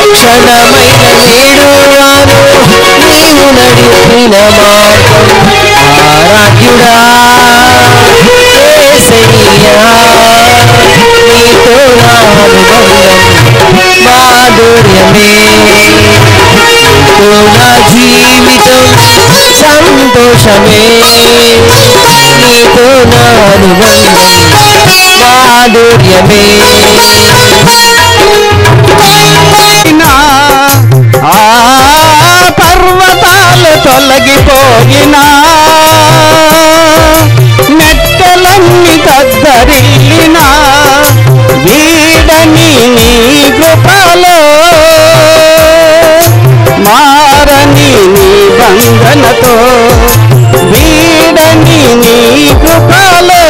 క్షణమైన వీడువాను నీవు నడిపిన మార్గం ఆరాధ్యుడా యేసయ్యా నీతో నా అనుబంధం మాధుర్యమే నీతో నా జీవితం సంతోషమే నీతో నా అనుబంధం మాధుర్యమే అయినా ఆ పర్వతాలు తొలగిపోయినా మెట్టలన్నీ తద్దరిల్లినా వీడని నీ కృపలో మారని నీ బంధనతో వీడని నీ కృపలో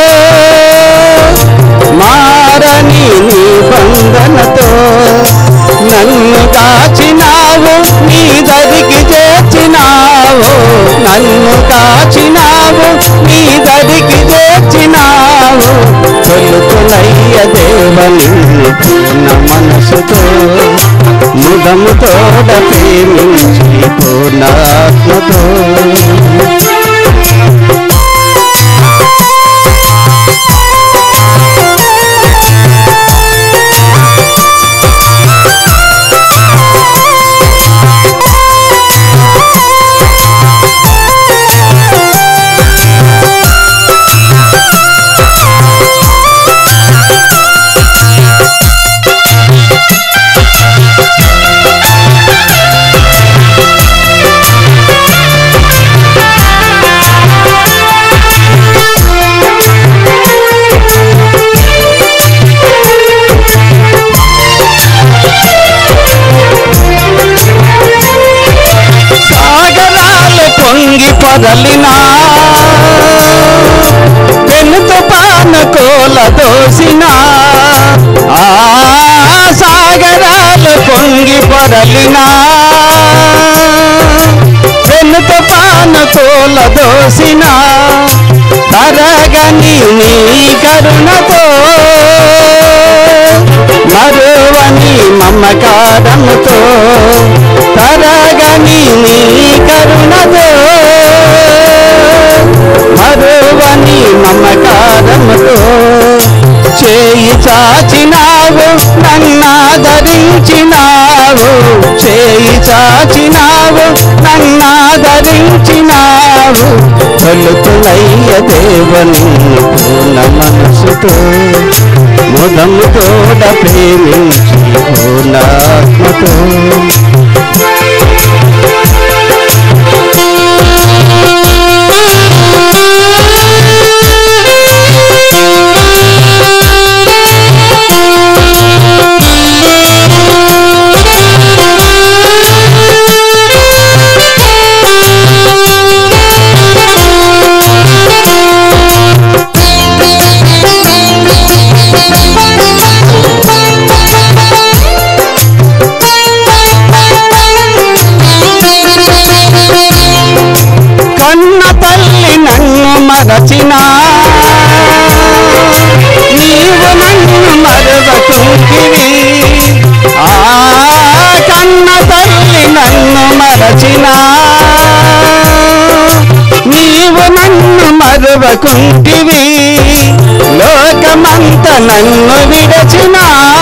మారని నీ బంధనతో నన్ను కాచినావు నీ దరికి చేర్చినావు నన్ను కాచినావు నీ దరికి చేర్చినావు కొలుకులయ్య దేవని పూర్ణ మనసుతో ముదముతోడ ప్రేమించి పూర్ణాత్మతో సాగరాలు పొంగి పొరలినా పెనుతు పానకోల దోసినా ఆ సాగరాలు పొంగి పొరలినా పెనుతు పానకోల దోసినా తరగని నీ కరుణతో మరువని మమకారముతో తరగని నీ కరుణతో మరువని మమకారముతో చేయి చాచినావు నన్నాదరించినావు చేయి చాచినావు నన్నాదరించినావు కొలుతులయ్య దేవుని పూర్ణ మనసుతో ముదముతోడ ప్రేమించి పూర్ణాత్మతో కన్న తల్లి నన్ను మరచినా నీవు నన్ను మరవకుంటివి ఆ కన్న తల్లి నన్ను మరచినా నీవు నన్ను మరవకుంటివి లోకమంత నన్ను విడచినా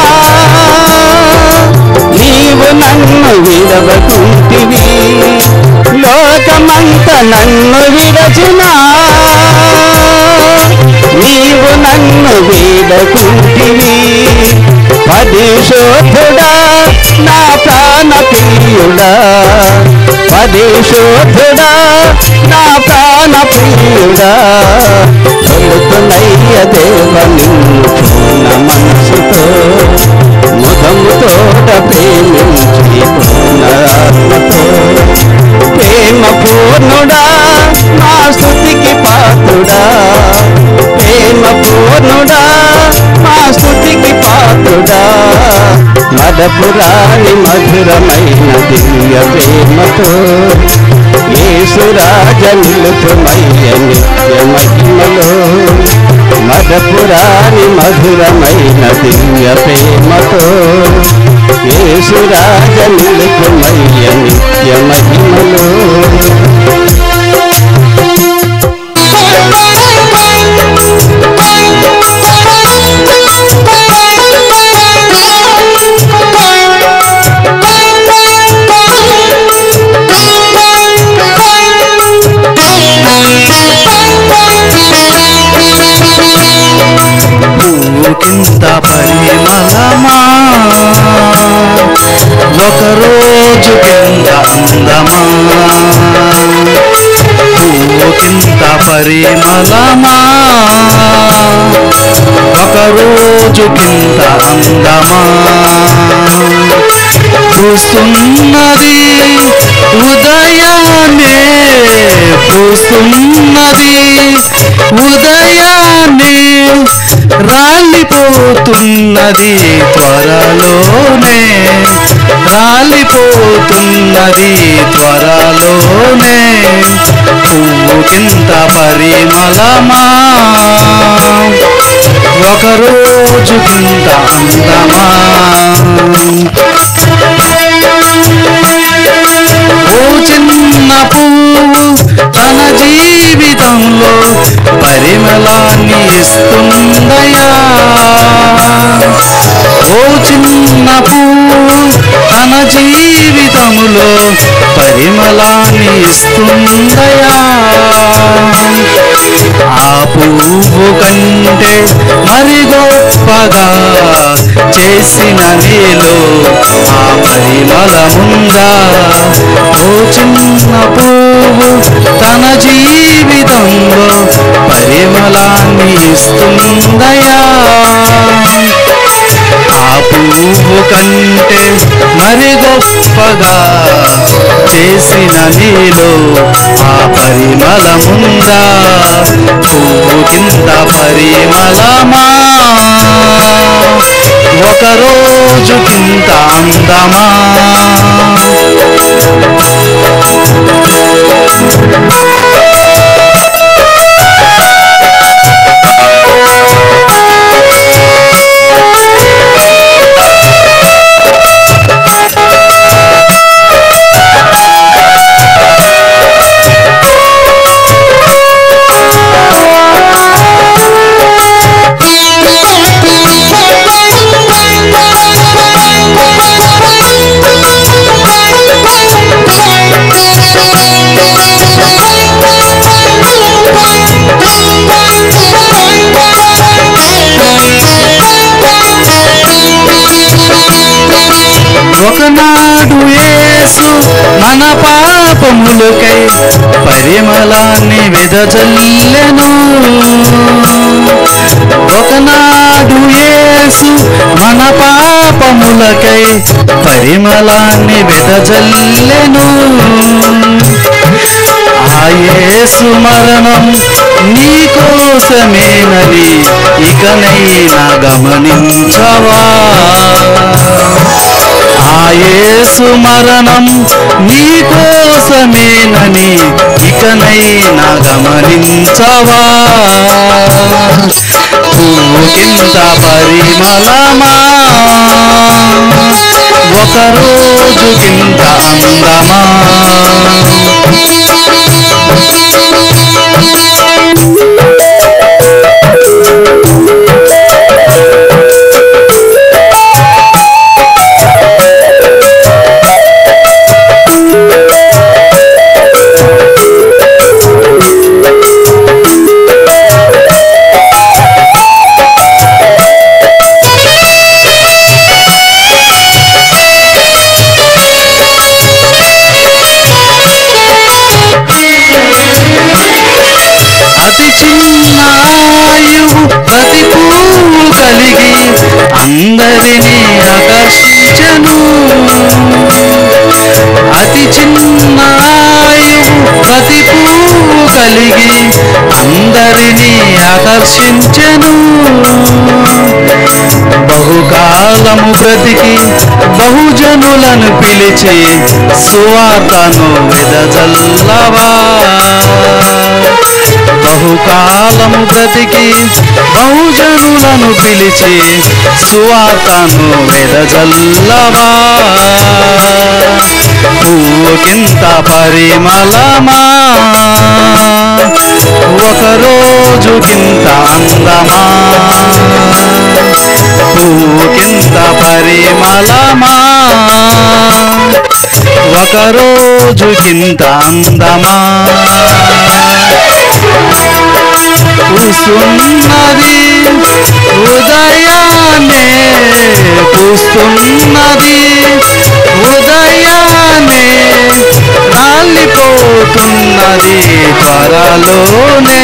నీవు నన్ను విడవకుంటివి లోకమంత నన్ను విడచినా నీవు నన్ను వీడకుంటివి పదిశోధుడా నా ప్రాణ ప్రియుడా పదిశోధుడా నా ప్రాణ ప్రియుడా కొలుతులయ్య దేవ నిన్ను పూర్ణ మనసుతో ముఖముతోట ప్రేమించి పూర్ణాత్మతో ప్రేమ పూర్ణుడా నా స్థుతికి పాత్రుడా ప్రేమ పూర్ణుడా మా స్థుతికి పాత్రుడా మదపురాని మధురమైన దివ్య ప్రేమతో యేసురాజ నిలుపుమయ్య నిత్య మహిమలో మదపురాని మధురమైన దివ్య ప్రేమతో యేసురాజ నిలుపుమయ్య నిత్య మహిమలో పువ్వుకింత పరిమళమా ఒక రోజు కింద అందమా పువ్వుకింత పరిమళమా ఒక రోజు కింద అందమా పూస్తున్నది ఉదయాన్నే పూస్తున్నది ఉదయాన్నే రాలిపోతున్నది త్వరలోనే రాలిపోతున్నది త్వరలోనే పువ్వు కింద పరిమళమా ఒక రోజు కింద అందమా ఓ చిన్న పువ్వు తన జీవితంలో పరిమళాన్ని ఇస్తుందయా ఓ చిన్న పువ్వు తన జీవితములో పరిమళాన్ని ఇస్తుందయా ఆ పువ్వు కంటే మరి గొప్పగా చేసిన నీలో ఆ పరిమళముందా ఓ చిన్న పువ్వు తన జీవితంలో పరిమళాన్ని ఇస్తుందయా ఆ పువ్వు కంటే మరి గొప్పగా చేసిన నీలో ఆ పరిమళముందా పువ్వు కింద పరిమళమా ఒక రోజు కింద అందమా ఒకనాడు యేసు మన పాపములకై పరిమళాన్ని వెదజల్లెను ఒకనాడు యేసు మన పాపములకై పరిమళాన్ని వెదజల్లెను ఆ యేసు మరణం నీ కోసమేనని ఇకనైనా గమనించవా ఆ యేసు మరణం నీ కోసమేనని ఇకనైనా గమనించవా పువ్వు కింద పరిమళమా ఒక రోజు కింద అందమా అతి చిన్న ఆయువు ప్రతి పువ్వు కలిగి అందరినీ ఆకర్షించను అతి చిన్న ఆయువు ప్రతి పువ్వు కలిగి అందరినీ ఆకర్షించను బహుకాలము బ్రతికి బహుజనులను పిలిచి సువార్తను వెదజల్లవా బహుకాలము బ్రతికి బహుజనులను పిలిచి సువార్తను వెదజల్లవా పువ్వుకింత పరిమళమా ఒకరోజు కింత అందమా పువ్వుకింత పరిమళమా ఒకరోజు కింత అందమా పూస్తున్నది ఉదయాన్నే పూస్తున్నది ఉదయాన్నే రాలిపోతున్నది త్వరలోనే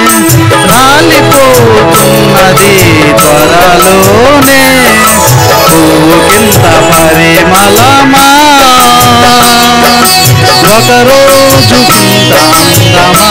రాలిపోతున్నది త్వరలోనే పువ్వుకింత పరిమళమా ఒకరోజు కింత అందమా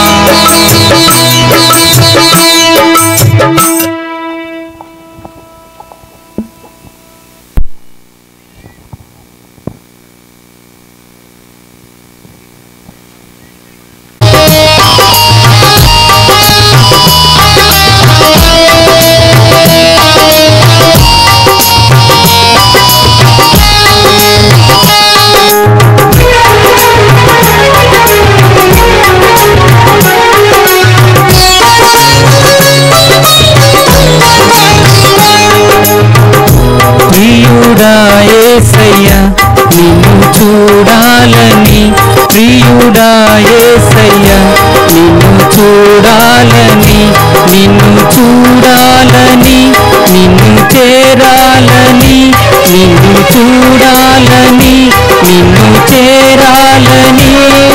ప్రియుడా ఏసయ్య నిన్ను చూడాలని ప్రియుడా ఏసయ్య నిన్ను చూడాలని నిన్ను చూడాలని నిన్ను చేరాలని నిన్ను చూడాలని నిన్ను చేరాలని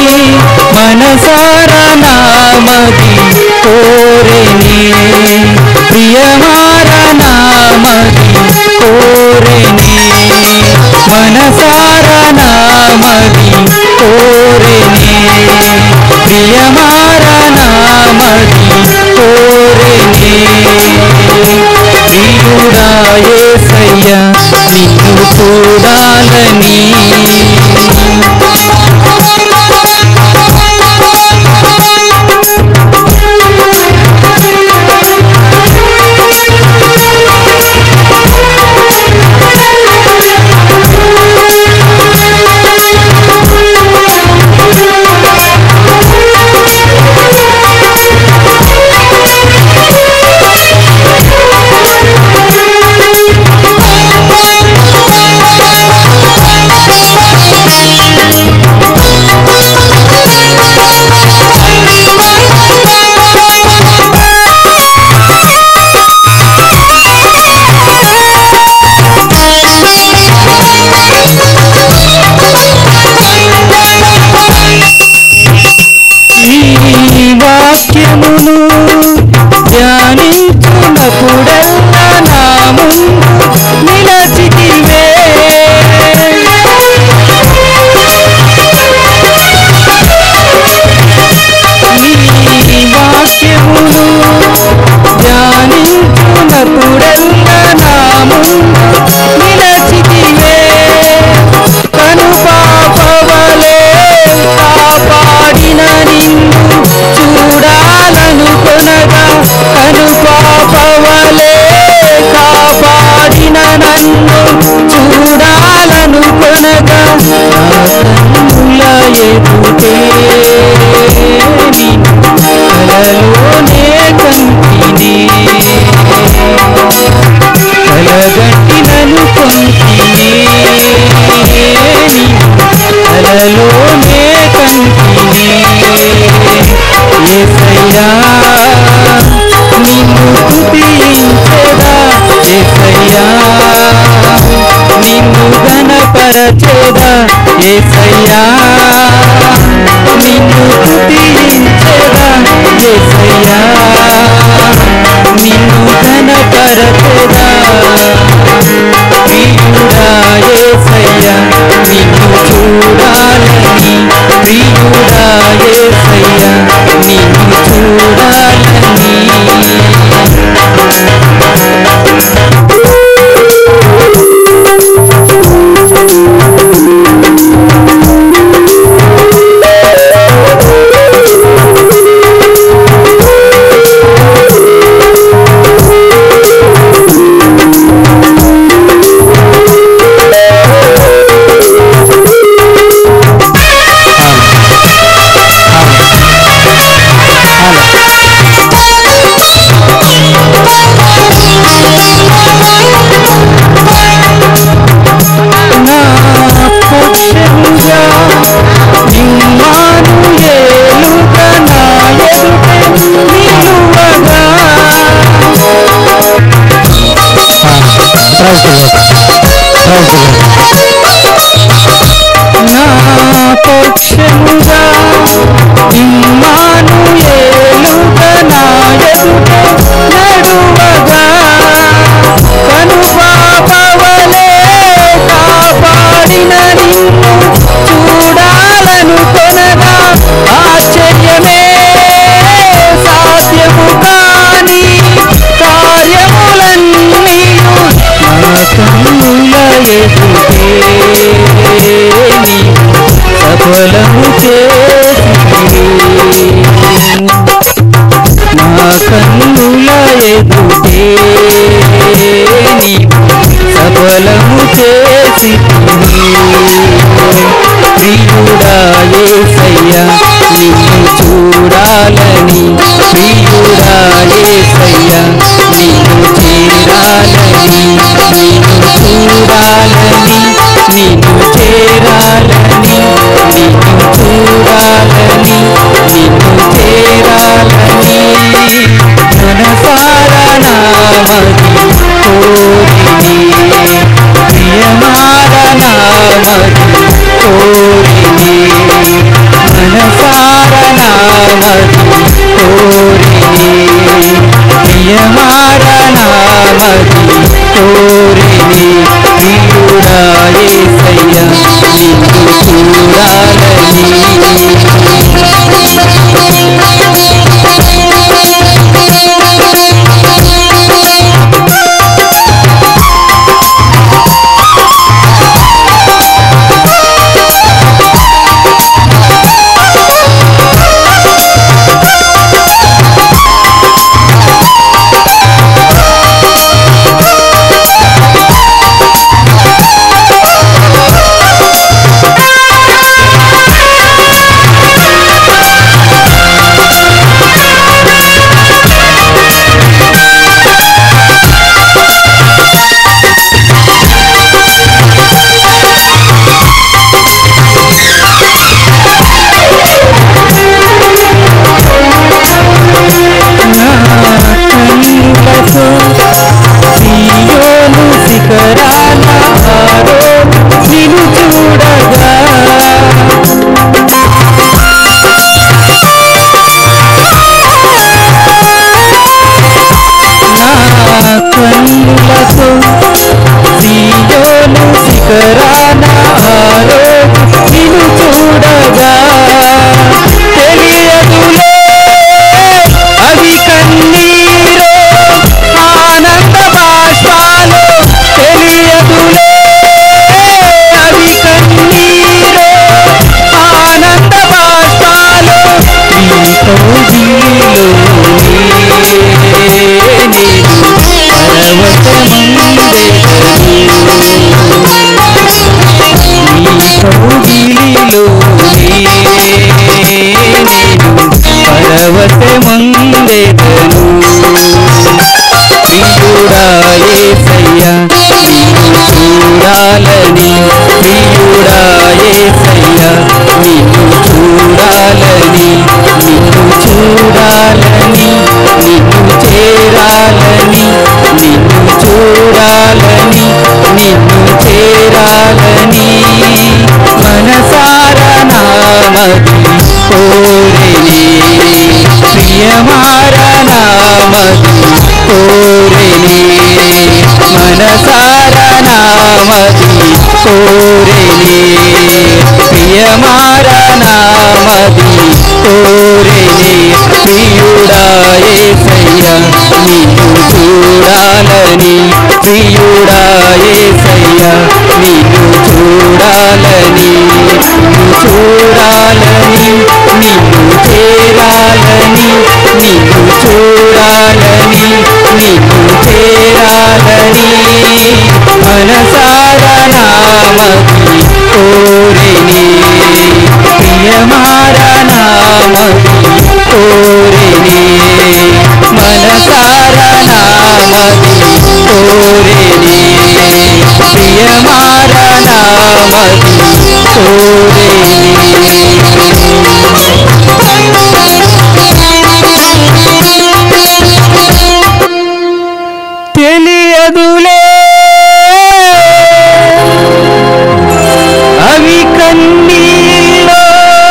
మనసారా నామది కోరెనే ప్రియమార నామది కోరెనే మనసార నామది కోరెనే ప్రియమార నామది కోరెనే ప్రియుడా యేసయ్య నిన్ను చూడాలని నీ వాక్యమును ధ్యానించునప్పుడల్లా నా ముందు నిలచితివే నీ వాక్యమును ధ్యానించునప్పుడల్లా నా ముందు నిలచితివే కను పాపవలే కాపాడిన నిన్ను చూడాలనుకొనగా కను పాపవలే కాపాడిన నన్ను చూడాలనుకొనగా నా కన్నుల ఎదుటే నిన్ను కలలోనే కంటినే కలగట్టినను కొంటినే కలలోనే కంటినే ఏసయ్యా నిన్ను స్తుతించెదా ఏసయ్యా నిన్ను ఘనపరచెదా ఏసయ్యా నిన్ను స్తుతించెదా ఏసయ్యా నిన్ను ఘనపరచెదా ప్రియుడా యేసయ్యా నిన్ను చూడాలని ప్రియుడా యేసయ్యా నిన్ను చూడాలని నా కన్నుల ఎదుటే నీవు సఫలము చేసి ప్రియుడా ఏసయ్యా నిన్ను చూడాలని ప్రియుడా ఏసయ్యా నిన్ను చేరాలని నిన్ను చూడాలని నిన్ను చేరాలని నిన్ను చూడాలని నిన్ను చేరాలని మనసారా నామది కోరిని ప్రియమారా నామది కోరిని మనసారా నామది కోరిని ప్రియమారా నామది కోరిని ప్రియుడా యేసయ్య నిన్ను చూడాలని కన్నులతో సియోను శిఖరాల ఆరో నిన్ను చూడగా నా కన్నులతో సియోను శిఖరాన ఆరో నిన్ను చూడగా తెలియదులే అవి కన్నీరు ఆనంద బాష్పాలు తెలియదులే అవి కన్నీరు ఆనంద బాష్పాలు నీ కౌగిలిలో పరవశమందేదను ప్రియుడా ఏసయ్యా నిన్ను చూడాలని ప్రియుడా ఏసయ్యా నిన్ను చూడాలని నిన్ను చూడాలని నిన్ను చేరాలని నిన్ను చూడాలని నిన్ను చేరాలని మనసారా నామది కోరిని ప్రియమారా నామది కోరిని మనసారా నామది కోరిని ప్రియమారా నామది కోరిని ప్రియుడా ఏసయ్య నిన్ను చూడాలని ప్రియుడా ఏసయ్య నిన్ను చూడాలని నిన్ను చూడాలని నిన్ను చేరాలని నిన్ను చూడాలని నిన్ను చేరాలని మనసారా నామది కోరిని ప్రియమారా నామది కోరిని మనసారా నామది కోరిని ప్రియమారా నామది కోరిని తెలియదులే అవి కన్నీలో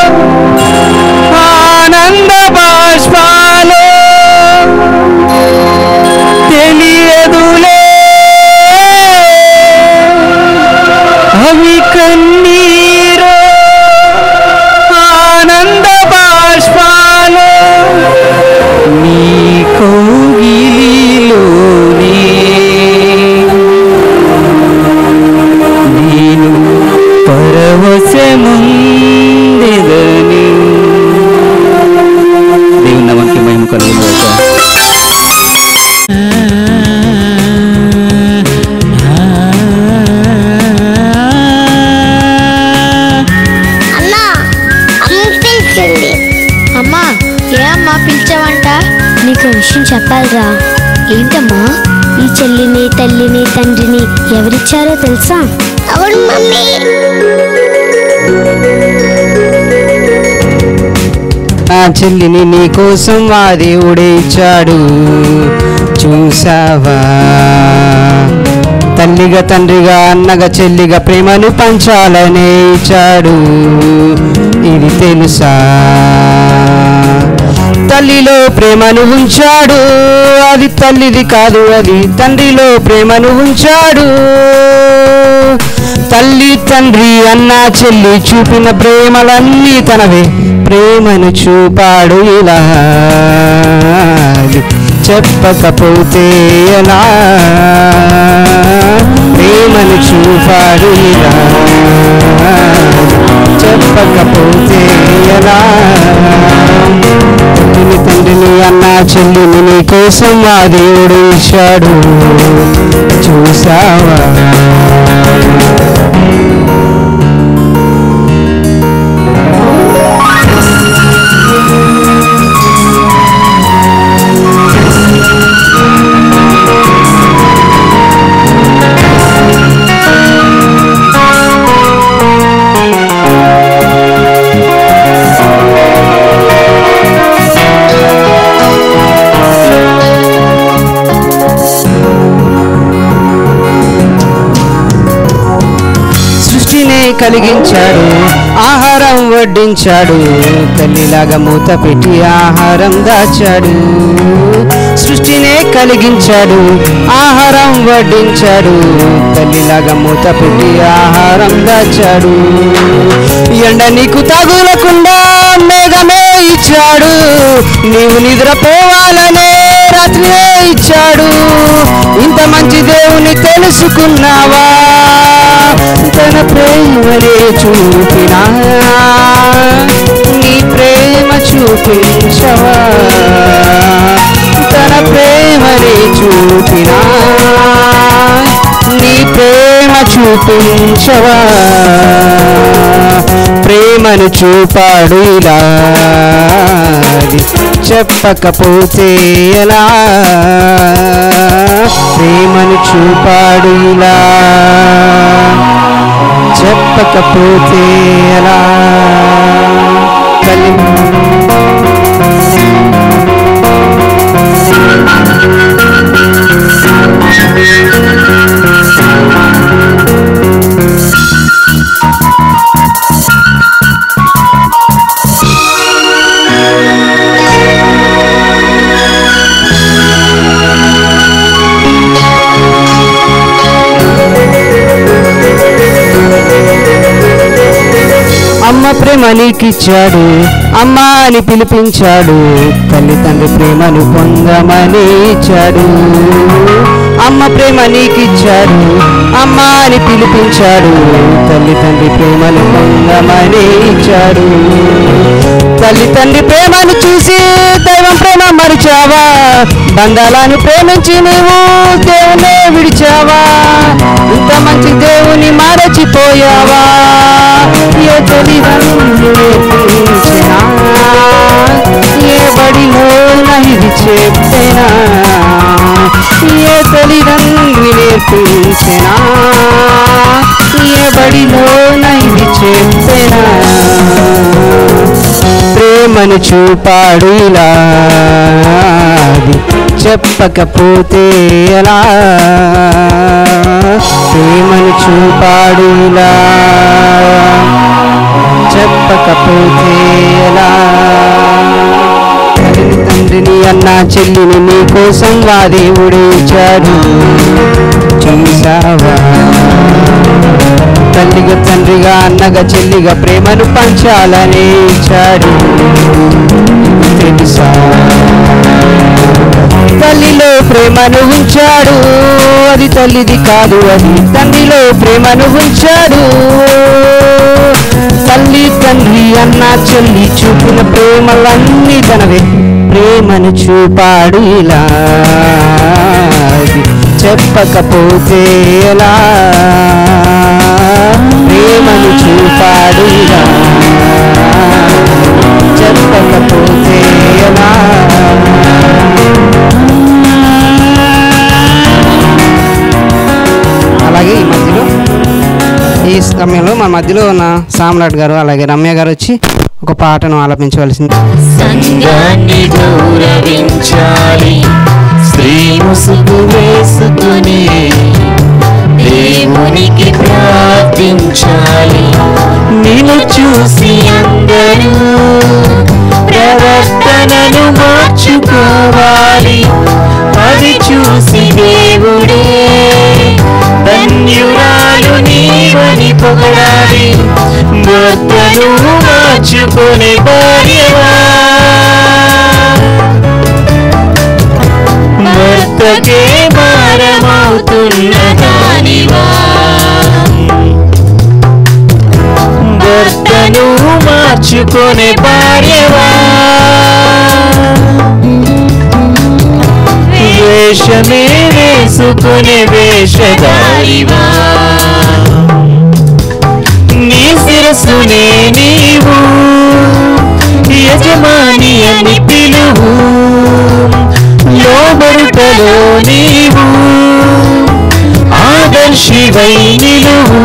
ఆనంద బాష్పాలో తెలియదులే అవి కన్నీరో కలుగును అన్నా అమ్మ పిలిచింది అమ్మా ఏ అమ్మా పిలిచావంట నీకు విషయం చెప్పాలిరా ఏంటమ్మా ఈ చెల్లిని తల్లిని తండ్రిని ఎవరిచ్చారో తెలుసా అవును మమ్మీ నా చెల్లిని నీ కోసం ఆ దేవుడే ఇచ్చాడు చూసావా తల్లిగా తండ్రిగా అన్నగా చెల్లిగా ప్రేమను పంచాలనే ఇచ్చాడు ఇది తెలుసా తల్లిలో ప్రేమను ఉంచాడు అది తల్లిది కాదు అది తండ్రిలో ప్రేమను ఉంచాడు తల్లి తండ్రి అన్న చెల్లి చూపిన ప్రేమలన్నీ తనవే ప్రేమను చూపాడు ఇలా చెప్పకపోతే ఎలా ప్రేమను చూపాడు ఇలా చెప్పకపోతే ఎలా తల్లిని తండ్రిని అన్న చెల్లిని నీ కోసం ఆ దేవుడు ఇచ్చాడు చూసావా సృష్టినే కలిగించాడు ఆహారం వడ్డించాడు తల్లిలాగా మూత పెట్టి ఆహారం దాచాడు సృష్టినే కలిగించాడు ఆహారం వడ్డించాడు తల్లిలాగా మూత పెట్టి ఆహారం దాచాడు ఎండ నీకు తగులకుండా మేఘమే ఇచ్చాడు నీవు నిద్రపోవాలనే రాత్రే ఇచ్చాడు ఇంత మంచి దేవుని తెలుసుకున్నావా తన ప్రేమనే చూపినా నీ ప్రేమ చూపించవా తన ప్రేమనే చూపినా నీ ప్రేమ చూపించవా ప్రేమను చూపాడు ఇలా అది చెప్పకపోతే ఎలా ప్రేమను చూపాడు ఇలా చెప్పకపోతే ఎలా తల్లి అమ్మ ప్రేమ నీకిచ్చాడు అమ్మ అని పిలిపించాడు తల్లి తండ్రి ప్రేమను పొందమని ఇచ్చాడు అమ్మ ప్రేమ నీకిచ్చాడు అమ్మ అని పిలిపించాడు తల్లి తండ్రి ప్రేమను పొందమని ఇచ్చాడు తల్లి తండ్రి ప్రేమను చూసి దైవం ప్రేమ మరిచావా బంధాలను ప్రేమించి నీవు దేవునే విడిచావా ఇంత మంచి దేవుని మరచిపోయావా ఏ తల్లిదండ్రులు నేర్పించినా ఏ బడిలో ఇది చెప్పినా ఏ తల్లిదండ్రి నేర్పించినా ఏ బడిలో ఇది చెప్పినా ప్రేమను చూపాడు ఇలా అది చెప్పకపోతే ఎలా ప్రేమను చూపాడు ఇలా చెప్పకపోతే ఎలా తల్లిని తండ్రిని అన్న చెల్లిని నీ కోసం వా దేవుడు ఇచ్చాడు చూసావా తల్లిగా తండ్రిగా అన్నగా చెల్లిగా ప్రేమను పంచాలని ఇచ్చాడు తెలుసా తల్లిలో ప్రేమను ఉంచాడు అది తల్లిది కాదు అది తండ్రిలో ప్రేమను ఉంచాడు తల్లి తండ్రి అన్న చెల్లి చూపిన ప్రేమలన్నీ తనవే ప్రేమను చూపాడు ఇలా అది చెప్పకపోతే ఎలా ప్రేమను చూపాడు ఇలా చెప్పకపోతే ఎలా అలాగే ఈ మధ్యలో ఈ సమయంలో మన మధ్యలో ఉన్న సామ్రాట్ గారు అలాగే రమ్య గారు వచ్చి ఒక పాటను ఆలపించవలసింది సంఘాన్ని గౌరవించాలి స్త్రీ ముసుగు వేసుకుని దేవునికి ప్రార్థించాలి నిన్ను చూసి అందరూ ప్రవర్తనను మార్చుకోవాలి అది చూసి దేవుడే ధన్యురాలు నీవని పొగడాలి భర్తను మార్చుకునే భార్యవా భర్తకే భారమవుతున్న దానివా భర్తను మార్చుకునే భార్యవా వేషమే వేసుకునే వేషధారివా నీ శిరస్సునే నీవు యజమాని అని పిలువు లోబరుటలో నీవు ఆదర్శివై నిలువు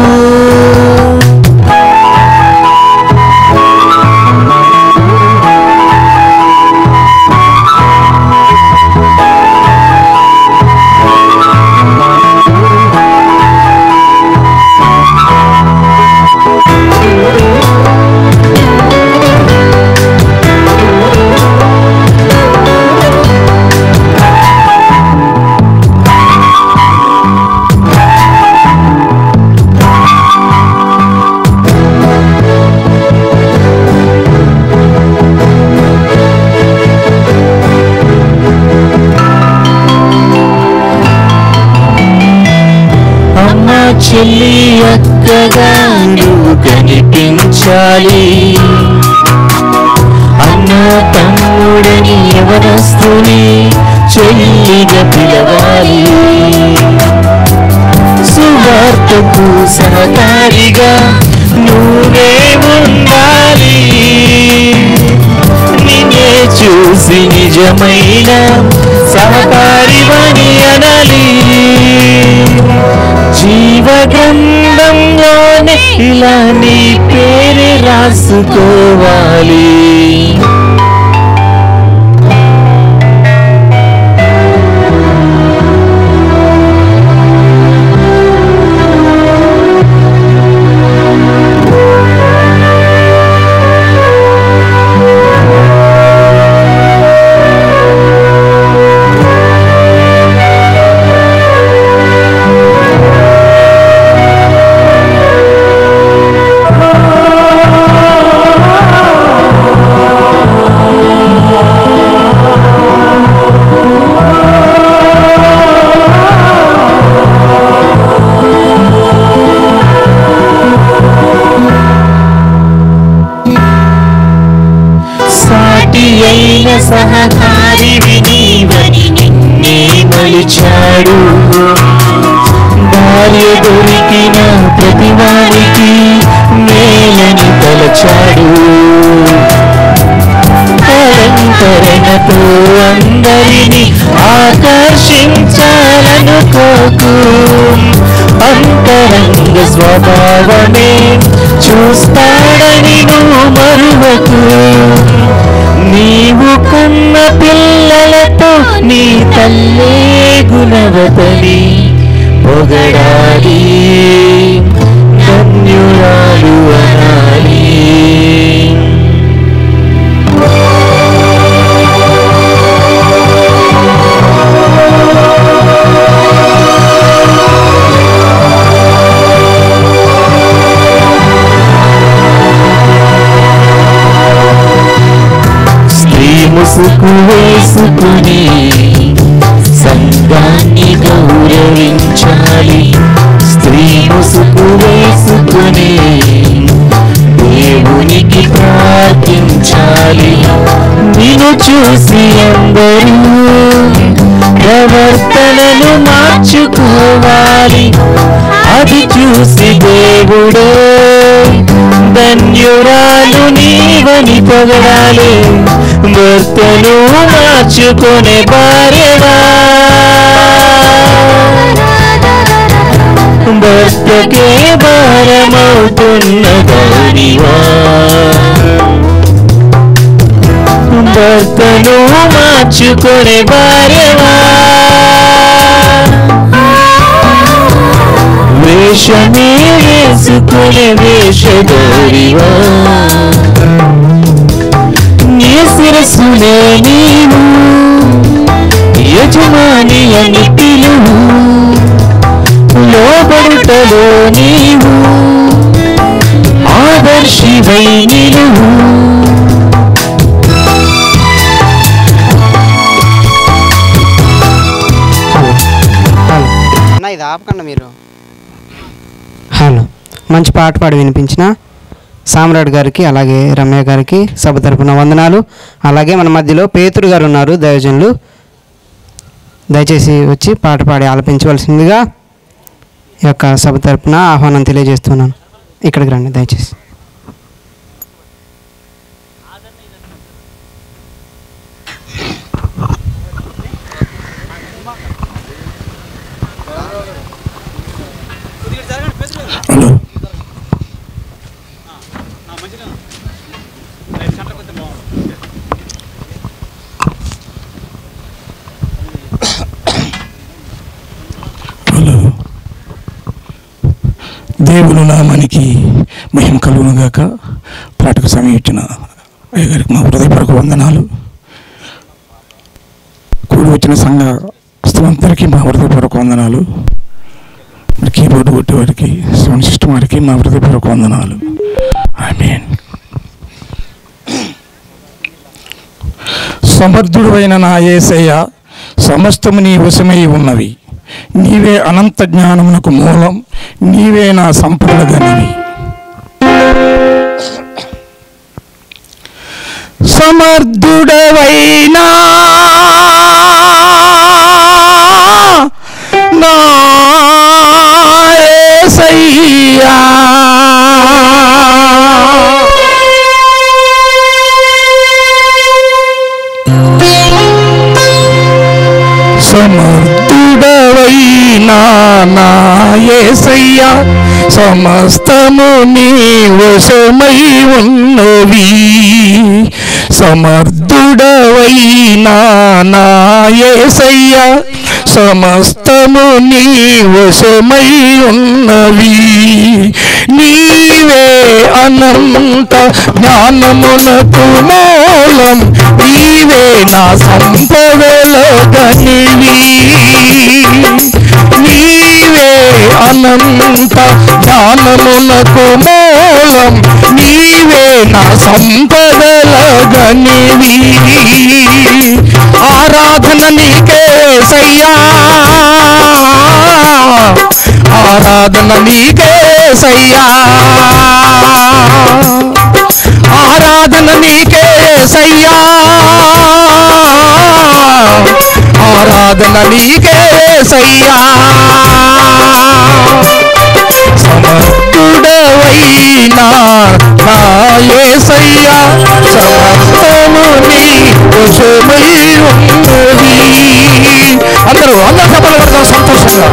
అమ్మ చెల్లి అక్కగా నువ్వు కనిపించాలి అన్న తమ్ముడని ఎవరస్తుని చెల్లిగా పిలవాలి సువార్తకు సహకారిగా నువ్వే ఉండాలి నిన్నే చూసి నిజమైన సహకారివని అనాలి జీవ గ్రంథంలోనే ఇలా నీ పేరు రాసుకోవాలి సాటి అయిన సహకారి నీవని నిన్నే మలిచాడు భార్య దొరికిన ప్రతివానికి మేలని తలచాడు అలంకరణతో అందరిని ఆకర్షించాలనుకోకు అంతరంగ స్వభావమే చూస్తాడని నువ్వు మరువకు నీవు కన్న పిల్లలతో నీ తల్లే గుణవతని పొగడాలి ధన్యురాలు అనాలి స్త్రీ ముసుగు వేసుకుని సంఘాన్ని గౌరవించాలి స్త్రీ ముసుగు వేసుకుని దేవునికి ప్రార్థించాలి నిన్ను నిన్ను చూసి అందరూ ప్రవర్తనను మార్చుకోవాలి అది చూసి దేవుడే ధన్యురాలు నీవని పొగడాలి భర్తను మార్చుకునే భార్యగా భర్తకే భారమవుతున్న దానివా భర్తను మార్చుకునే భార్యవా వేషమే వేసుకునే వేషధారివా నీ శిరస్సునే నీవు యజమాని అని పిలువు లోబడుటలో నీవు ఆదర్శివై నిలువు హలో అన్న ఇది ఆపకండి మీరు హలో మంచి పాట పాడి వినిపించిన సామ్రాట్ గారికి అలాగే రమ్య గారికి సభ తరపున వందనాలు అలాగే మన మధ్యలో పేతురు గారు ఉన్నారు దైవజనులు దయచేసి వచ్చి పాట పాడి ఆలపించవలసిందిగా ఈ యొక్క సభ తరపున ఆహ్వానం తెలియజేస్తున్నాను ఇక్కడికి రండి దయచేసి హలో హలో దేవుని నామానికి మహిమ కలుగునుగాక పాటకు సమయం ఇచ్చిన అయ్యగారికి మా హృదయపూర్వక వందనాలు కూడి వచ్చిన సంఘ స్థలందరికీ మా హృదయపూర్వక వందనాలు మరి కీబోర్డు కొట్టేవారికి సౌండ్ సిస్టమ్ వారికి మా హృదయపూర్వక వందనాలు ఆమేన్ సమర్థుడు అయిన నా ఏసయ్య సమస్తము నీ వశమై ఉన్నవి నీవే అనంత జ్ఞానమునకు మూలం నీవే నా సంపద గనివి సమర్థుడవైనా నా యేసయ్యా. సమర్థుడవైనా నా యేసయ్యా సమస్తము నీ వశమై ఉన్నవి సమర్థుడవైనా నా యేసయ్యా సమస్తము నీ వశమై ఉన్నవి నీవే అనంత జ్ఞానమునకు మూలం నీవే నా సంపదల గనివి నీవే అనంత జ్ఞానమునకు మూలం నీవే నా సంపదల గనివి ఆరాధన నీకే సయ్యా ఆరాధన నీకే సయ్యా ఆరాధన నీకే సయ్యా ఆరాధన నీకే సయ్యా సమర్థుడవైనా నా యేసయ్యా సమస్తము నీ వశమై ఉన్నది అందరూ అందరూ సభలు పెడతాం సంతోషంగా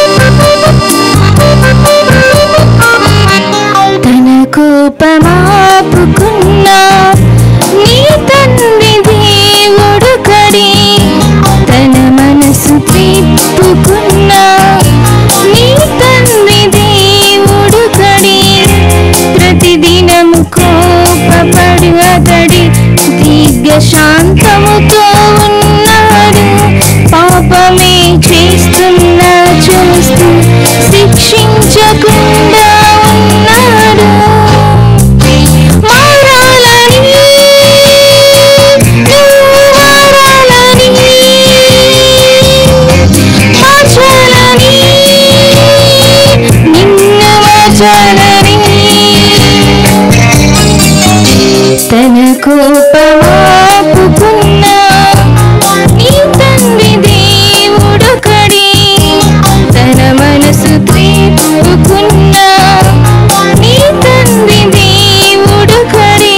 తన కోపమా ఆపుకున్నా నీ తండ్రి దేవుడు కడి తన మనసు తిప్పుకున్నా నీ తండ్రి దేవుడు కడి ప్రతిదినము కోపపడు అతడి దీర్ఘ శాంతముతో ఉన్నాడు పాపమే చేస్తున్నా చూస్తూ శిక్షించకుండా ఉన్నాడు మారాలని నువ్వు మారాలని మార్చాలని నిన్ను మార్చాలని తన కోపమాపుకున్నా నీ తండ్రి దేవుడు కడి తన మనసు తిప్పుకున్నా నీ తండ్రి దేవుడు కడి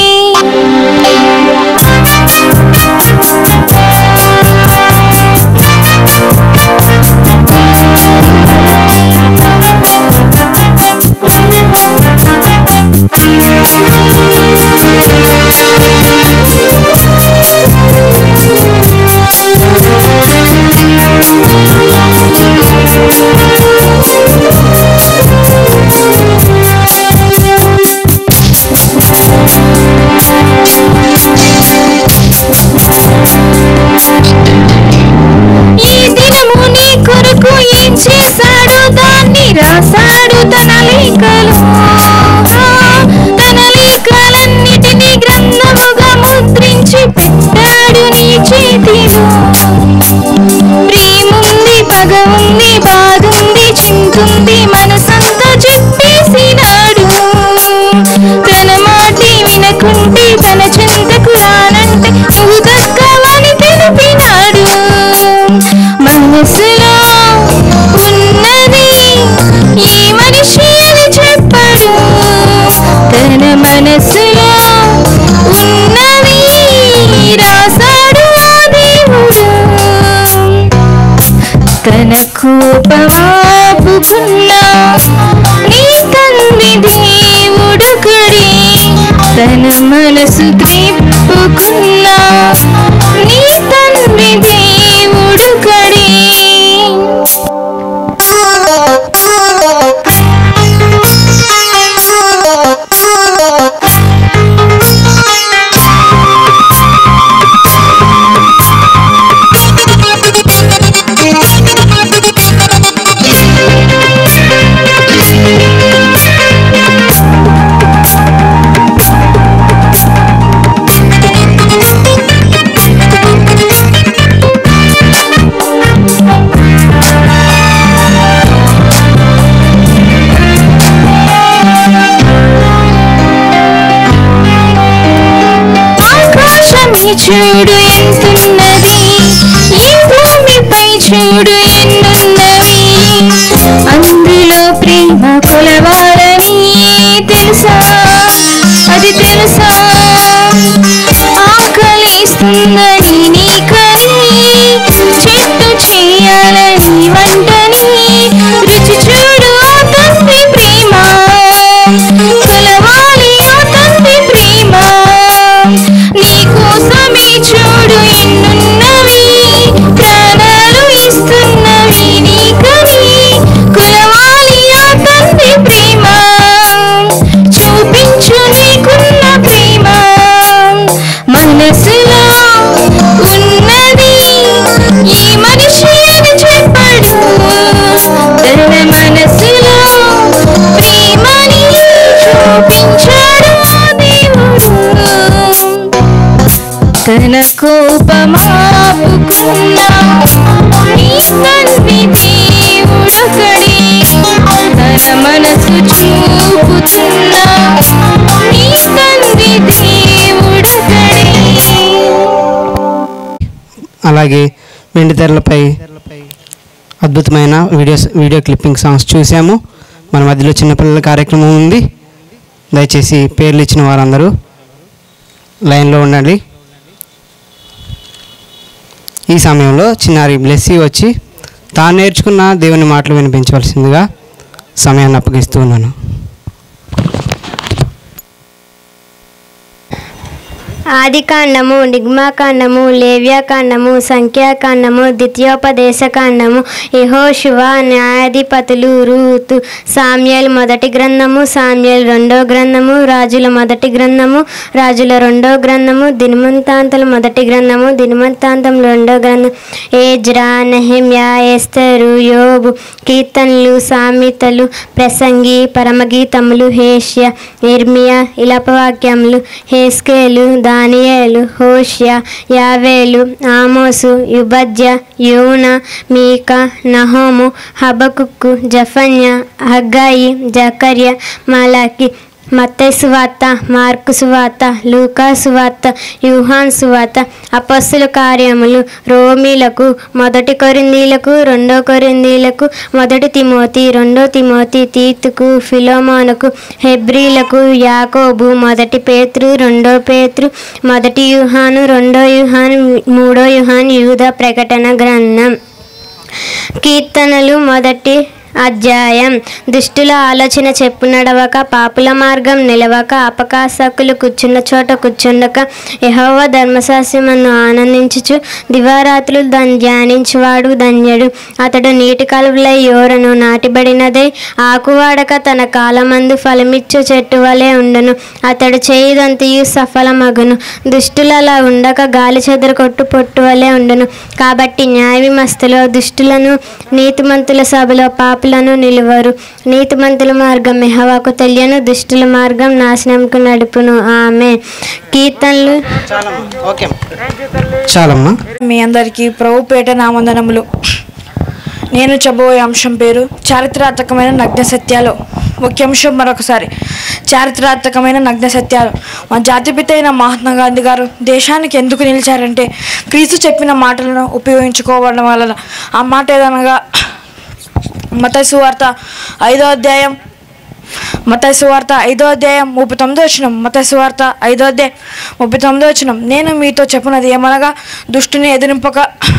ఈ దినము నీ కొరకు ఏం చేశాడు దాన్ని రాశాడు తన లేఖలు తన లేఖలన్నిటినీ గ్రంథముగా ముద్రించి పెట్టాడు నీ చేతిలో ప్రేముంది పగ ఉంది బాధుంది చింతుంది మనసంతా చెప్పేసినాడు తన మాటి వినకుంటే తన చెంతకు రానంటే నువ్వు దక్కవని తెలిపినాడు మనసులో ఉన్నది ఈ మనిషి అని చెప్పాడు తన మనసులో ఉన్నది రాశాడు ఆ దేవుడు తన కోపమాపుకున్నా నీ తండ్రి దేవుడు కడి తన మనసు త్రిప్పుకున్నా నీ తండ్రి దేవుడు కడి ఆకాశం ఈ చూడు ఎంతున్నది ఈ భూమిపై చూడు ఎన్నున్నవి అందులో ప్రేమ కొలవాలని తెలుసా అది తెలుసా ఆకలిస్తుందని నీకని చెట్టు చేయాలని వంటని రుచి చూడు ఆ తండ్రి ప్రేమ కొలవాలి ఆ తండ్రి ప్రేమ నీ కోసమే చూడు ఎన్నున్నవి ప్రాణాలు ఇస్తున్నవి నీకని కులవాలి ఆ తండ్రి ప్రేమ చూపించు నీకున్న ప్రేమ మనసులో ఉన్నది ఈ మనిషి అని చెప్పాడు తన మనసులో ప్రేమని చూపించాడు ఆ దేవుడు తన కోపమాపుకున్నా నీ తండ్రి దేవుడు కడి తన మనసు చూపుతున్నా నీ తండ్రి దేవుడు కడి అలాగే వెండి తెరలపై అద్భుతమైన వీడియోస్ వీడియో క్లిప్పింగ్ సాంగ్స్ చూసాము మన మధ్యలో చిన్నపిల్లల కార్యక్రమం ఉంది దయచేసి పేర్లు ఇచ్చిన వారందరూ లైన్లో ఉండండి ఈ సమయంలో చిన్నారి బ్లెస్సీ వచ్చి తాను నేర్చుకున్న దేవుని మాటలు వినిపించవలసిందిగా సమయాన్ని అప్పగిస్తూ ఉన్నాను ఆదికాండము నిగ్మాకాండము లేవ్యాకాండము సంఖ్యాకాండము ద్వితీయోపదేశకాండము యహోశివ న్యాయాధిపతులు రూతు సామ్యాల్ మొదటి గ్రంథము సామ్యాల్ రెండో గ్రంథము రాజుల మొదటి గ్రంథము రాజుల రెండో గ్రంథము దినమంతాంతల మొదటి గ్రంథము దినమంతాంతం రెండో గ్రంథం ఏజ్రా నెహమ్యా ఎస్తరు యోబు కీర్తనలు సామెతలు ప్రసంగి పరమగీతములు హేష్య ఇర్మియా ఇలపవాక్యములు హేస్కేలు దానియేలు హోష్య యావేలు ఆమోసు యుబద్య యూన మీక నహోము హబకుక్కు జఫన్య హగ్గాయి జకర్య మలాకి మత్తయి సువార్త మార్కు సువార్త లూకా సువార్త యూహాన్ సువార్త అపస్సుల కార్యములు రోమీలకు మొదటి కొరిందీలకు రెండో కొరిందీలకు మొదటి తిమోతి రెండో తిమోతి తీతుకు ఫిలోమోనుకు హెబ్రీలకు యాకోబు మొదటి పేత్రు రెండో పేత్రు మొదటి యూహాను రెండో యూహాను మూడో యూహాన్ యూద ప్రకటన గ్రంథం కీర్తనలు మొదటి అధ్యాయం దుష్టుల ఆలోచన చెప్పు నడవక పాపుల మార్గం నిలవక అపకాసకులు కూర్చున్న చోట కూర్చుండక యహోవ ధర్మశాస్త్రమును ఆనందించుచు దివారాత్రులు దాన్ని ధ్యానించువాడు ధన్యుడు అతడు నీటి కాలువలై యోరను నాటిబడినదై ఆకువాడక తన కాలమందు ఫలమిచ్చు చెట్టు వలె ఉండును అతడు చేయుదంతయు సఫలమగును దుష్టులు అలా ఉండక గాలి చెదర కొట్టు పొట్టు వలె ఉండును కాబట్టి న్యాయ విమస్తులో దుష్టులను నీతిమంతుల సభలో పాపులను నిలువరు నీతిమంతుల మార్గం మెహవాకు తెలియను దుష్టుల మార్గం నాశనంకు నడుపును ఆమె కీర్తనలు ఓకే చాలమ్మా మీ అందరికీ ప్రభుపేట నామందనములు నేను చెప్పబోయే అంశం పేరు చారిత్రాత్మకమైన నగ్న సత్యాలు ముఖ్యాంశం మరొకసారి చారిత్రాత్మకమైన నగ్న సత్యాలు మా జాతిపిత అయిన మహాత్మా గాంధీ గారు దేశానికి ఎందుకు నిలిచారంటే క్రీస్తు చెప్పిన మాటలను ఉపయోగించుకోవడం వలన ఆ మాట ఏదనగా మత సువార్త ఐదో అధ్యాయం మత సువార్త ఐదో అధ్యాయం ముప్పై తొమ్మిదో వచ్చినం మత సువార్త ఐదో అధ్యాయం ముప్పై తొమ్మిదో వచ్చినం నేను మీతో చెప్పినది ఏమనగా దుష్టుని ఎదిరింపక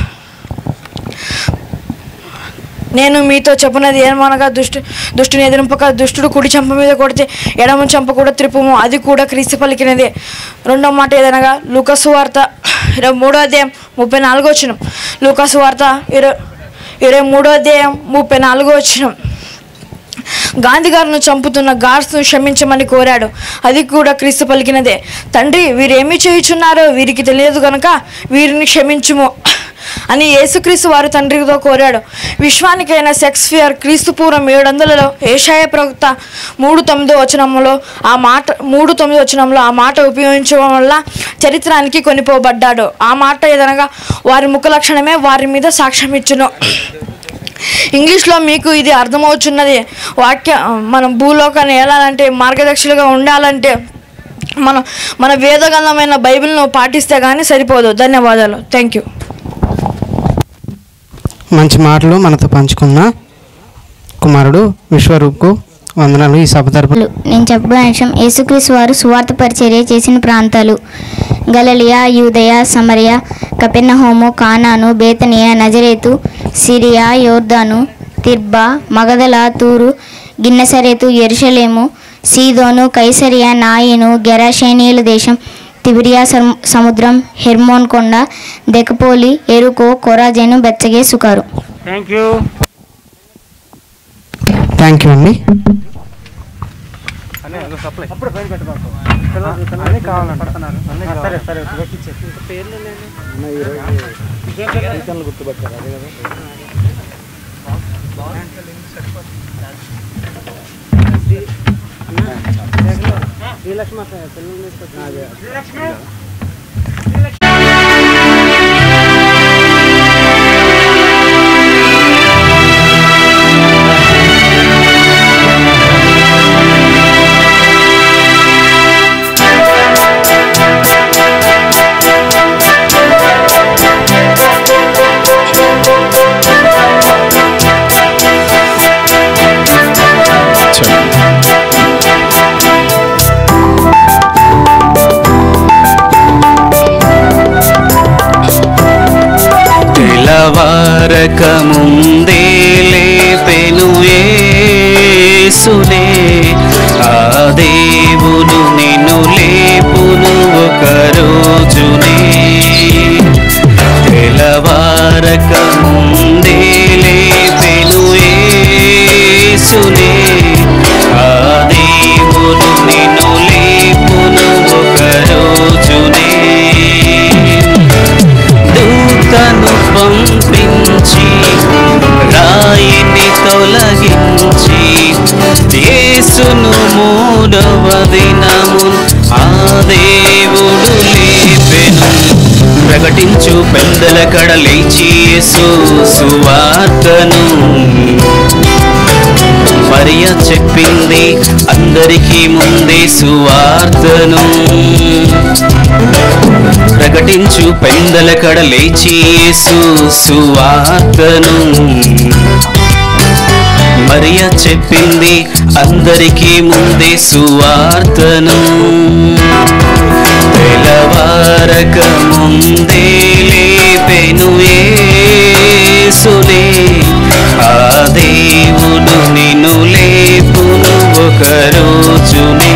నేను మీతో చెప్పినది ఏమనగా దుష్టు దుష్టుని ఎదిరింపక దుష్టుడు కుడి చెంప మీద కొడితే ఎడమ చెంప కూడా త్రిపుము అది కూడా క్రీస్తు పలికినదే రెండో మాట ఏదనగా లూకసు వార్త ఇరవై మూడో అధ్యాయం ముప్పై నాలుగో వచ్చినం లూకసు వార్త ఇరవై ఇరవై మూడో అధ్యాయం ముప్పై నాలుగో వచ్చినం గాంధీ గారిను చంపుతున్న గాడ్స్ను క్షమించమని కోరాడు అది కూడా క్రీస్తు పలికినదే తండ్రి వీరేమీ చేయుచున్నారో వీరికి తెలియదు గనుక వీరిని క్షమించుము అని యేసుక్రీస్తు వారు తండ్రితో కోరాడు విశ్వానికైన సెక్స్ఫియర్ క్రీస్తు పూర్వం ఏడు వందలలో ఏషాయ ప్రవక్త మూడు తొమ్మిదో వచనంలో ఆ మాట మూడు తొమ్మిది వచనంలో ఆ మాట ఉపయోగించడం వల్ల చరిత్రానికి కొనిపోబడ్డాడు ఆ మాట ఏదనగా వారి ముఖ లక్షణమే వారి మీద సాక్ష్యం ఇచ్చును ఇంగ్లీష్లో మీకు ఇది అర్థమవుతున్నది వాక్య మనం భూలోకాన్ని ఏలాలంటే మార్గదర్శులుగా ఉండాలంటే మనం మన వేదగంధమైన బైబిల్ను పాటిస్తే కానీ సరిపోదు ధన్యవాదాలు థ్యాంక్ యూ మంచి మాటలు మనతో పంచుకున్న కుమారుడు విశ్వరూప్కు వందనాలు ఈ సభ తరపున నేను చెప్పబోయే అంశం యేసుక్రీస్తు వారు సువార్త పరిచర్య చేసిన ప్రాంతాలు గలలియా యూదయ సమరయ కపెర్నహోము కానాను బేతనియా నజరేతు సిరియా యోర్దాను తిర్బా మగధల తూరు గిన్నెసరేతు ఎరుషలేము సీదోను కైసరియా నాయిను గెరాషేనియుల దేశం తిబిరియా సము- సముద్రం హెర్మోన్ కొండ దెకపోలి ఎరుకో కొరాజేను బెచ్చగే సుకారు థ్యాంక్ యూ అండి తెలవారక ముందే లేపెను యేసునే ఆ దేవుడు నిన్ను లేపును ఒకరో మూడవ దినము ఆ దేవుడు లేపెను ప్రకటించు పెద్దల కడ లేచి యేసు సువార్తను మరియ చెప్పింది అందరికీ ముందే సువార్తను ప్రకటించు పెందల కడ లేచి యేసు సువార్తను మరియ చెప్పింది అందరికీ ముందే సువార్తను తెలవారక ముందే లేపెను యేసునే ఆ దేవుడు నిన్ను లేపును ఒక రోజునే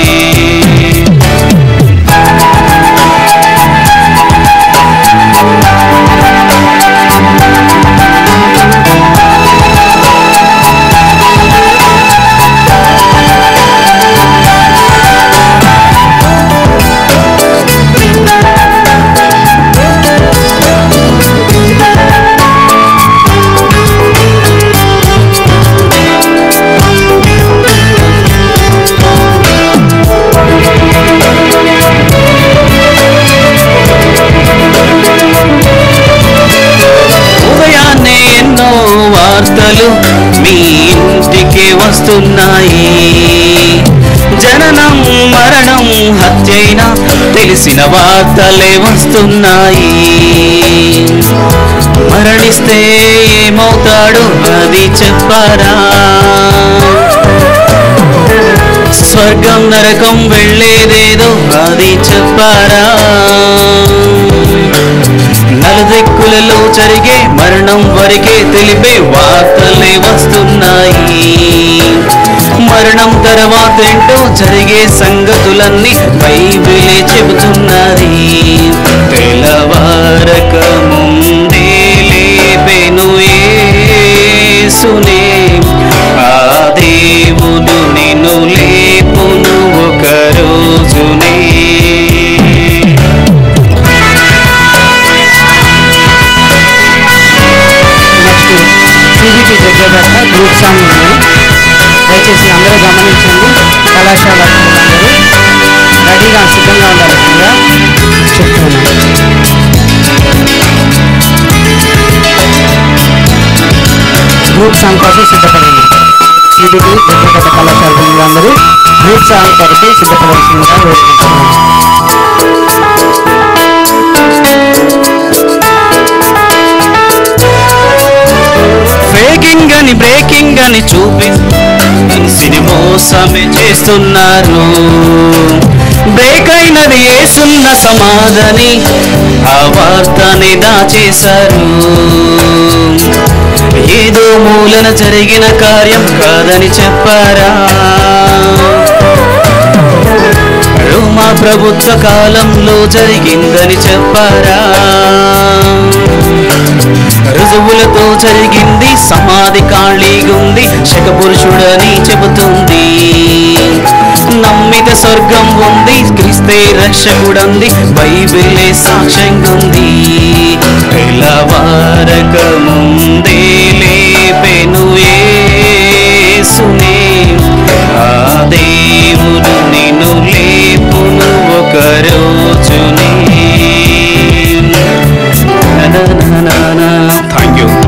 ఉదయాన్నే ఎన్నో వార్తలు మీ ఇంటికి వస్తున్నాయి జననం మరణం హత్యైన తెలిసిన వార్తలే వస్తున్నాయి మరణిస్తే ఏమవుతాడు అది చెప్పారా స్వర్గం నరకం వెళ్ళేదేదో అది చెప్పారా నలుదిక్కులలో జరిగే మరణం వరకే తెలిపే వార్తలే వస్తున్నాయి మరణం తర్వాత ఏంటో జరిగే సంగతులన్నీ బైబిలే చెబుతున్నది తెల్లవారక ముందే లేపెను యేసునే ఆ దేవుడు నిన్ను లేపును ఒక రోజునే సిబిటి దగ్గర గ్రూప్ సాంగ్ ఉంది దయచేసి అందరూ గమనించండి కళాశాల పిల్లలందరూ రెడీగా సిద్ధంగా ఉండాల్సిందిగా చెప్తున్నాను గ్రూప్ సాంగ్ కోసం సిద్ధపడండి సిబిటి దగ్గర కళాశాల పిల్లలందరూ గ్రూప్ సాంగ్ కొరకు సిద్ధపడాల్సిందిగా వేడుకుంటున్నాను ఫేకింగ్ అని బ్రేకింగ్ అని చూపి మనిషిని మోసమే చేస్తున్నారు బ్రేక్ అయినది ఏసున్న సమాధని ఆ వార్తని దాచేశారు ఏదో మూలన జరిగిన కార్యం కాదని చెప్పారా రోమా ప్రభుత్వ కాలంలో జరిగిందని చెప్పారా రుజువులతో జరిగింది సమాధి ఖాళీగుంది శకపురుషుడని చెబుతుంది నమ్మిత స్వర్గం ఉంది క్రీస్తే రక్షకుడంది బైబిలే సాక్ష్యంగా ఉంది తెల్లవారక ముందే లేపెను యేసునే ఆ దేవుడు నిన్ను లేపును ఒక రోజునే థ్యాంక్ యూ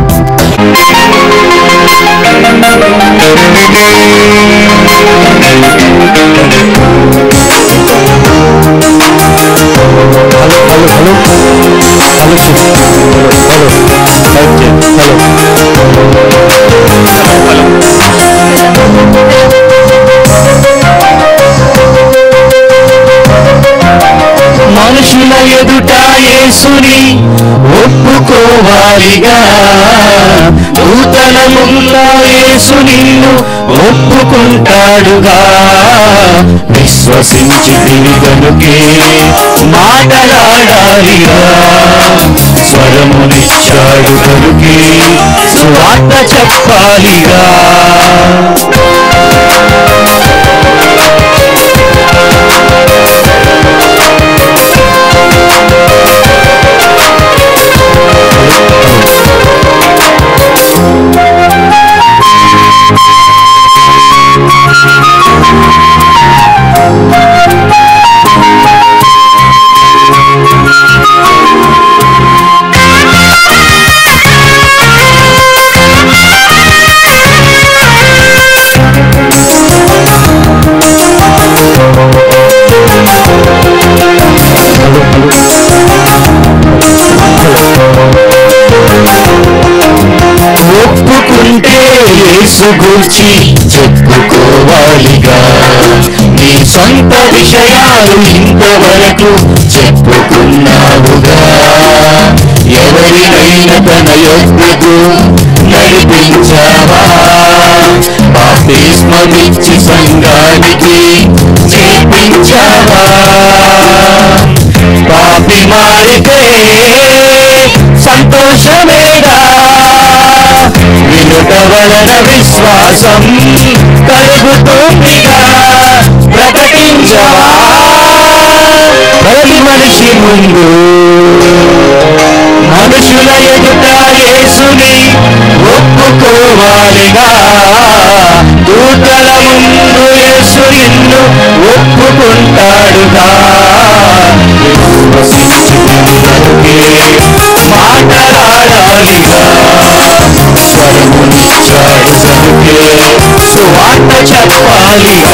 మనుషుల ఎదుట యేసుని ఒప్పుకోవాలిగా దూతల ముంద యేసు నిన్ను ఒప్పుకుంటాడుగా విశ్వసించి తిని గనుకే మాటలాడాలిగా స్వరమునిచ్చాడు గనుకే సువార్త చెప్పాలిగా యేసు గూర్చి చెప్పుకోవాలిగా నీ సొంత విషయాలు ఇంతవరకు చెప్పుకున్నావుగా ఎవరినైనా తన యొక్కకు నడిపించావా బాప్తిస్మమిచ్చి సంఘానికి చేపించావా పాపి మారితే సంతోషమేగా వినుట వలన విశ్వాసం కలుగుతుందిగా ప్రకటించవా ప్రతి మనిషి ముందు మనుషుల ఎదుట యేసుని ఒప్పుకోవాలిగా దూతల ముందు యేసు నిన్ను ఒప్పుకుంటాడుగా మాట్లాడాలిగా స్వరమునిచ్చాడు కనుకే సువార్త చెప్పాలిగా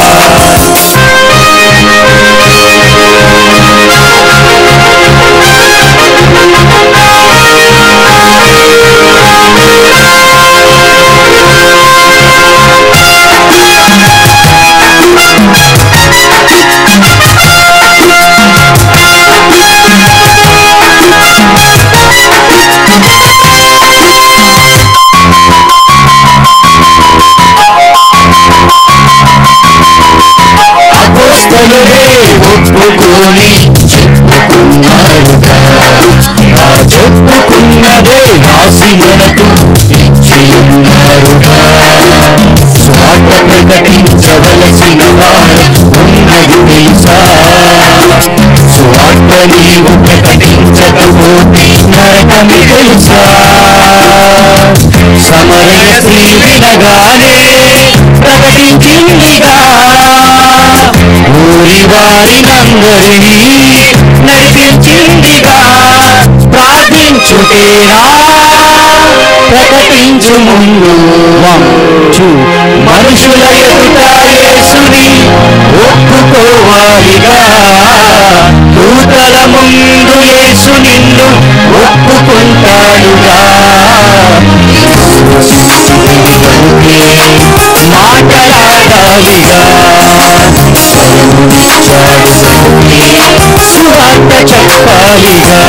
అపోస్తలుడే ఒప్పుకొని చెప్పుకున్నారుగా ఆ చెప్పుకున్నదే రాసి మనకు ఇచ్చియున్నారుగా స్వార్థ ప్రకటించవలసిన వారు ఉన్నది తెలుసా స్వార్థ నీవు ప్రకటించకపోతే నరకమి తెలుసా సమరయ స్త్రీ వినగానే ప్రకటించిందిగా ఊరి వారినందరినీ నడిపించిందిగా ప్రార్థించుటేనా ప్రకటించు ముందు మనుషుల ఎదుట యేసుని ఒప్పుకోవాలిగా దూతల ముందు యేసు నిన్ను ఒప్పుకుంటాడుగా మాట్లాడాలిగా స్వరమునిచ్చాడు కనుకే సువార్త చెప్పాలిగా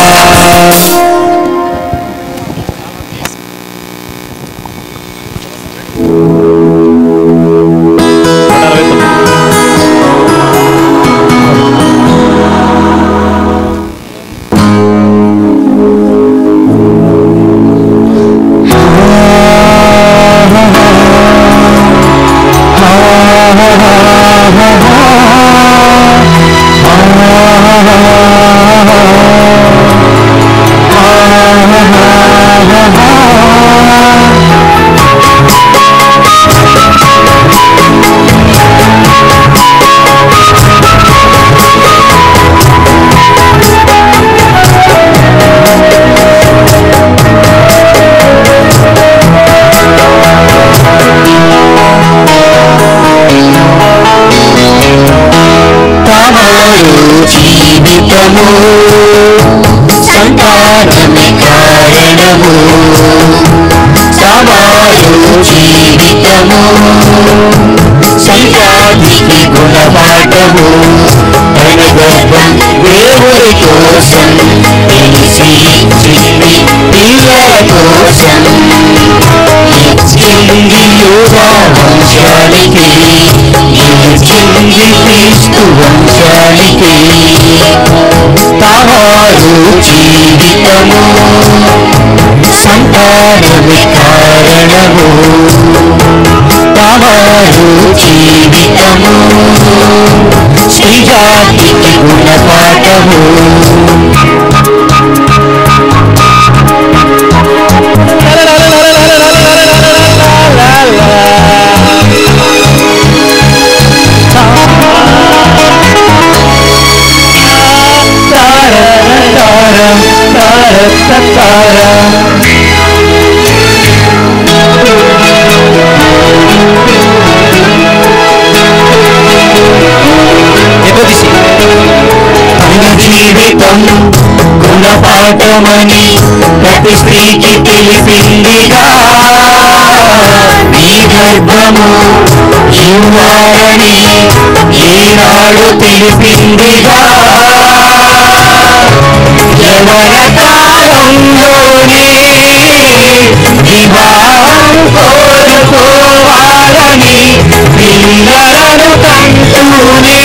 తమరు జీవితము సంతానమే కారణము తమరు జీవితము సంతానికి గుణపాఠము తన గర్భం దేవుడి కోసం తెలిసి ఇచ్చింది పిల్లల కోసం ఇచ్చింది యోగా వంశానికి ఇచ్చింది క్రీస్తు వంశానికి తావారు జీవితము సంతానమే కారణము తావారు జీవితము శ్రీజాతికి గుణపాఠము ఎక్కువ తీసి జీవితం గుణపాఠమని ప్రతి స్త్రీకి తెలిసిందిగా నీ గర్భము ఇవ్వాలని ఈనాడు తెలిపిందిగా యవన కాలంలోనే వివాహం కోరుకోవాలని పిల్లలను కంటూనే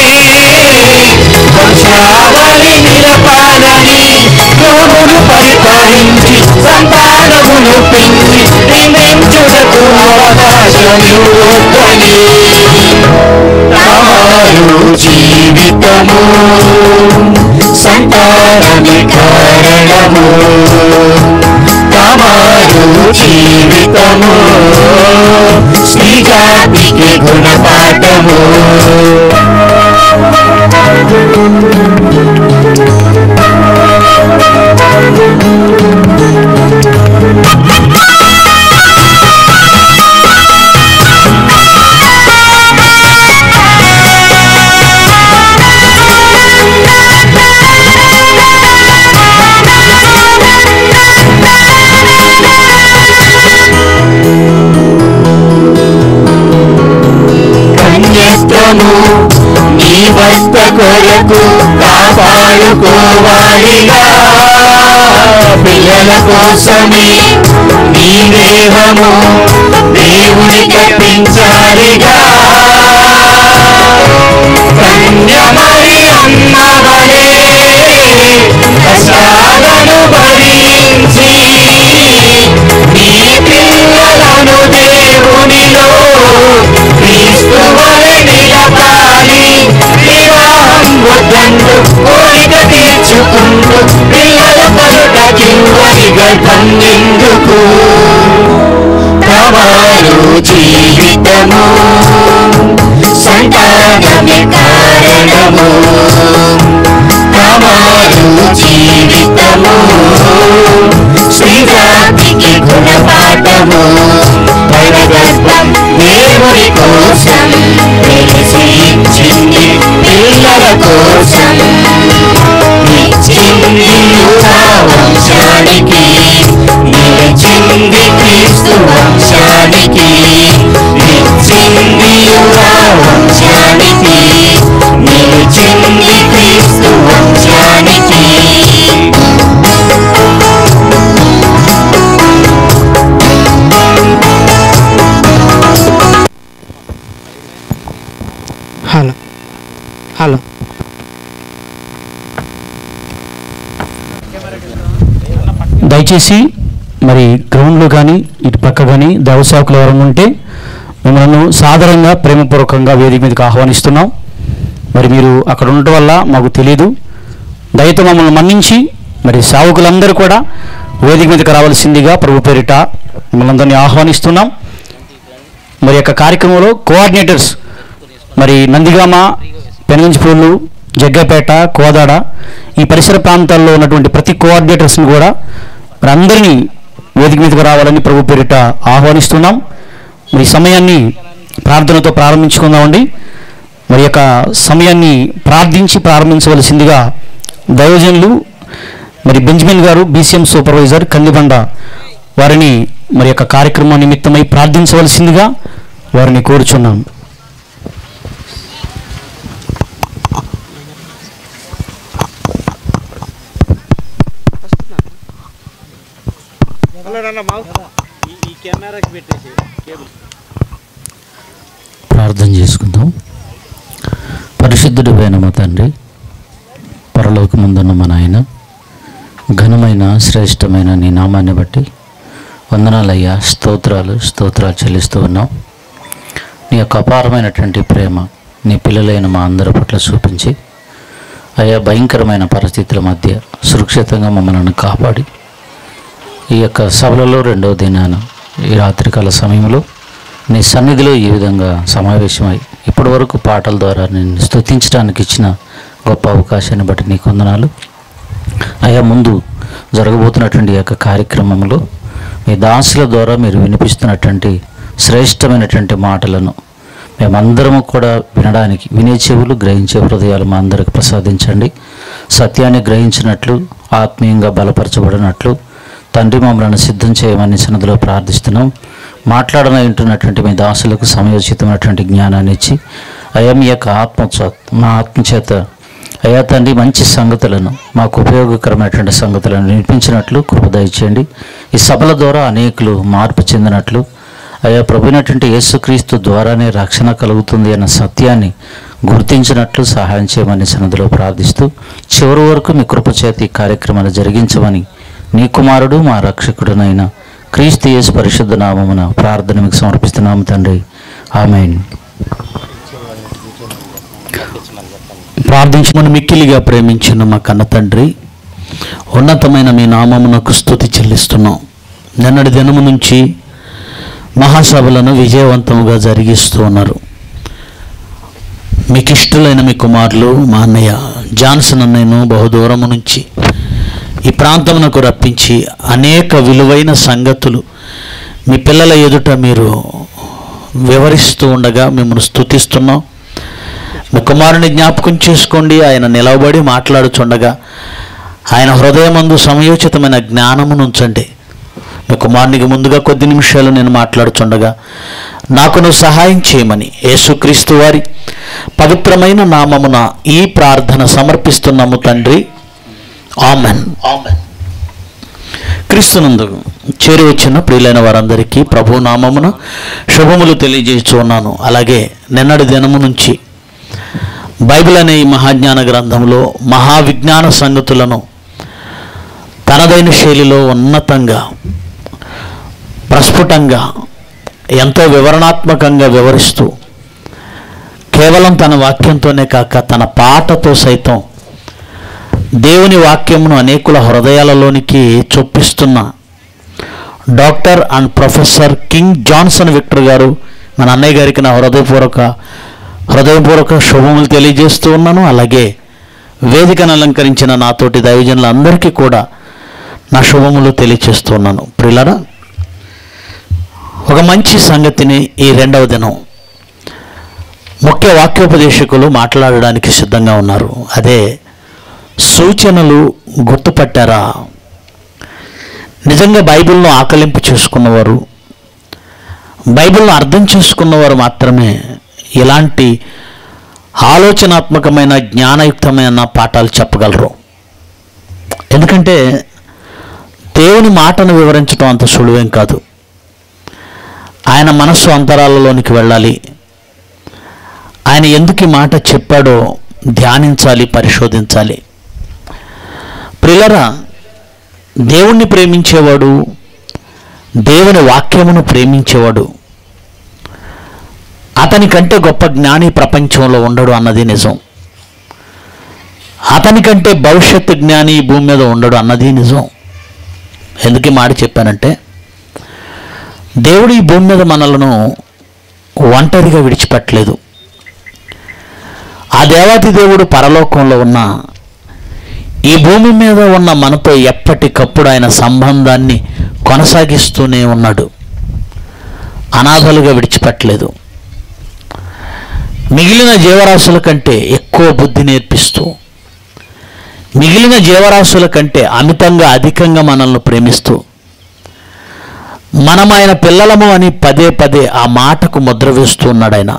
వంశావళి నిలపాలని లోమును పరిపాలించి సంతానమును పెంచి నిందించుటకు అవకాశమివ్వని తమారు జీవితము సంతానమే కారణము తమారు జీవితము శ్రీ జాతికి గుణపాఠము కన్యత్వము నీ భర్త కొరకు కాపాడుకోవాలిగా పిల్లల కోసమే నీ దేహము దేవుని కప్పించాలిగా కన్యమరి అమ్మవలే కష్టాలను భరించి నీ పిల్లలను దేవునిలో క్రీస్తు వలె నిలపాలి వివాహం వద్దంటూ కోరిక తీర్చుకుంటూ పిల్లల కొరట కిందరి గర్భం ఎందుకు తమారు జీవితము సంతానమే కారణము తమారు జీవితము శ్రీజాతికి గుణపాఠము పరగర్భం దేవుని కోసం తెలిసి ఇచ్చింది పిల్లల కోసం ఇచ్చింది యుగా వంశానికి నిలిచింది క్రీస్తు వంశానికి ఇచ్చింది యుగా వంశానికి నిలిచింది క్రీస్తు వంశానికి హలో హలో దయచేసి మరి గ్రౌండ్లో కానీ ఇటు పక్క కానీ దేవసాకులు ఎవరైనా ఉంటే మిమ్మల్ని సాధారణంగా ప్రేమపూర్వకంగా వేదిక మీదకి ఆహ్వానిస్తున్నాం మరి మీరు అక్కడ ఉండటం వల్ల మాకు తెలియదు దయతో మమ్మల్ని మన్నించి మరి సావుకులందరూ కూడా వేదిక మీదకి రావాల్సిందిగా ప్రభు పేరిట మిమ్మల్ని అందరినీ ఆహ్వానిస్తున్నాం మరి యొక్క కార్యక్రమంలో కోఆర్డినేటర్స్ మరి నందిగామ పెనగంచిపూళ్ళు జగ్గపేట కోదాడ ఈ పరిసర ప్రాంతాల్లో ఉన్నటువంటి ప్రతి కోఆర్డినేటర్స్ని కూడా మరి అందరినీ వేదిక మీదకి రావాలని ప్రభు పేరిట ఆహ్వానిస్తున్నాం మరి ఈ సమయాన్ని ప్రార్థనతో ప్రారంభించుకుందామండి మరి యొక్క సమయాన్ని ప్రార్థించి ప్రారంభించవలసిందిగా దయోజనులు మరి బెంజమిన్ గారు బీసీఎం సూపర్వైజర్ కందిబండ వారిని మరి యొక్క కార్యక్రమం నిమిత్తమై ప్రార్థించవలసిందిగా వారిని కోరుచున్నాం ఈ కెమెరాకి పెట్టేసి కేబుల్ ప్రార్థన చేసుకుందాం పరిశుద్ధుడు మా తండ్రి పరలోకముందున్న మా నాయన ఘనమైన శ్రేష్టమైన నీ నామాన్ని బట్టి వందనాలయ్యా స్తోత్రాలు స్తోత్రాలు చెల్లిస్తూ ఉన్నాం నీ యొక్క అపారమైనటువంటి ప్రేమ నీ పిల్లలైన మా అందరి పట్ల చూపించి అయా భయంకరమైన పరిస్థితుల మధ్య సురక్షితంగా మమ్మల్ని కాపాడి ఈ యొక్క సభలలో రెండవ దినాన ఈ రాత్రికాల సమయంలో నీ సన్నిధిలో ఈ విధంగా సమావేశమై ఇప్పటి వరకు పాటల ద్వారా నేను స్తుతించడానికి ఇచ్చిన గొప్ప అవకాశాన్ని బట్టి నీకు వందనాలు అయ్యా ముందు జరగబోతున్నటువంటి ఈ యొక్క కార్యక్రమంలో మీ దాసుల ద్వారా మీరు వినిపిస్తున్నటువంటి శ్రేష్టమైనటువంటి మాటలను మేమందరము కూడా వినడానికి వినే చెవులు గ్రహించే హృదయాలు మా అందరికి ప్రసాదించండి సత్యాన్ని గ్రహించినట్లు ఆత్మీయంగా బలపరచబడినట్లు తండ్రి మమ్మల్ని సిద్ధం చేయమని సన్నదిలో ప్రార్థిస్తున్నాం మాట్లాడన వింటున్నటువంటి మీ దాసులకు సమయోచితమైనటువంటి జ్ఞానాన్ని ఇచ్చి అయా మీ యొక్క ఆత్మ మా ఆత్మచేత అయా తండ్రి మంచి సంగతులను మాకు ఉపయోగకరమైనటువంటి సంగతులను వినిపించినట్లు కృప దయచేయండి ఈ సభల ద్వారా అనేకులు మార్పు చెందినట్లు అయా ప్రభునటువంటి యేసుక్రీస్తు ద్వారానే రక్షణ కలుగుతుంది అన్న సత్యాన్ని గుర్తించినట్లు సహాయం చేయమని సన్నదిలో ప్రార్థిస్తూ చివరి వరకు మీ కృపచేత ఈ కార్యక్రమాలు జరిగించమని నీ కుమారుడు మా రక్షకుడునైన క్రీస్తు యేసు పరిశుద్ధ నామమున ప్రార్థన మీకు సమర్పిస్తున్నాము తండ్రి ఆమెన్ ప్రార్థించమని మిక్కిలిగా ప్రేమించిన మా కన్న తండ్రి ఉన్నతమైన మీ నామమునకు స్తుతి చెల్లిస్తున్నాం నిన్నటి దినము నుంచి మహాసభలను విజయవంతంగా జరిగిస్తూ ఉన్నారు మీకు ఇష్టలైన మీ కుమారులు మా అన్నయ్య జాన్సన్ అన్నయ్యను బహుదూరము నుంచి ఈ ప్రాంతమునకు రప్పించి అనేక విలువైన సంగతులు మీ పిల్లల ఎదుట మీరు వివరిస్తూ ఉండగా మిమ్మల్ని స్తుతిస్తున్నాం మీ కుమారుని జ్ఞాపకం చేసుకోండి ఆయన నిలవబడి మాట్లాడుచుండగా ఆయన హృదయమందు సమయోచితమైన జ్ఞానమును ఉంచండి మీ కుమారునికి ముందుగా కొద్ది నిమిషాలు నేను మాట్లాడుచుండగా నాకు నువ్వు సహాయం చేయమని యేసుక్రీస్తు వారి పవిత్రమైన నామమున ఈ ప్రార్థన సమర్పిస్తున్నాము తండ్రి ఆమెన్ క్రీస్తునందు చేరి వచ్చిన ప్రియులైన వారందరికీ ప్రభు నామమున శుభములు తెలియజేస్తున్నాను అలాగే నిన్నటి దినము నుంచి బైబిల్ అనే ఈ మహాజ్ఞాన గ్రంథంలో మహావిజ్ఞాన సంగతులను తనదైన శైలిలో ఉన్నతంగా ప్రస్ఫుటంగా ఎంతో వివరణాత్మకంగా వివరిస్తూ కేవలం తన వాక్యంతోనే కాక తన పాటతో సైతం దేవుని వాక్యమును అనేకుల హృదయాలలోనికి చొప్పిస్తున్న doctor and professor king Johnson Victor గారు మన అన్నయ్య గారికి నా హృదయపూర్వక హృదయపూర్వక శుభములు తెలియజేస్తూ ఉన్నాను అలాగే వేదికను అలంకరించిన నాతోటి దైవజనులందరికీ కూడా నా శుభములు తెలియజేస్తున్నాను ప్రిలరా ఒక మంచి సంగతిని ఈ రెండవ దినం ముఖ్య వాక్యోపదేశకులు మాట్లాడడానికి సిద్ధంగా ఉన్నారు అదే సూచనలు గుర్తుపట్టారా నిజంగా బైబిల్ను ఆకలింపు చేసుకున్నవారు బైబిల్ను అర్థం చేసుకున్నవారు మాత్రమే ఇలాంటి ఆలోచనాత్మకమైన జ్ఞానయుక్తమైన పాఠాలు చెప్పగలరు ఎందుకంటే దేవుని మాటను వివరించడం అంత సులువేం కాదు ఆయన మనస్సు అంతరాలలోనికి వెళ్ళాలి ఆయన ఎందుకు ఈ మాట చెప్పాడో ధ్యానించాలి పరిశోధించాలి ప్రిలరా దేవుణ్ణి ప్రేమించేవాడు దేవుని వాక్యమును ప్రేమించేవాడు అతని కంటే గొప్ప జ్ఞాని ప్రపంచంలో ఉండడు అన్నది నిజం అతని కంటే భవిష్యత్తు జ్ఞాని ఈ భూమి మీద ఉండడు అన్నది నిజం ఎందుకు ఈ మాట చెప్పానంటే దేవుడు ఈ భూమి మీద మనలను ఒంటరిగా విడిచిపెట్టలేదు ఆ దేవాతి దేవుడు పరలోకంలో ఉన్న ఈ భూమి మీద ఉన్న మనతో ఎప్పటికప్పుడు ఆయన సంబంధాన్ని కొనసాగిస్తూనే ఉన్నాడు అనాథలుగా విడిచిపెట్టలేదు మిగిలిన జీవరాశుల కంటే ఎక్కువ బుద్ధి నేర్పిస్తూ మిగిలిన జీవరాశుల కంటే అమితంగా అధికంగా మనల్ని ప్రేమిస్తూ మనం ఆయన పిల్లలము అని పదే పదే ఆ మాటకు ముద్ర వేస్తూ ఉన్నాడు ఆయన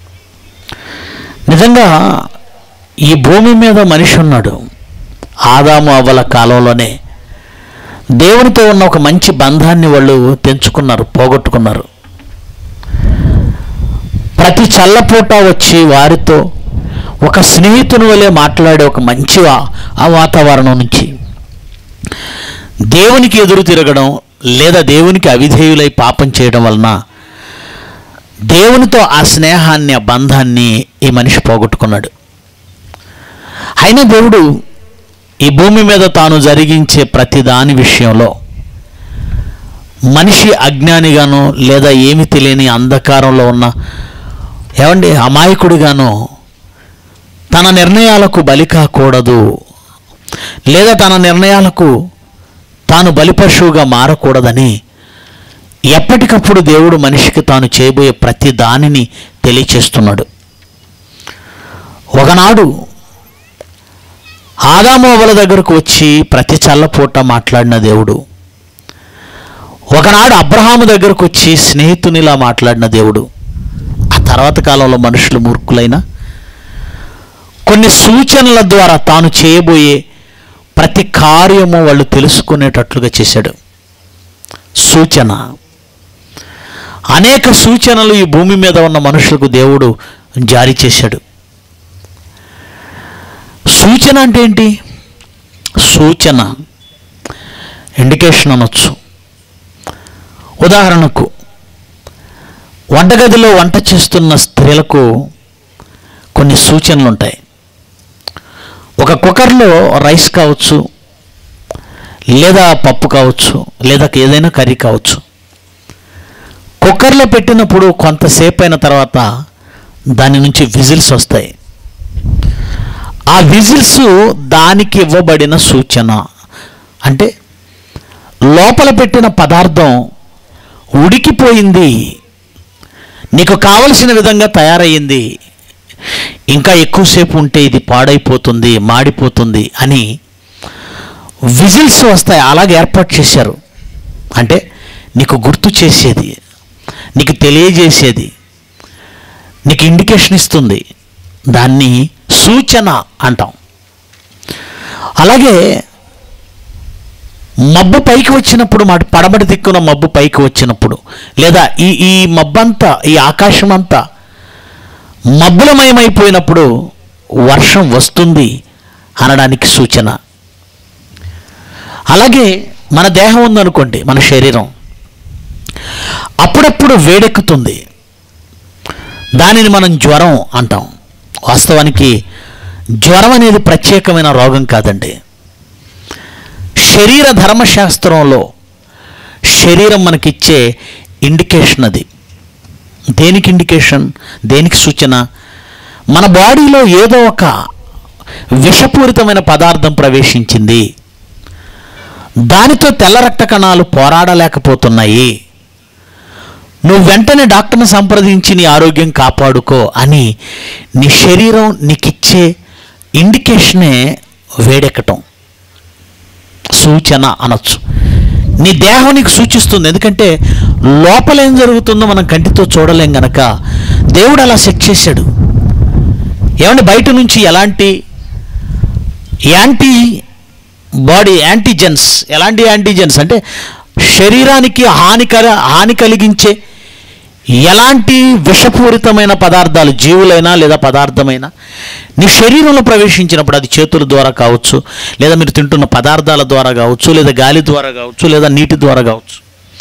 నిజంగా ఈ భూమి మీద మనిషి ఉన్నాడు ఆదాము అవ్వల కాలంలోనే దేవునితో ఉన్న ఒక మంచి బంధాన్ని వాళ్ళు తెంచుకున్నారు పోగొట్టుకున్నారు ప్రతి చల్లపూట వచ్చి వారితో ఒక స్నేహితుని వలె మాట్లాడే ఒక మంచి వా- ఆ వాతావరణం నుంచి దేవునికి ఎదురు తిరగడం లేదా దేవునికి అవిధేయులై పాపం చేయడం వలన దేవునితో ఆ స్నేహాన్ని ఆ బంధాన్ని ఈ మనిషి పోగొట్టుకున్నాడు అయినా దేవుడు ఈ భూమి మీద తాను జరిగించే ప్రతి దాని విషయంలో మనిషి అజ్ఞానిగానో లేదా ఏమి తెలియని అంధకారంలో ఉన్న ఏమండి అమాయకుడిగానో తన నిర్ణయాలకు బలి కాకూడదు లేదా తన నిర్ణయాలకు తాను బలిపశువుగా మారకూడదని ఎప్పటికప్పుడు దేవుడు మనిషికి తాను చేయబోయే ప్రతి దానిని తెలియచేస్తున్నాడు ఒకనాడు ఆదామోవల దగ్గరకు వచ్చి ప్రతి చల్లపూట మాట్లాడిన దేవుడు ఒకనాడు అబ్రహాము దగ్గరకు వచ్చి స్నేహితునిలా మాట్లాడిన దేవుడు ఆ తర్వాత కాలంలో మనుషులు మూర్ఖులైన కొన్ని సూచనల ద్వారా తాను చేయబోయే ప్రతి కార్యము వాళ్ళు తెలుసుకునేటట్లుగా చేశాడు సూచన అనేక సూచనలు ఈ భూమి మీద ఉన్న మనుషులకు దేవుడు జారీ చేశాడు సూచన అంటే ఏంటి సూచన ఇండికేషన్ అనొచ్చు ఉదాహరణకు వంటగదిలో వంట చేస్తున్న స్త్రీలకు కొన్ని సూచనలు ఉంటాయి ఒక కుక్కర్లో రైస్ కావచ్చు లేదా పప్పు కావచ్చు లేదా ఏదైనా కర్రీ కావచ్చు కుక్కర్లో పెట్టినప్పుడు కొంతసేపు అయిన తర్వాత దాని నుంచి విజిల్స్ వస్తాయి ఆ విజిల్స్ దానికి ఇవ్వబడిన సూచన అంటే లోపల పెట్టిన పదార్థం ఉడికిపోయింది నీకు కావలసిన విధంగా తయారయ్యింది ఇంకా ఎక్కువసేపు ఉంటే ఇది పాడైపోతుంది మాడిపోతుంది అని విజిల్స్ వస్తాయి అలాగే ఏర్పాటు చేశారు అంటే నీకు గుర్తు చేసేది నీకు తెలియజేసేది నీకు ఇండికేషన్ ఇస్తుంది దాన్ని సూచన అంటాం అలాగే మబ్బు పైకి వచ్చినప్పుడు మాట పడమటి దిక్కున మబ్బు పైకి వచ్చినప్పుడు లేదా ఈ ఈ మబ్బంతా ఈ ఆకాశం అంతా మబ్బులమయమైపోయినప్పుడు వర్షం వస్తుంది అనడానికి సూచన అలాగే మన దేహం ఉందనుకోండి మన శరీరం అప్పుడప్పుడు వేడెక్కుతుంది దానిని మనం జ్వరం అంటాం వాస్తవానికి జ్వరం అనేది ప్రత్యేకమైన రోగం కాదండి శరీర ధర్మశాస్త్రంలో శరీరం మనకిచ్చే ఇండికేషన్ అది దేనికి ఇండికేషన్ దేనికి సూచన మన బాడీలో ఏదో ఒక విషపూరితమైన పదార్థం ప్రవేశించింది దానితో తెల్ల రక్త కణాలు పోరాడలేకపోతున్నాయి నువ్వు వెంటనే డాక్టర్ని సంప్రదించి నీ ఆరోగ్యం కాపాడుకో అని నీ శరీరం నీకిచ్చే ఇండికేషనే వేడెక్కటం సూచన అనొచ్చు నీ దేహం నీకు సూచిస్తుంది ఎందుకంటే లోపల ఏం జరుగుతుందో మనం కంటితో చూడలేం గనక దేవుడు అలా సెట్ చేశాడు ఏమంటే బయట నుంచి ఎలాంటి యాంటీ బాడీ యాంటీజెన్స్ ఎలాంటి యాంటీజెన్స్ అంటే శరీరానికి హానికర హాని కలిగించే ఎలాంటి విషపూరితమైన పదార్థాలు జీవులైనా లేదా పదార్థమైనా నీ శరీరంలో ప్రవేశించినప్పుడు అది చేతుల ద్వారా కావచ్చు లేదా మీరు తింటున్న పదార్థాల ద్వారా కావచ్చు లేదా గాలి ద్వారా కావచ్చు లేదా నీటి ద్వారా కావచ్చు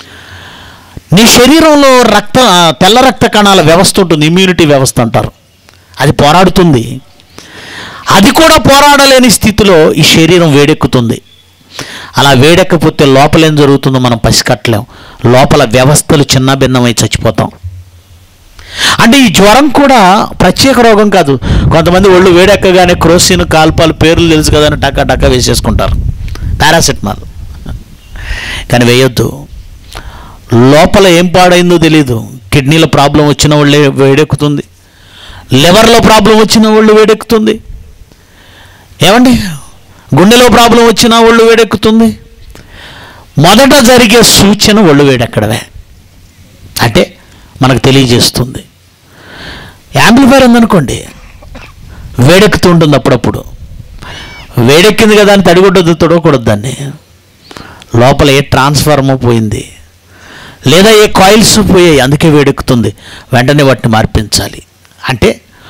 నీ శరీరంలో రక్త తెల్ల రక్త కణాల వ్యవస్థ ఉంటుంది ఇమ్యూనిటీ వ్యవస్థ అంటారు అది పోరాడుతుంది అది కూడా పోరాడలేని స్థితిలో ఈ శరీరం వేడెక్కుతుంది అలా వేడెక్కపోతే లోపల ఏం జరుగుతుందో మనం పసికట్టలేం లోపల వ్యవస్థలు చిన్న భిన్నమై చచ్చిపోతాం అంటే ఈ జ్వరం కూడా ప్రత్యేక రోగం కాదు కొంతమంది ఒళ్ళు వేడెక్కగానే క్రోసిన్ కాల్పాలు పేర్లు తెలుసు కదా అని టక్క టక్క వేసేసుకుంటారు పారాసెటమాల్ కానీ వేయొద్దు లోపల ఏం పాడైందో తెలియదు కిడ్నీలో ప్రాబ్లం వచ్చిన వాళ్ళే వేడెక్కుతుంది లివర్లో ప్రాబ్లం వచ్చిన వాళ్ళు వేడెక్కుతుంది ఏమండి గుండెలో ప్రాబ్లం వచ్చిన ఒళ్ళు వేడెక్కుతుంది మొదట జరిగే సూచన ఒళ్ళు వేడెక్కడమే అంటే మనకు తెలియజేస్తుంది యాంప్లిఫైర్ ఉందనుకోండి వేడెక్కుతూ ఉంటుంది అప్పుడప్పుడు వేడెక్కింది కదా అని తడిగొడ్డదు తొడవకూడదు దాన్ని లోపల ఏ ట్రాన్స్ఫార్మర్ పోయింది లేదా ఏ కాయిల్స్ పోయాయి అందుకే వేడెక్కుతుంది వెంటనే వాటిని మార్పించాలి అంటే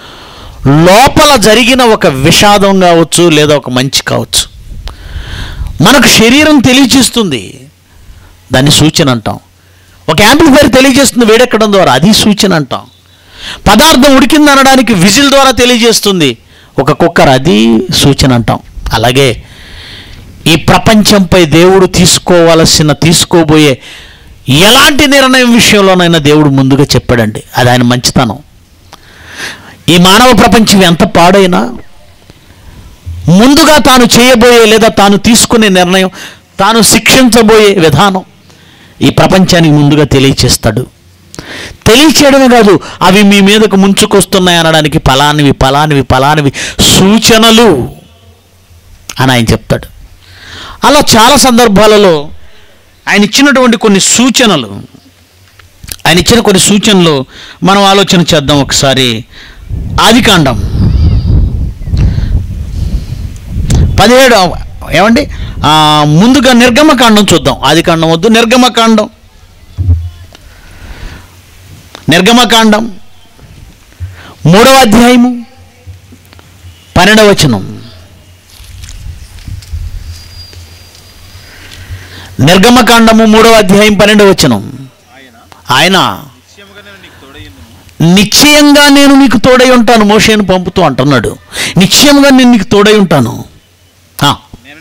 లోపల జరిగిన ఒక విషాదం కావచ్చు లేదా ఒక మంచి కావచ్చు మనకు శరీరం తెలియచేస్తుంది దాన్ని సూచన అంటాం ఒక యాంప్లిఫైర్ తెలియజేస్తుంది వేడెక్కడం ద్వారా అది సూచన అంటాం పదార్థం ఉడికింది అనడానికి విజిల్ ద్వారా తెలియజేస్తుంది ఒక కుక్కర్ అది సూచన అంటాం అలాగే ఈ ప్రపంచంపై దేవుడు తీసుకోవలసిన తీసుకోబోయే ఎలాంటి నిర్ణయం విషయంలోనైనా దేవుడు ముందుగా చెప్పాడండి అది ఆయన మంచితనం ఈ మానవ ప్రపంచం ఎంత పాడైనా ముందుగా తాను చేయబోయే లేదా తాను తీసుకునే నిర్ణయం తాను శిక్షించబోయే విధానం ఈ ప్రపంచానికి ముందుగా తెలియచేస్తాడు తెలియచేయడమే కాదు అవి మీ మీదకు ముంచుకొస్తున్నాయి అనడానికి ఫలానివి ఫలానివి ఫలానివి సూచనలు అని ఆయన చెప్తాడు అలా చాలా సందర్భాలలో ఆయన ఇచ్చినటువంటి కొన్ని సూచనలు ఆయన ఇచ్చిన కొన్ని సూచనలు మనం ఆలోచన చేద్దాం ఒకసారి ఆదికాండం పదిహేడు ఏమండి ఆ, ముందుగా నిర్గమకాండం చూద్దాం ఆదికాండం వద్దు నిర్గమకాండం నిర్గమకాండం మూడవ అధ్యాయము పన్నెండవ వచనం నిర్గమకాండము మూడవ అధ్యాయం పన్నెండవ వచనం ఆయన నిశ్చయంగా నేను నీకు తోడై ఉంటాను మోషేను పంపుతూ అంటున్నాడు నిశ్చయంగా నేను నీకు తోడై ఉంటాను ఆ.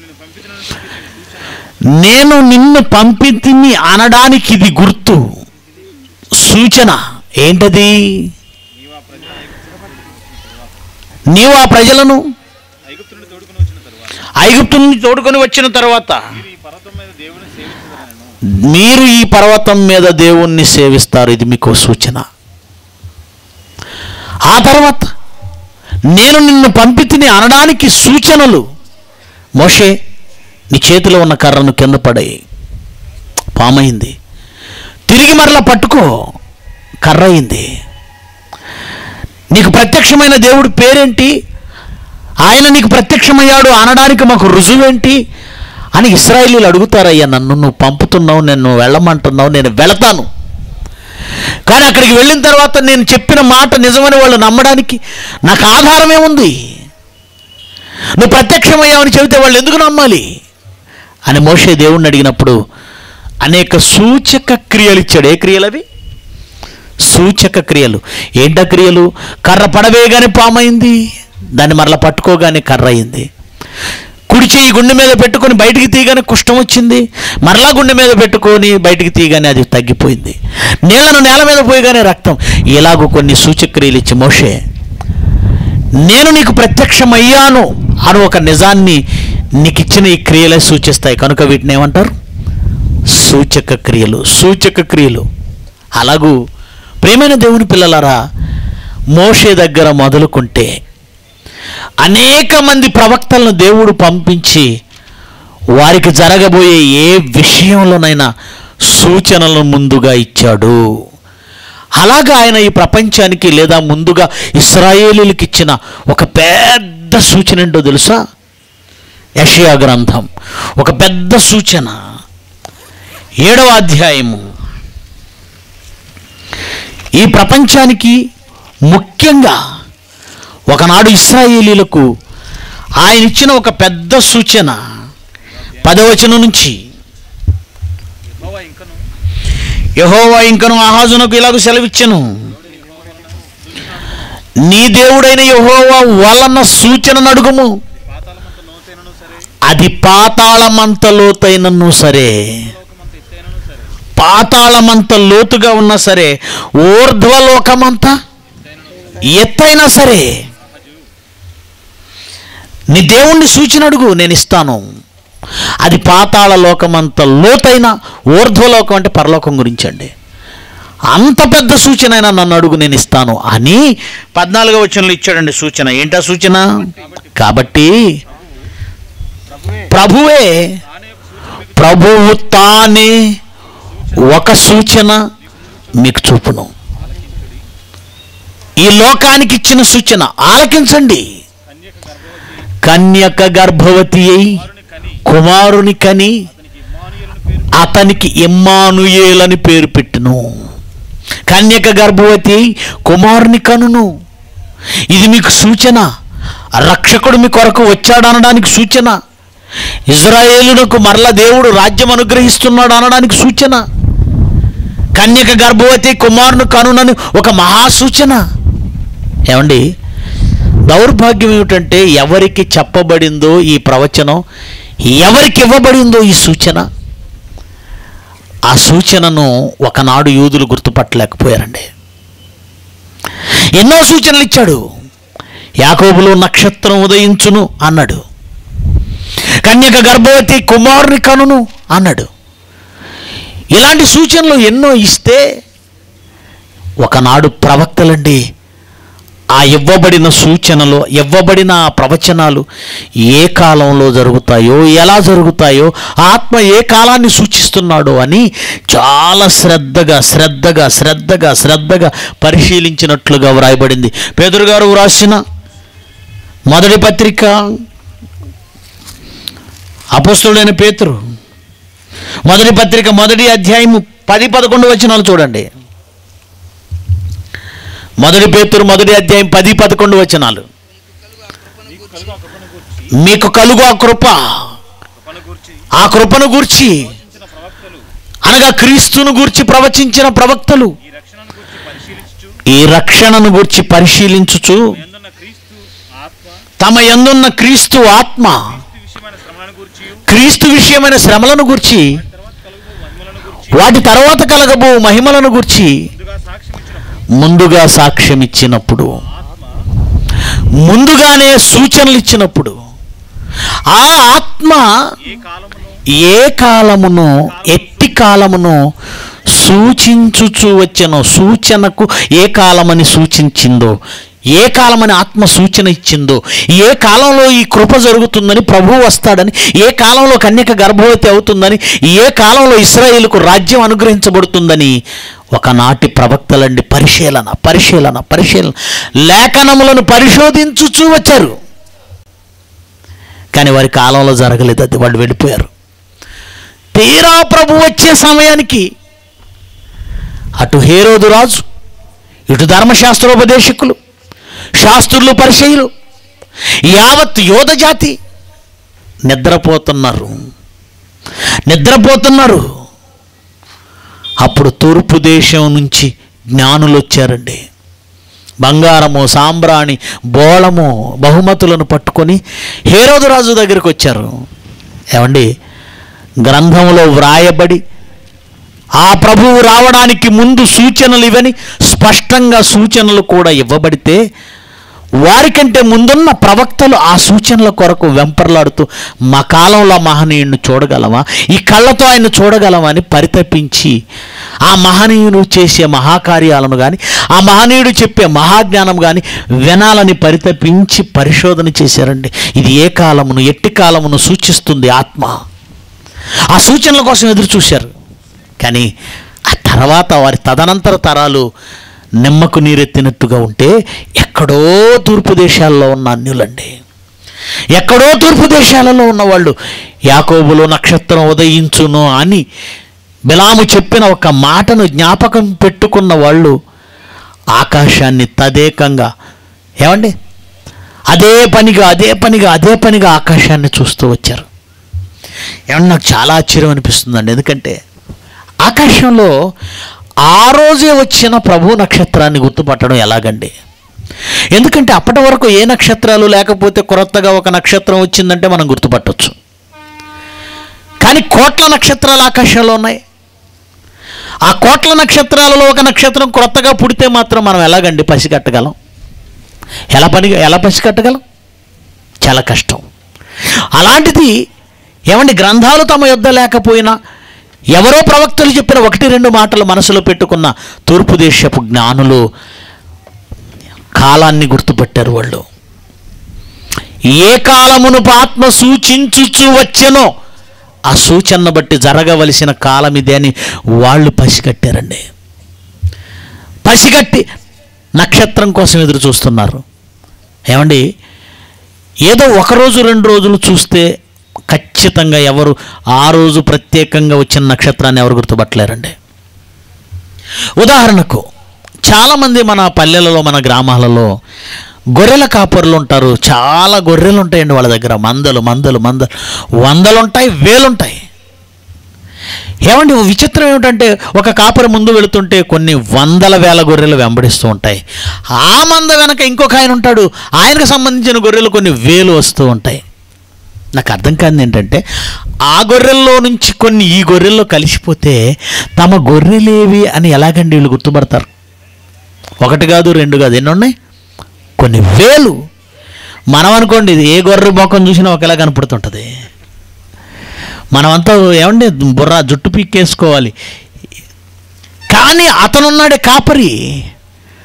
నేను నిన్ను పంపితిని అనడానికి ఇది గుర్తు సూచన ఏంటది నీవు ఆ ప్రజలను ఐగుప్తు నుండి తోడుకొని వచ్చిన తర్వాత మీరు ఈ పర్వతం మీద దేవుణ్ణి సేవిస్తారు ఇది మీకు సూచన ఆ తర్వాత నేను నిన్ను పంపితిని అనడానికి సూచనలు మోషే నీ చేతిలో ఉన్న కర్రను కింద పడాయి పామైంది తిరిగి మరలా పట్టుకో కర్ర అయింది నీకు ప్రత్యక్షమైన దేవుడి పేరేంటి ఆయన నీకు ప్రత్యక్షమయ్యాడు అనడానికి మాకు రుజువేంటి అని ఇస్రాయేలీలు అడుగుతారయ్యా నన్ను నువ్వు పంపుతున్నావు నన్ను వెళ్ళమంటున్నావు నేను వెళతాను కానీ అక్కడికి వెళ్ళిన తర్వాత నేను చెప్పిన మాట నిజమని వాళ్ళు నమ్మడానికి నాకు ఆధారమే ఉంది నువ్వు ప్రత్యక్షమయ్యావని చెబితే వాళ్ళు ఎందుకు నమ్మాలి అని మోషే దేవుణ్ణి అడిగినప్పుడు అనేక సూచక క్రియలు ఇచ్చాడు ఏ క్రియలు అవి సూచక క్రియలు ఏంటా క్రియలు కర్ర పడవేగానే పామైంది దాన్ని మరలా పట్టుకోగానే కర్ర అయింది కుడి చేయి గుండె మీద పెట్టుకొని బయటికి తీయగానే కుష్టం వచ్చింది మరలా గుండె మీద పెట్టుకొని బయటికి తీయగానే అది తగ్గిపోయింది నీళ్లను నేల మీద పోయగానే రక్తం ఇలాగూ కొన్ని సూచక్రియలు ఇచ్చి మోషే నేను నీకు ప్రత్యక్షమయ్యాను అని ఒక నిజాన్ని నీకు ఇచ్చిన ఈ క్రియలే సూచిస్తాయి కనుక వీటిని ఏమంటారు సూచక క్రియలు సూచక క్రియలు అలాగూ ప్రేమైన దేవుని పిల్లలారా మోషే దగ్గర మొదలుకుంటే అనేక మంది ప్రవక్తలను దేవుడు పంపించి వారికి జరగబోయే ఏ విషయంలోనైనా సూచనలను ముందుగా ఇచ్చాడు అలాగా ఆయన ఈ ప్రపంచానికి లేదా ముందుగా ఇస్రాయేలీలకు ఇచ్చిన ఒక పెద్ద సూచన ఏంటో తెలుసా యషయా గ్రంథం ఒక పెద్ద సూచన ఏడవ అధ్యాయము ఈ ప్రపంచానికి ముఖ్యంగా ఒకనాడు ఇస్రాయేలీలకు ఆయన ఇచ్చిన ఒక పెద్ద సూచన పదవచనం నుంచి యహోవా ఇంకను ఆహాజునకు ఇలాగ సెలవిచ్చను నీ దేవుడైన యహోవా వలన సూచన నడుగుము అది పాతాళమంత లోతైనను సరే పాతాళమంత లోతుగా ఉన్నా సరే ఊర్ధ్వలోకమంతా ఎత్తైనా సరే నీ దేవుణ్ణి సూచన అడుగు నేను ఇస్తాను అది పాతాళ లోకమంత లోతైన ఊర్ధ్వలోకం అంటే పరలోకం గురించి అండి అంత పెద్ద సూచన అయినా నన్ను అడుగు నేను ఇస్తాను అని పద్నాలుగో వచనంలో ఇచ్చాడండి సూచన ఏంటా సూచన కాబట్టి ప్రభువే ప్రభువు తానే ఒక సూచన మీకు చూపును ఈ లోకానికి ఇచ్చిన సూచన ఆలకించండి కన్యక గర్భవతి అయి కుమారుని కని అతనికి ఇమ్మానుయేలని పేరు పెట్టును కన్యక గర్భవతి అయి కుమారుని కనును ఇది మీకు సూచన రక్షకుడు మీ కొరకు వచ్చాడు అనడానికి సూచన ఇజ్రాయేలునకు మరల దేవుడు రాజ్యం అనుగ్రహిస్తున్నాడు అనడానికి సూచన కన్యక గర్భవతి కుమారుని కనునని ఒక మహాసూచన ఏమండి దౌర్భాగ్యం ఏమిటంటే ఎవరికి చెప్పబడిందో ఈ ప్రవచనం ఎవరికి ఇవ్వబడిందో ఈ సూచన ఆ సూచనను ఒకనాడు యూదులు గుర్తుపట్టలేకపోయారండి ఎన్నో సూచనలు ఇచ్చాడు యాకోబులో నక్షత్రం ఉదయించును అన్నాడు కన్యక గర్భవతి కుమారుని కనును అన్నాడు ఇలాంటి సూచనలు ఎన్నో ఇస్తే ఒకనాడు ప్రవక్తలండి ఆ ఇవ్వబడిన సూచనలు ఇవ్వబడిన ఆ ప్రవచనాలు ఏ కాలంలో జరుగుతాయో ఎలా జరుగుతాయో ఆత్మ ఏ కాలాన్ని సూచిస్తున్నాడో అని చాలా శ్రద్ధగా శ్రద్ధగా శ్రద్ధగా శ్రద్ధగా పరిశీలించినట్లుగా వ్రాయబడింది పేదరు గారు వ్రాసిన మొదటి పత్రిక అపస్తుడైన పేతురు మొదటి పత్రిక మొదటి అధ్యాయము పది పదకొండు వచనాలు చూడండి మొదటి పేతురు మొదటి అధ్యాయం పది పదకొండు వచనాలు మీకు కలుగు ఆ కృప ఆ కృపను గూర్చి అనగా క్రీస్తును గూర్చి ప్రవచించిన ప్రవక్తలు ఈ రక్షణను గూర్చి పరిశీలించుచు తమ యందున్న క్రీస్తు ఆత్మ క్రీస్తు విషయమైన శ్రమలను గూర్చి వాటి తర్వాత కలగబో మహిమలను గూర్చి ముందుగా సాక్ష్యం ఇచ్చినప్పుడు ముందుగానే సూచనలు ఇచ్చినప్పుడు ఆ ఆత్మ ఏ కాలమును ఎట్టి కాలమును సూచించుచు వచ్చెనో సూచనకు ఏ కాలమని సూచించిందో ఏ కాలమని ఆత్మ సూచన ఇచ్చిందో ఏ కాలంలో ఈ కృప జరుగుతుందని ప్రభువు వస్తాడని ఏ కాలంలో కన్యక గర్భవతి అవుతుందని ఏ కాలంలో ఇస్రాయేలుకు రాజ్యం అనుగ్రహించబడుతుందని ఒకనాటి ప్రవక్తలండి పరిశీలన పరిశీలన పరిశీలన లేఖనములను పరిశోధించుచూ వచ్చారు కానీ వారి కాలంలో జరగలేదు అది వాళ్ళు వెళ్ళిపోయారు తీరా ప్రభు వచ్చే సమయానికి అటు హేరోదు రాజు ఇటు ధర్మశాస్త్రోపదేశకులు శాస్త్రులు పరిచయులు యావత్ యోధ జాతి నిద్రపోతున్నారు నిద్రపోతున్నారు అప్పుడు తూర్పు దేశం నుంచి జ్ఞానులు వచ్చారండి బంగారము సాంబ్రాణి బోళము బహుమతులను పట్టుకొని హేరోదు రాజు దగ్గరికి వచ్చారు ఏమండి గ్రంథంలో వ్రాయబడి ఆ ప్రభువు రావడానికి ముందు సూచనలు ఇవని స్పష్టంగా సూచనలు కూడా ఇవ్వబడితే వారికంటే ముందున్న ప్రవక్తలు ఆ సూచనల కొరకు వెంపర్లాడుతూ మా కాలంలో ఆ మహనీయుడిని చూడగలమా ఈ కళ్ళతో ఆయన చూడగలమా అని పరితపించి ఆ మహనీయుడు చేసే మహాకార్యాలను కానీ ఆ మహనీయుడు చెప్పే మహాజ్ఞానం కానీ వినాలని పరితపించి పరిశోధన చేశారండి ఇది ఏ కాలమును ఎట్టి కాలమును సూచిస్తుంది ఆత్మ ఆ సూచనల కోసం ఎదురు చూశారు కానీ ఆ తర్వాత వారి తదనంతర తరాలు నిమ్మకు నీరెత్తినట్టుగా ఉంటే ఎక్కడో తూర్పు దేశాల్లో ఉన్న అన్యులండి ఎక్కడో తూర్పు దేశాలలో ఉన్నవాళ్ళు యాకోబులో నక్షత్రం ఉదయించును అని బిలాము చెప్పిన ఒక మాటను జ్ఞాపకం పెట్టుకున్న వాళ్ళు ఆకాశాన్ని తదేకంగా ఏమండి అదే పనిగా అదే పనిగా అదే పనిగా ఆకాశాన్ని చూస్తూ వచ్చారు ఏమన్నా నాకు చాలా ఆశ్చర్యం అనిపిస్తుందండి ఎందుకంటే ఆకాశంలో ఆ రోజే వచ్చిన ప్రభు నక్షత్రాన్ని గుర్తుపట్టడం ఎలాగండి ఎందుకంటే అప్పటి వరకు ఏ నక్షత్రాలు లేకపోతే కొత్తగా ఒక నక్షత్రం వచ్చిందంటే మనం గుర్తుపట్టవచ్చు కానీ కోట్ల నక్షత్రాలు ఆకాశంలో ఉన్నాయి ఆ కోట్ల నక్షత్రాలలో ఒక నక్షత్రం క్రొత్తగా పుడితే మాత్రం మనం ఎలాగండి పసిగట్టగలం ఎలా పని ఎలా పసిగట్టగలం చాలా కష్టం అలాంటిది ఏమండి గ్రంథాలు తమ యుద్ధ లేకపోయినా ఎవరో ప్రవక్తలు చెప్పిన ఒకటి రెండు మాటలు మనసులో పెట్టుకున్న తూర్పు దేశపు జ్ఞానులు కాలాన్ని గుర్తుపట్టారు వాళ్ళు ఏ కాలమును ఆత్మ సూచించుచు వచ్చెనో ఆ సూచనను బట్టి జరగవలసిన కాలం ఇదే అని వాళ్ళు పసిగట్టారండి పసిగట్టి నక్షత్రం కోసం ఎదురు చూస్తున్నారు ఏమండి ఏదో ఒక రోజు రెండు రోజులు చూస్తే ఖచ్చితంగా ఎవరు ఆ రోజు ప్రత్యేకంగా వచ్చిన నక్షత్రాన్ని ఎవరు గుర్తుపట్టలేరండి ఉదాహరణకు చాలామంది మన పల్లెలలో మన గ్రామాలలో గొర్రెల కాపరులు ఉంటారు చాలా గొర్రెలు ఉంటాయండి వాళ్ళ దగ్గర మందలు మందలు మందలు వందలు ఉంటాయి వేలుంటాయి ఏమండి విచిత్రం ఏమిటంటే ఒక కాపరి ముందు వెళుతుంటే కొన్ని వందల వేల గొర్రెలు వెంబడిస్తూ ఉంటాయి ఆ మంద వెనక ఇంకొక ఆయన ఉంటాడు ఆయనకు సంబంధించిన గొర్రెలు కొన్ని వేలు వస్తూ ఉంటాయి నాకు అర్థం కాదు ఏంటంటే ఆ గొర్రెల్లో నుంచి కొన్ని ఈ గొర్రెల్లో కలిసిపోతే తమ గొర్రెలేవి అని ఎలాగండి వీళ్ళు గుర్తుపడతారు ఒకటి కాదు రెండు కాదు ఎన్ని ఉన్నాయి కొన్ని వేలు మనం అనుకోండి ఇది ఏ గొర్రె మొఖం చూసినా ఒకేలా కనపడుతుంటుంది మనమంతా ఏమండి బుర్ర జుట్టు పీక్కేసుకోవాలి కానీ అతనున్నాడే కాపరి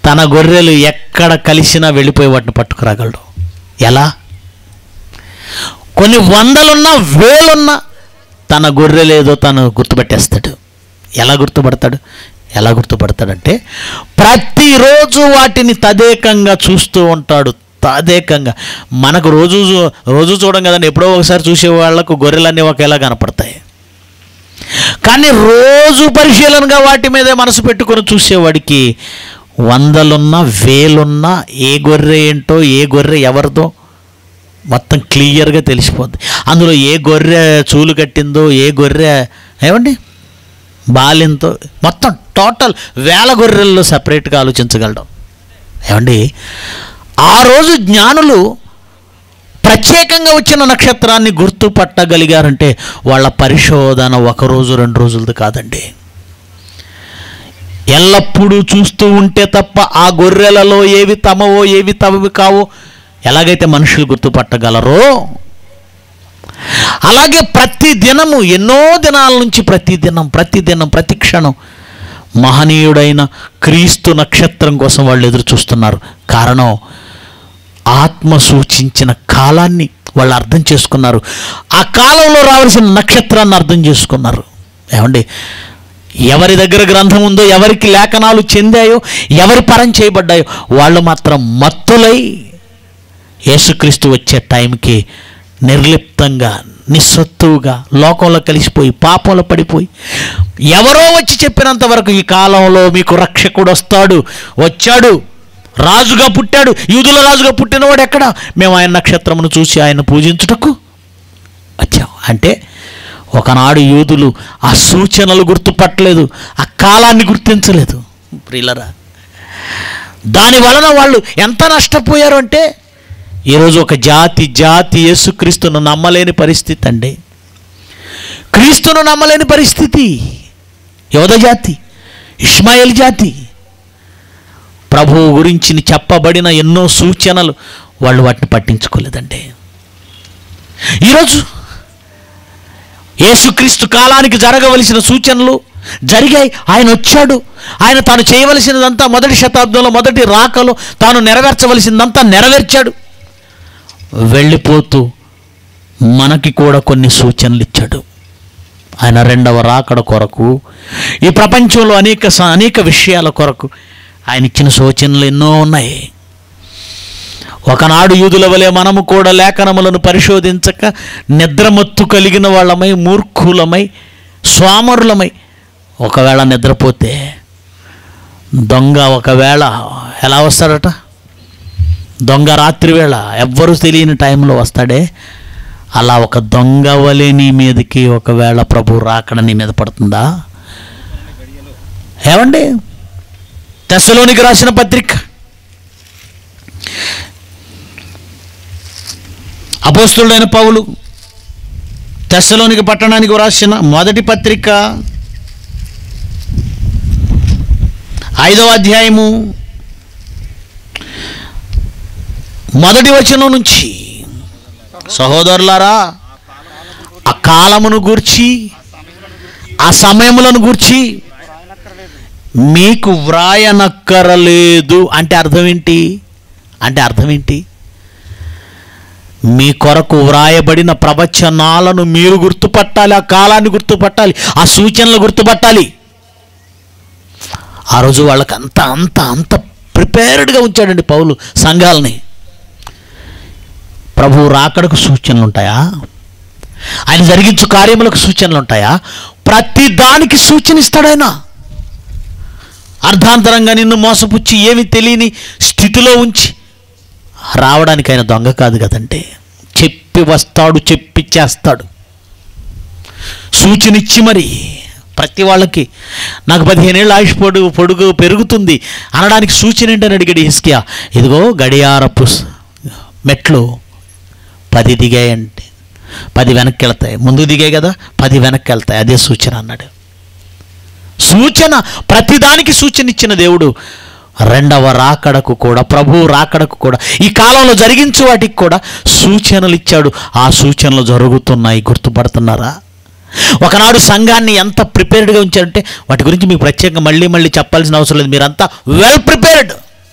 తన గొర్రెలు ఎక్కడ కలిసినా వెళ్ళిపోయి వాటిని పట్టుకురాగలడు ఎలా కొన్ని వందలున్నా వేలున్నా తన గొర్రెలేదో తను గుర్తుపెట్టేస్తాడు ఎలా గుర్తుపడతాడు ఎలా గుర్తుపడతాడంటే ప్రతిరోజు వాటిని తదేకంగా చూస్తూ ఉంటాడు తదేకంగా మనకు రోజు చూ- రోజు చూడం కదండి ఎప్పుడో ఒకసారి చూసే వాళ్ళకు గొర్రెలన్నీ ఒకేలా కనపడతాయి కానీ రోజు పరిశీలనగా వాటి మీదే మనసు పెట్టుకొని చూసేవాడికి వందలున్నా వేలున్నా ఏ గొర్రె ఏంటో ఏ గొర్రె ఎవరిదో మొత్తం క్లియర్గా తెలిసిపోద్ది అందులో ఏ గొర్రె చూలు కట్టిందో ఏ గొర్రె ఏమండి బాలింతో మొత్తం టోటల్ వేల గొర్రెల్లో సపరేట్గా ఆలోచించగలడం ఏమండి ఆ రోజు జ్ఞానులు ప్రత్యేకంగా వచ్చిన నక్షత్రాన్ని గుర్తుపట్టగలిగారంటే వాళ్ళ పరిశోధన ఒక రోజు రెండు రోజులది కాదండి ఎల్లప్పుడూ చూస్తూ ఉంటే తప్ప ఆ గొర్రెలలో ఏవి తమవో ఏవి తమవి కావో ఎలాగైతే మనుషులు గుర్తుపట్టగలరో అలాగే ప్రతి దినము ఎన్నో దినాల నుంచి ప్రతి దినం ప్రతి దినం ప్రతి క్షణం మహనీయుడైన క్రీస్తు నక్షత్రం కోసం వాళ్ళు ఎదురు చూస్తున్నారు కారణం ఆత్మ సూచించిన కాలాన్ని వాళ్ళు అర్థం చేసుకున్నారు ఆ కాలంలో రావాల్సిన నక్షత్రాన్ని అర్థం చేసుకున్నారు ఏమండి ఎవరి దగ్గర గ్రంథం ఉందో ఎవరికి లేఖనాలు చెందాయో ఎవరి పరం చేయబడ్డాయో వాళ్ళు మాత్రం మత్తులై యేసుక్రీస్తు వచ్చే టైంకి నిర్లిప్తంగా నిస్సత్తువుగా లోకంలో కలిసిపోయి పాపంలో పడిపోయి ఎవరో వచ్చి చెప్పినంత వరకు ఈ కాలంలో మీకు రక్షకుడు వస్తాడు వచ్చాడు రాజుగా పుట్టాడు యూదుల రాజుగా పుట్టినవాడు ఎక్కడ మేము ఆయన నక్షత్రమును చూసి ఆయన పూజించుటకు వచ్చాం అంటే ఒకనాడు యూదులు ఆ సూచనలు గుర్తుపట్టలేదు ఆ కాలాన్ని గుర్తించలేదు ప్రియులరా దాని వలన వాళ్ళు ఎంత నష్టపోయారు అంటే ఈరోజు ఒక జాతి జాతి యేసుక్రీస్తును నమ్మలేని పరిస్థితి అండి క్రీస్తును నమ్మలేని పరిస్థితి యోధ జాతి ఇష్మాయిల్ జాతి ప్రభువు గురించి చెప్పబడిన ఎన్నో సూచనలు వాళ్ళు వాటిని పట్టించుకోలేదండి ఈరోజు యేసుక్రీస్తు కాలానికి జరగవలసిన సూచనలు జరిగాయి ఆయన వచ్చాడు ఆయన తాను చేయవలసినదంతా మొదటి శతాబ్దంలో మొదటి రాకలో తాను నెరవేర్చవలసిందంతా నెరవేర్చాడు వెళ్ళిపోతూ మనకి కూడా కొన్ని సూచనలు ఇచ్చాడు ఆయన రెండవ రాకడ కొరకు ఈ ప్రపంచంలో అనేక స- అనేక విషయాల కొరకు ఆయన ఇచ్చిన సూచనలు ఎన్నో ఉన్నాయి ఒకనాడు యూదుల వలె మనము కూడా లేఖనములను పరిశోధించక నిద్రమత్తు కలిగిన వాళ్ళమై మూర్ఖులమై స్వామరులమై ఒకవేళ నిద్రపోతే దొంగ ఒకవేళ ఎలా వస్తాడట దొంగ రాత్రి వేళ ఎవ్వరూ తెలియని టైంలో వస్తాడే అలా ఒక దొంగ వలె నీ మీదకి ఒకవేళ ప్రభు రాకడ నీ మీద పడుతుందా ఏమండి తెసలోనికి రాసిన పత్రిక అపోస్తుడైన పౌలు తెస్సలోనికి పట్టణానికి వ్రాసిన మొదటి పత్రిక ఐదవ అధ్యాయము మొదటి వచనం నుంచి సహోదరులారా ఆ కాలమును గూర్చి ఆ సమయములను గూర్చి మీకు వ్రాయనక్కరలేదు అంటే అర్థం ఏంటి అంటే అర్థం ఏంటి మీ కొరకు వ్రాయబడిన ప్రవచనాలను మీరు గుర్తుపట్టాలి ఆ కాలాన్ని గుర్తుపట్టాలి ఆ సూచనలు గుర్తుపట్టాలి ఆ రోజు వాళ్ళకి అంత అంత అంత ప్రిపేర్డ్గా ఉంచాడండి పౌలు సంఘాలని ప్రభు రాకడకు సూచనలు ఉంటాయా ఆయన జరిగించు కార్యములకు సూచనలు ఉంటాయా ప్రతి దానికి సూచన ఇస్తాడు ఆయన అర్ధాంతరంగా నిన్ను మోసపుచ్చి ఏమి తెలియని స్థితిలో ఉంచి రావడానికి ఆయన దొంగ కాదు కదంటే చెప్పి వస్తాడు చెప్పి చేస్తాడు సూచన ఇచ్చి మరి ప్రతి వాళ్ళకి నాకు పదిహేనేళ్ళు ఆయుష్ పొడుగు పొడుగు పెరుగుతుంది అనడానికి సూచన ఏంటని అడిగాడు హిస్కియా ఇదిగో గడియారపు స్- మెట్లు పది దిగాయంటే పది వెనక్కి వెళ్తాయి ముందు దిగాయి కదా పది వెనక్కి వెళ్తాయి అదే సూచన అన్నాడు సూచన ప్రతిదానికి సూచన ఇచ్చిన దేవుడు రెండవ రాకడకు కూడా ప్రభు రాకడకు కూడా ఈ కాలంలో జరిగించే వాటికి కూడా సూచనలు ఇచ్చాడు ఆ సూచనలు జరుగుతున్నాయి గుర్తుపడుతున్నారా ఒకనాడు సంఘాన్ని ఎంత ప్రిపేర్డ్గా ఉంచారంటే వాటి గురించి మీకు ప్రత్యేకంగా మళ్ళీ మళ్ళీ చెప్పాల్సిన అవసరం లేదు మీరంతా వెల్ ప్రిపేర్డ్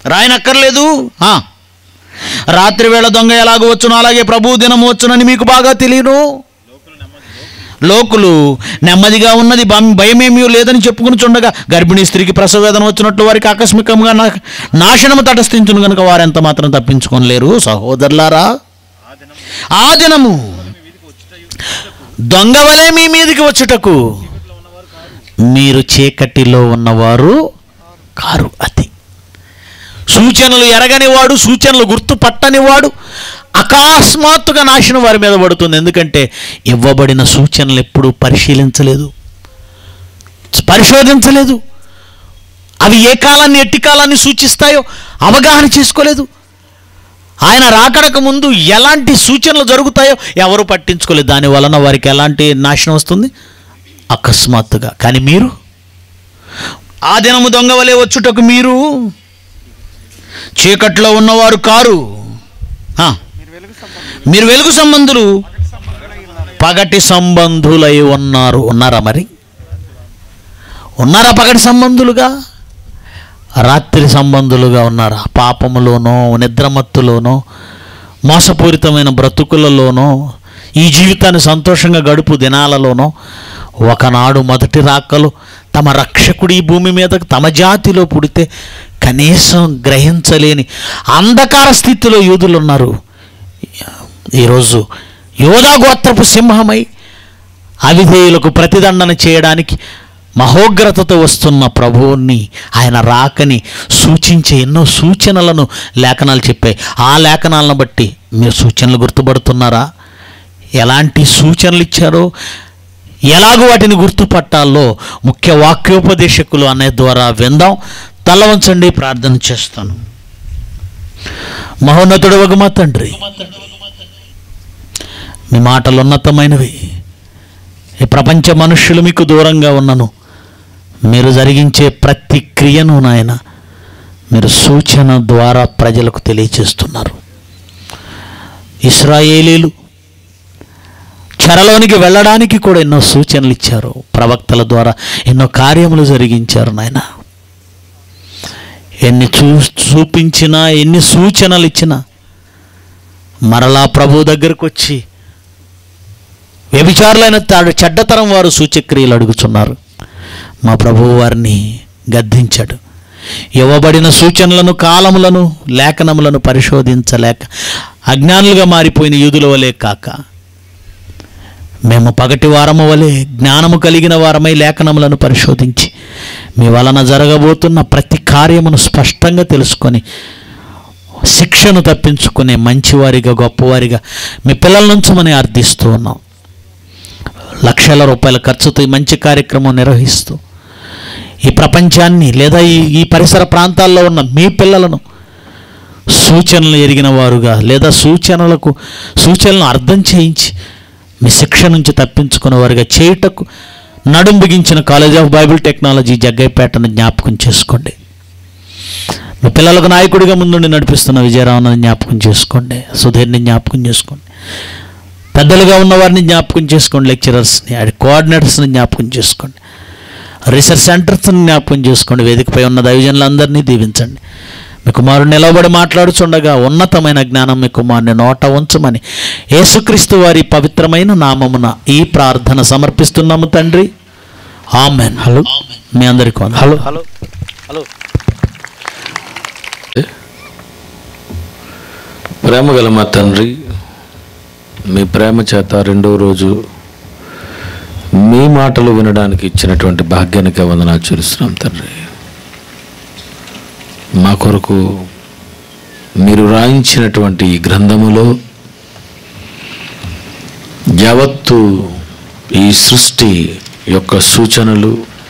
రాయనక్కర్లేదు ఆ. రాత్రి వేళ దొంగ ఎలాగో వచ్చునో అలాగే ప్రభు దినం వచ్చునని మీకు బాగా తెలియను లోకులు నెమ్మదిగా ఉన్నది భం- భయమేమీ లేదని చెప్పుకుని చుండగా గర్భిణీ స్త్రీకి ప్రసవేదన వచ్చినట్లు వారికి ఆకస్మికంగా నా- నాశనము తటస్థించును కనుక వారు ఎంత మాత్రం తప్పించుకోలేరు సహోదరులారా ఆ దినము దొంగవలే మీ మీదికి వచ్చుటకు మీరు చీకటిలో ఉన్నవారు కారు అది సూచనలు ఎరగని వాడు సూచనలు గుర్తుపట్టని వాడు అకస్మాత్తుగా నాశనం వారి మీద పడుతుంది ఎందుకంటే ఇవ్వబడిన సూచనలు ఎప్పుడూ పరిశీలించలేదు పరిశోధించలేదు అవి ఏ కాలాన్ని ఎట్టి కాలాన్ని సూచిస్తాయో అవగాహన చేసుకోలేదు ఆయన రాకడకు ముందు ఎలాంటి సూచనలు జరుగుతాయో ఎవరు పట్టించుకోలేదు దాని వలన వారికి ఎలాంటి నాశనం వస్తుంది అకస్మాత్తుగా కానీ మీరు ఆ దినము దొంగ వలె వచ్చుటకు మీరు చీకట్లో ఉన్నవారు కారు ఆ. మీరు వెలుగు సంబంధులు పగటి సంబంధులై ఉన్నారు ఉన్నారా మరి ఉన్నారా పగటి సంబంధులుగా రాత్రి సంబంధులుగా ఉన్నారా పాపములోనో నిద్రమత్తులోనో మోసపూరితమైన బ్రతుకులలోనో ఈ జీవితాన్ని సంతోషంగా గడుపు దినాలలోనో ఒకనాడు మొదటి రాకలు తమ రక్షకుడు ఈ భూమి మీద తమ జాతిలో పుడితే కనీసం గ్రహించలేని అంధకార స్థితిలో యూదులు ఉన్నారు ఈరోజు యోధా గోత్రపు సింహమై అవిధేయులకు ప్రతిదండన చేయడానికి మహోగ్రతతో వస్తున్న ప్రభువుని ఆయన రాకని సూచించే ఎన్నో సూచనలను లేఖనాలు చెప్పాయి ఆ లేఖనాలను బట్టి మీరు సూచనలు గుర్తుపడుతున్నారా ఎలాంటి సూచనలు ఇచ్చారో ఎలాగో వాటిని గుర్తుపట్టాలో ముఖ్య వాక్యోపదేశకులు అనే ద్వారా విందాం తల వంచండి ప్రార్థన చేస్తాను మహోన్నతుడు ఒక మా తండ్రి మీ మాటలు ఉన్నతమైనవి ఈ ప్రపంచ మనుష్యులు మీకు దూరంగా ఉన్నను మీరు జరిగించే ప్రతి క్రియను నాయన మీరు సూచన ద్వారా ప్రజలకు తెలియచేస్తున్నారు ఇస్రాయేలీలు చెరలోనికి వెళ్ళడానికి కూడా ఎన్నో సూచనలు ఇచ్చారు ప్రవక్తల ద్వారా ఎన్నో కార్యములు జరిగించారు నాయన ఎన్ని చూ చూపించినా ఎన్ని సూచనలు ఇచ్చినా మరలా ప్రభు దగ్గరకు వచ్చి వ్యభిచారులైన తాడు చెడ్డతరం వారు సూచక్రియలు అడుగుతున్నారు మా ప్రభువు వారిని గద్దించాడు ఇవ్వబడిన సూచనలను కాలములను లేఖనములను పరిశోధించలేక అజ్ఞానులుగా మారిపోయిన యూదుల వలె కాక మేము పగటి వారము వలె జ్ఞానము కలిగిన వారమై లేఖనములను పరిశోధించి మీ వలన జరగబోతున్న ప్రతి కార్యమును స్పష్టంగా తెలుసుకొని శిక్షను తప్పించుకునే మంచివారిగా గొప్పవారిగా మీ పిల్లల నుంచమని అర్థిస్తూ ఉన్నాం లక్షల రూపాయల ఖర్చుతో ఈ మంచి కార్యక్రమం నిర్వహిస్తూ ఈ ప్రపంచాన్ని లేదా ఈ ఈ పరిసర ప్రాంతాల్లో ఉన్న మీ పిల్లలను సూచనలు ఎరిగిన వారుగా లేదా సూచనలకు సూచనలను అర్థం చేయించి మీ శిక్ష నుంచి తప్పించుకునే వారుగా చేయుటకు నడుం బిగించిన కాలేజ్ ఆఫ్ బైబిల్ టెక్నాలజీ జగ్గైపేటను జ్ఞాపకం చేసుకోండి మీ పిల్లలకు నాయకుడిగా ముందుండి నడిపిస్తున్న విజయరామని జ్ఞాపకం చేసుకోండి సుధీర్ని జ్ఞాపకం చేసుకోండి పెద్దలుగా ఉన్న వారిని జ్ఞాపకం చేసుకోండి లెక్చరర్స్ని అది కోఆర్డినేటర్స్ని జ్ఞాపకం చేసుకోండి రీసెర్చ్ సెంటర్స్ని జ్ఞాపకం చేసుకోండి వేదికపై ఉన్న దైవజనులందరినీ దీవించండి మీ కుమారుడు నిలబడి మాట్లాడుచుండగా ఉన్నతమైన జ్ఞానం మీ కుమారుని నోట ఉంచమని యేసుక్రీస్తు వారి పవిత్రమైన నామమున ఈ ప్రార్థన సమర్పిస్తున్నాము తండ్రి ఆమెన్ హలో మీ అందరికీ వందనాలు. హలో హలో ప్రేమ గల మా తండ్రి మీ ప్రేమ చేత రెండో రోజు మీ మాటలు వినడానికి ఇచ్చినటువంటి భాగ్యానికి వందనాలు చూస్తున్నాం తండ్రి మా కొరకు మీరు రాయించినటువంటి ఈ గ్రంథములో యావత్తు ఈ సృష్టి యొక్క సూచనలు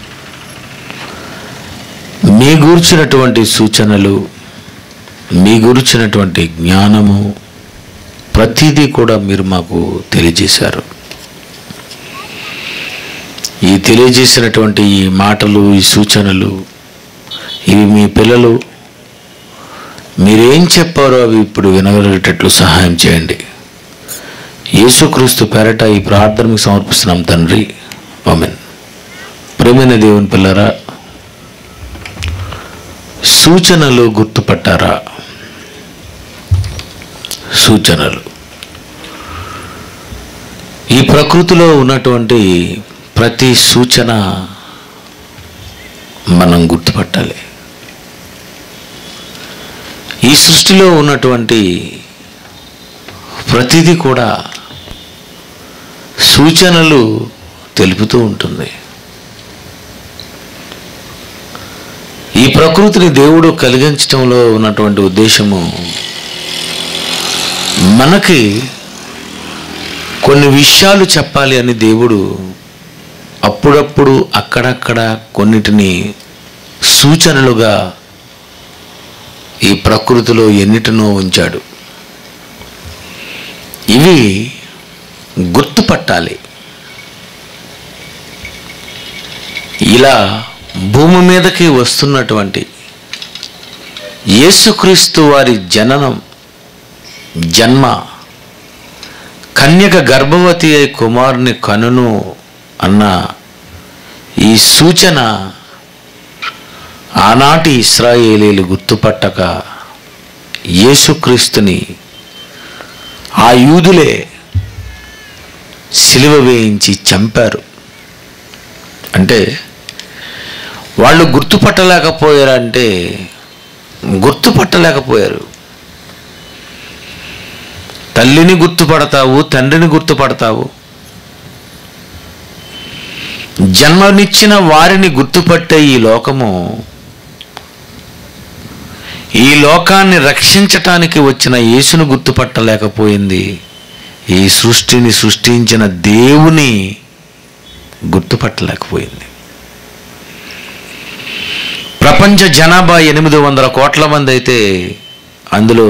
మీ గూర్చినటువంటి సూచనలు మీ గురించినటువంటి జ్ఞానము ప్రతిదీ కూడా మీరు మాకు తెలియజేశారు ఈ తెలియజేసినటువంటి ఈ మాటలు ఈ సూచనలు ఇవి మీ పిల్లలు మీరేం చెప్పారో అవి ఇప్పుడు వినగలిగేటట్లు సహాయం చేయండి యేసుక్రీస్తు పేరట ఈ ప్రార్థన మీకు సమర్పిస్తున్నాం తండ్రి ఆమెన్ ప్రేమైన దేవుని పిల్లరా సూచనలు గుర్తుపట్టారా సూచనలు ఈ ప్రకృతిలో ఉన్నటువంటి ప్రతి సూచన మనం గుర్తుపట్టాలి ఈ సృష్టిలో ఉన్నటువంటి ప్రతిదీ కూడా సూచనలు తెలుపుతూ ఉంటుంది ఈ ప్రకృతిని దేవుడు కలిగించడంలో ఉన్నటువంటి ఉద్దేశము మనకి కొన్ని విషయాలు చెప్పాలి అని దేవుడు అప్పుడప్పుడు అక్కడక్కడ కొన్నిటిని సూచనలుగా ఈ ప్రకృతిలో ఎన్నిటినో ఉంచాడు ఇవి గుర్తుపట్టాలి ఇలా భూమి మీదకి వస్తున్నటువంటి యేసుక్రీస్తు వారి జననం జన్మ కన్యక గర్భవతి అయి కుమారుని కనును అన్న ఈ సూచన ఆనాటి ఇస్రాయేలీలు గుర్తుపట్టక యేసుక్రీస్తుని ఆ యూదులే సిలువ వేయించి చంపారు అంటే వాళ్ళు గుర్తుపట్టలేకపోయారంటే గుర్తుపట్టలేకపోయారు తల్లిని గుర్తుపడతావు తండ్రిని గుర్తుపడతావు జన్మనిచ్చిన వారిని గుర్తుపట్టే ఈ లోకము ఈ లోకాన్ని రక్షించటానికి వచ్చిన యేసును గుర్తుపట్టలేకపోయింది ఈ సృష్టిని సృష్టించిన దేవుని గుర్తుపట్టలేకపోయింది ప్రపంచ జనాభా ఎనిమిది వందల కోట్ల మంది అయితే అందులో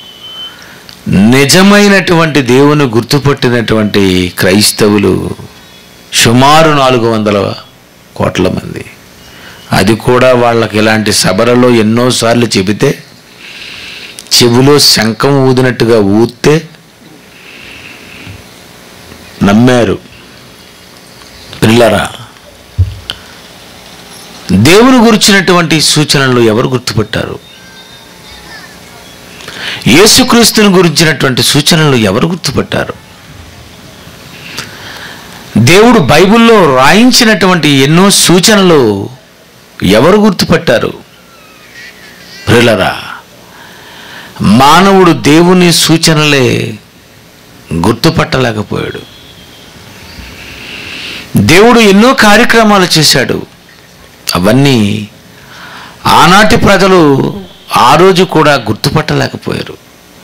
నిజమైనటువంటి దేవుని గుర్తుపట్టినటువంటి క్రైస్తవులు సుమారు నాలుగు వందల కోట్ల మంది అది కూడా వాళ్ళకి ఇలాంటి సభలలో ఎన్నోసార్లు చెబితే చెవిలో శంఖం ఊదినట్టుగా ఊస్తే నమ్మారు పిల్లరా దేవుని గురించినటువంటి సూచనలు ఎవరు గుర్తుపట్టారు యేసుక్రీస్తుని గురించినటువంటి సూచనలు ఎవరు గుర్తుపట్టారు దేవుడు బైబిల్లో రాయించినటువంటి ఎన్నో సూచనలు ఎవరు గుర్తుపట్టారు ప్రిలరా మానవుడు దేవుని సూచనలే గుర్తుపట్టలేకపోయాడు దేవుడు ఎన్నో కార్యక్రమాలు చేశాడు అవన్నీ ఆనాటి ప్రజలు ఆ రోజు కూడా గుర్తుపట్టలేకపోయారు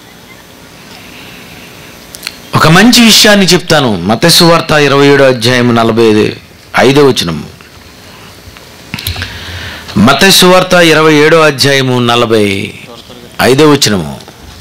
ఒక మంచి విషయాన్ని చెప్తాను మతస్సు వార్త ఇరవై ఏడో అధ్యాయం నలభై ఐదు ఐదో వచనము మతస్సు వార్త ఇరవై ఏడో అధ్యాయము నలభై ఐదో వచనము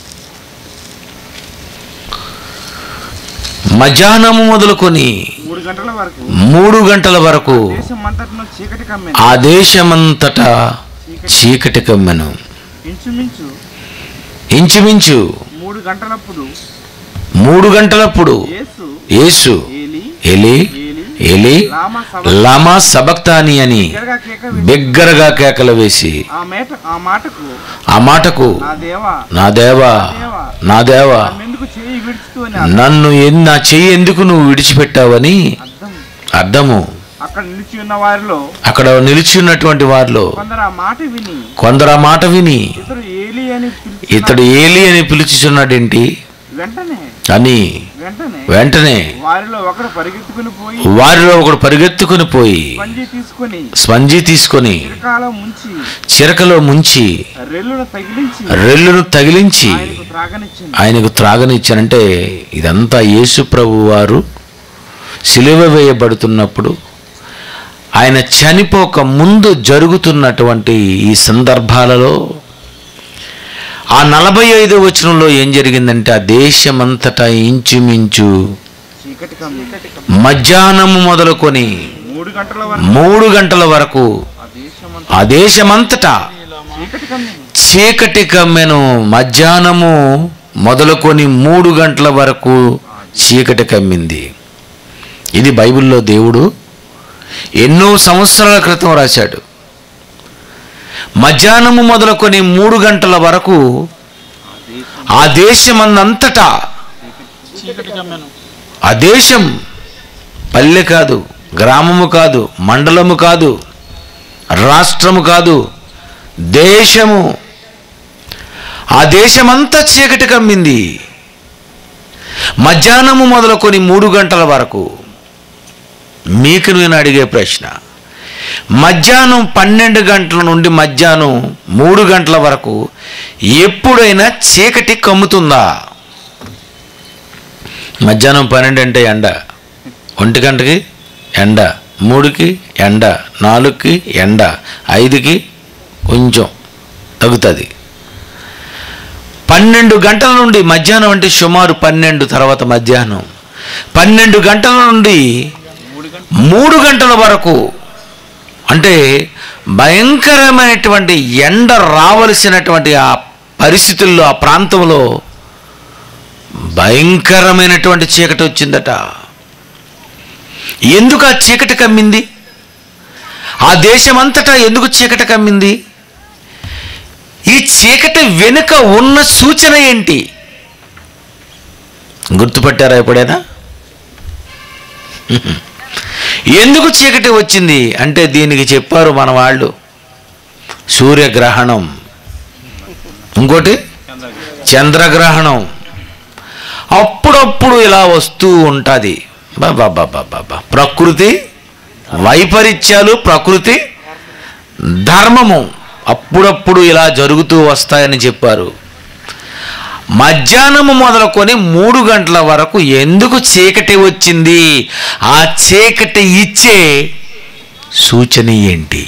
మధ్యాహ్నము మొదలుకొని మూడు గంటల వరకు మూడు గంటల వరకు దేశం అంతటిలో చీకటి కమ్మెను ఆ దేశమంతటా చీకటి కమ్మెను ఇంచుమించు ఇంచుమించు మూడు గంటలప్పుడు మూడు గంటలప్పుడు యేసు యేసు ఏలి ఎలి ఎలి లామా లామా సబక్తాని అని బిగ్గరగా కేక వేసి, బిగ్గరగా కేకలు వేసి ఆ మేట ఆ మాటకు ఆ మాటకు నా దేవా నా దేవా నా దేవా నన్నెందుకు చేయి విడుచుతూ అని నన్ను ఎన్- నా చెయ్యి ఎందుకు నువ్వు విడిచిపెట్టావని అర్థము అక్కడ నిలిచి ఉన్న వారిలో అక్కడ నిలిచి ఉన్నటువంటి వారిలో కొందరు ఆ మాట విని కొందరు ఆ మాట విని ఇతడు ఏలి అని పిలిచి ఇతడు ఏలి అని పిలుచుచున్నాడేంటి వెంటనే అని వెంటనే వెంటనే వారిలో ఒకడు పరిగెత్తుకుని పోయి వారిలో ఒకడు పరిగెత్తుకుని పోయి పంజి తీసుకొని స్పంజి తీసుకొని చిరకాల ముంచి చిరకలో ముంచి రెల్లును తగిలించి రెల్లును తగిలించి ఆయనకు త్రాగనిచ్చింది ఆయనకు త్రాగనిచ్చానంటే ఇదంతా యేసు ప్రభు వారు సిలువ వేయబడుతున్నప్పుడు ఆయన చనిపోక ముందు జరుగుతున్నటువంటి ఈ సందర్భాలలో ఆ నలభై ఐదో వచనంలో ఏం జరిగిందంటే ఆ దేశమంతటా ఇంచుమించు చీకటి కమ్మి మధ్యాహ్నము మొదలుకొని మూడు గంటల వరకు మూడు గంటల వరకు ఆ దేశమంతటా చీకటి కమ్మి చీకటి కమ్మెను మధ్యాహ్నము మొదలుకొని మూడు గంటల వరకు చీకటి కమ్మింది ఇది బైబిల్లో దేవుడు ఎన్నో సంవత్సరాల క్రితం రాశాడు మధ్యాహ్నము మొదలుకొని మూడు గంటల వరకు ఆ దేశమందంతటా ఆ దేశం పల్లె కాదు గ్రామము కాదు మండలము కాదు రాష్ట్రము కాదు దేశము ఆ దేశమంతా చీకటి కమ్మింది మధ్యాహ్నము మొదలుకొని మూడు గంటల వరకు మీకు నేను అడిగే ప్రశ్న మధ్యాహ్నం పన్నెండు గంటల నుండి మధ్యాహ్నం మూడు గంటల వరకు ఎప్పుడైనా చీకటి కమ్ముతుందా మధ్యాహ్నం పన్నెండు అంటే ఎండ ఒంటి గంటకి ఎండ మూడుకి ఎండ నాలుగుకి ఎండ ఐదుకి కొంచెం తగ్గుతుంది పన్నెండు గంటల నుండి మధ్యాహ్నం అంటే సుమారు పన్నెండు తర్వాత మధ్యాహ్నం పన్నెండు గంటల నుండి మూడు గంటల వరకు అంటే భయంకరమైనటువంటి ఎండ రావలసినటువంటి ఆ పరిస్థితుల్లో ఆ ప్రాంతంలో భయంకరమైనటువంటి చీకటి వచ్చిందట ఎందుకు ఆ చీకటి కమ్మింది ఆ దేశమంతటా ఎందుకు చీకటి కమ్మింది ఈ చీకటి వెనుక ఉన్న సూచన ఏంటి గుర్తుపట్టారా ఎప్పుడైనా ఎందుకు చీకటి వచ్చింది అంటే దీనికి చెప్పారు మన వాళ్ళు సూర్యగ్రహణం ఇంకోటి చంద్రగ్రహణం అప్పుడప్పుడు ఇలా వస్తూ ఉంటుంది బాబా బాబా బాబా ప్రకృతి వైపరీత్యాలు ప్రకృతి ధర్మము అప్పుడప్పుడు ఇలా జరుగుతూ వస్తాయని చెప్పారు మధ్యాహ్నము మొదలుకొని మూడు గంటల వరకు ఎందుకు చీకటి వచ్చింది ఆ చీకటి ఇచ్చే సూచన ఏంటి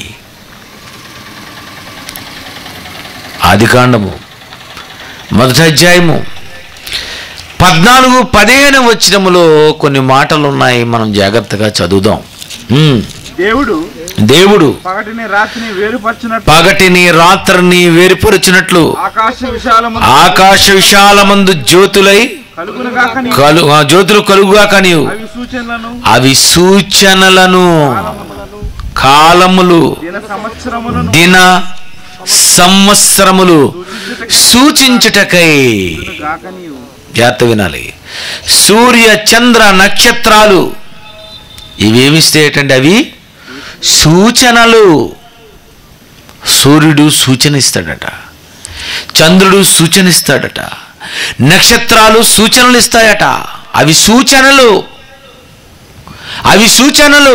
ఆదికాండము మొదటి అధ్యాయము పద్నాలుగు పదిహేను వచ్చినములో కొన్ని మాటలు ఉన్నాయి మనం జాగ్రత్తగా చదువుదాం ఉమ్. దేవుడు దేవుడు పగటిని రాత్రిని వేరుపరచినట్టు పగటిని రాత్రిని వేరుపరుచినట్లు ఆకాశ విశాలము ఆకాశ విశాలమందు జ్యోతులై కలుగునుగాక నీ కలు ఆ జ్యోతులు కలుగుగాక నీవు అవి సూచనలను అవి సూచనలను కాలములు దిన సంవత్సరములను దిన సంవత్సరములు సూచించుటకై గాక నీవు జాగ్రత్త వినాలి సూర్య చంద్ర నక్షత్రాలు ఇవేమిస్తాయటండి అవి సూచనలు సూర్యుడు సూచన ఇస్తాడట చంద్రుడు సూచన ఇస్తాడట నక్షత్రాలు సూచనలు ఇస్తాయట అవి సూచనలు అవి సూచనలు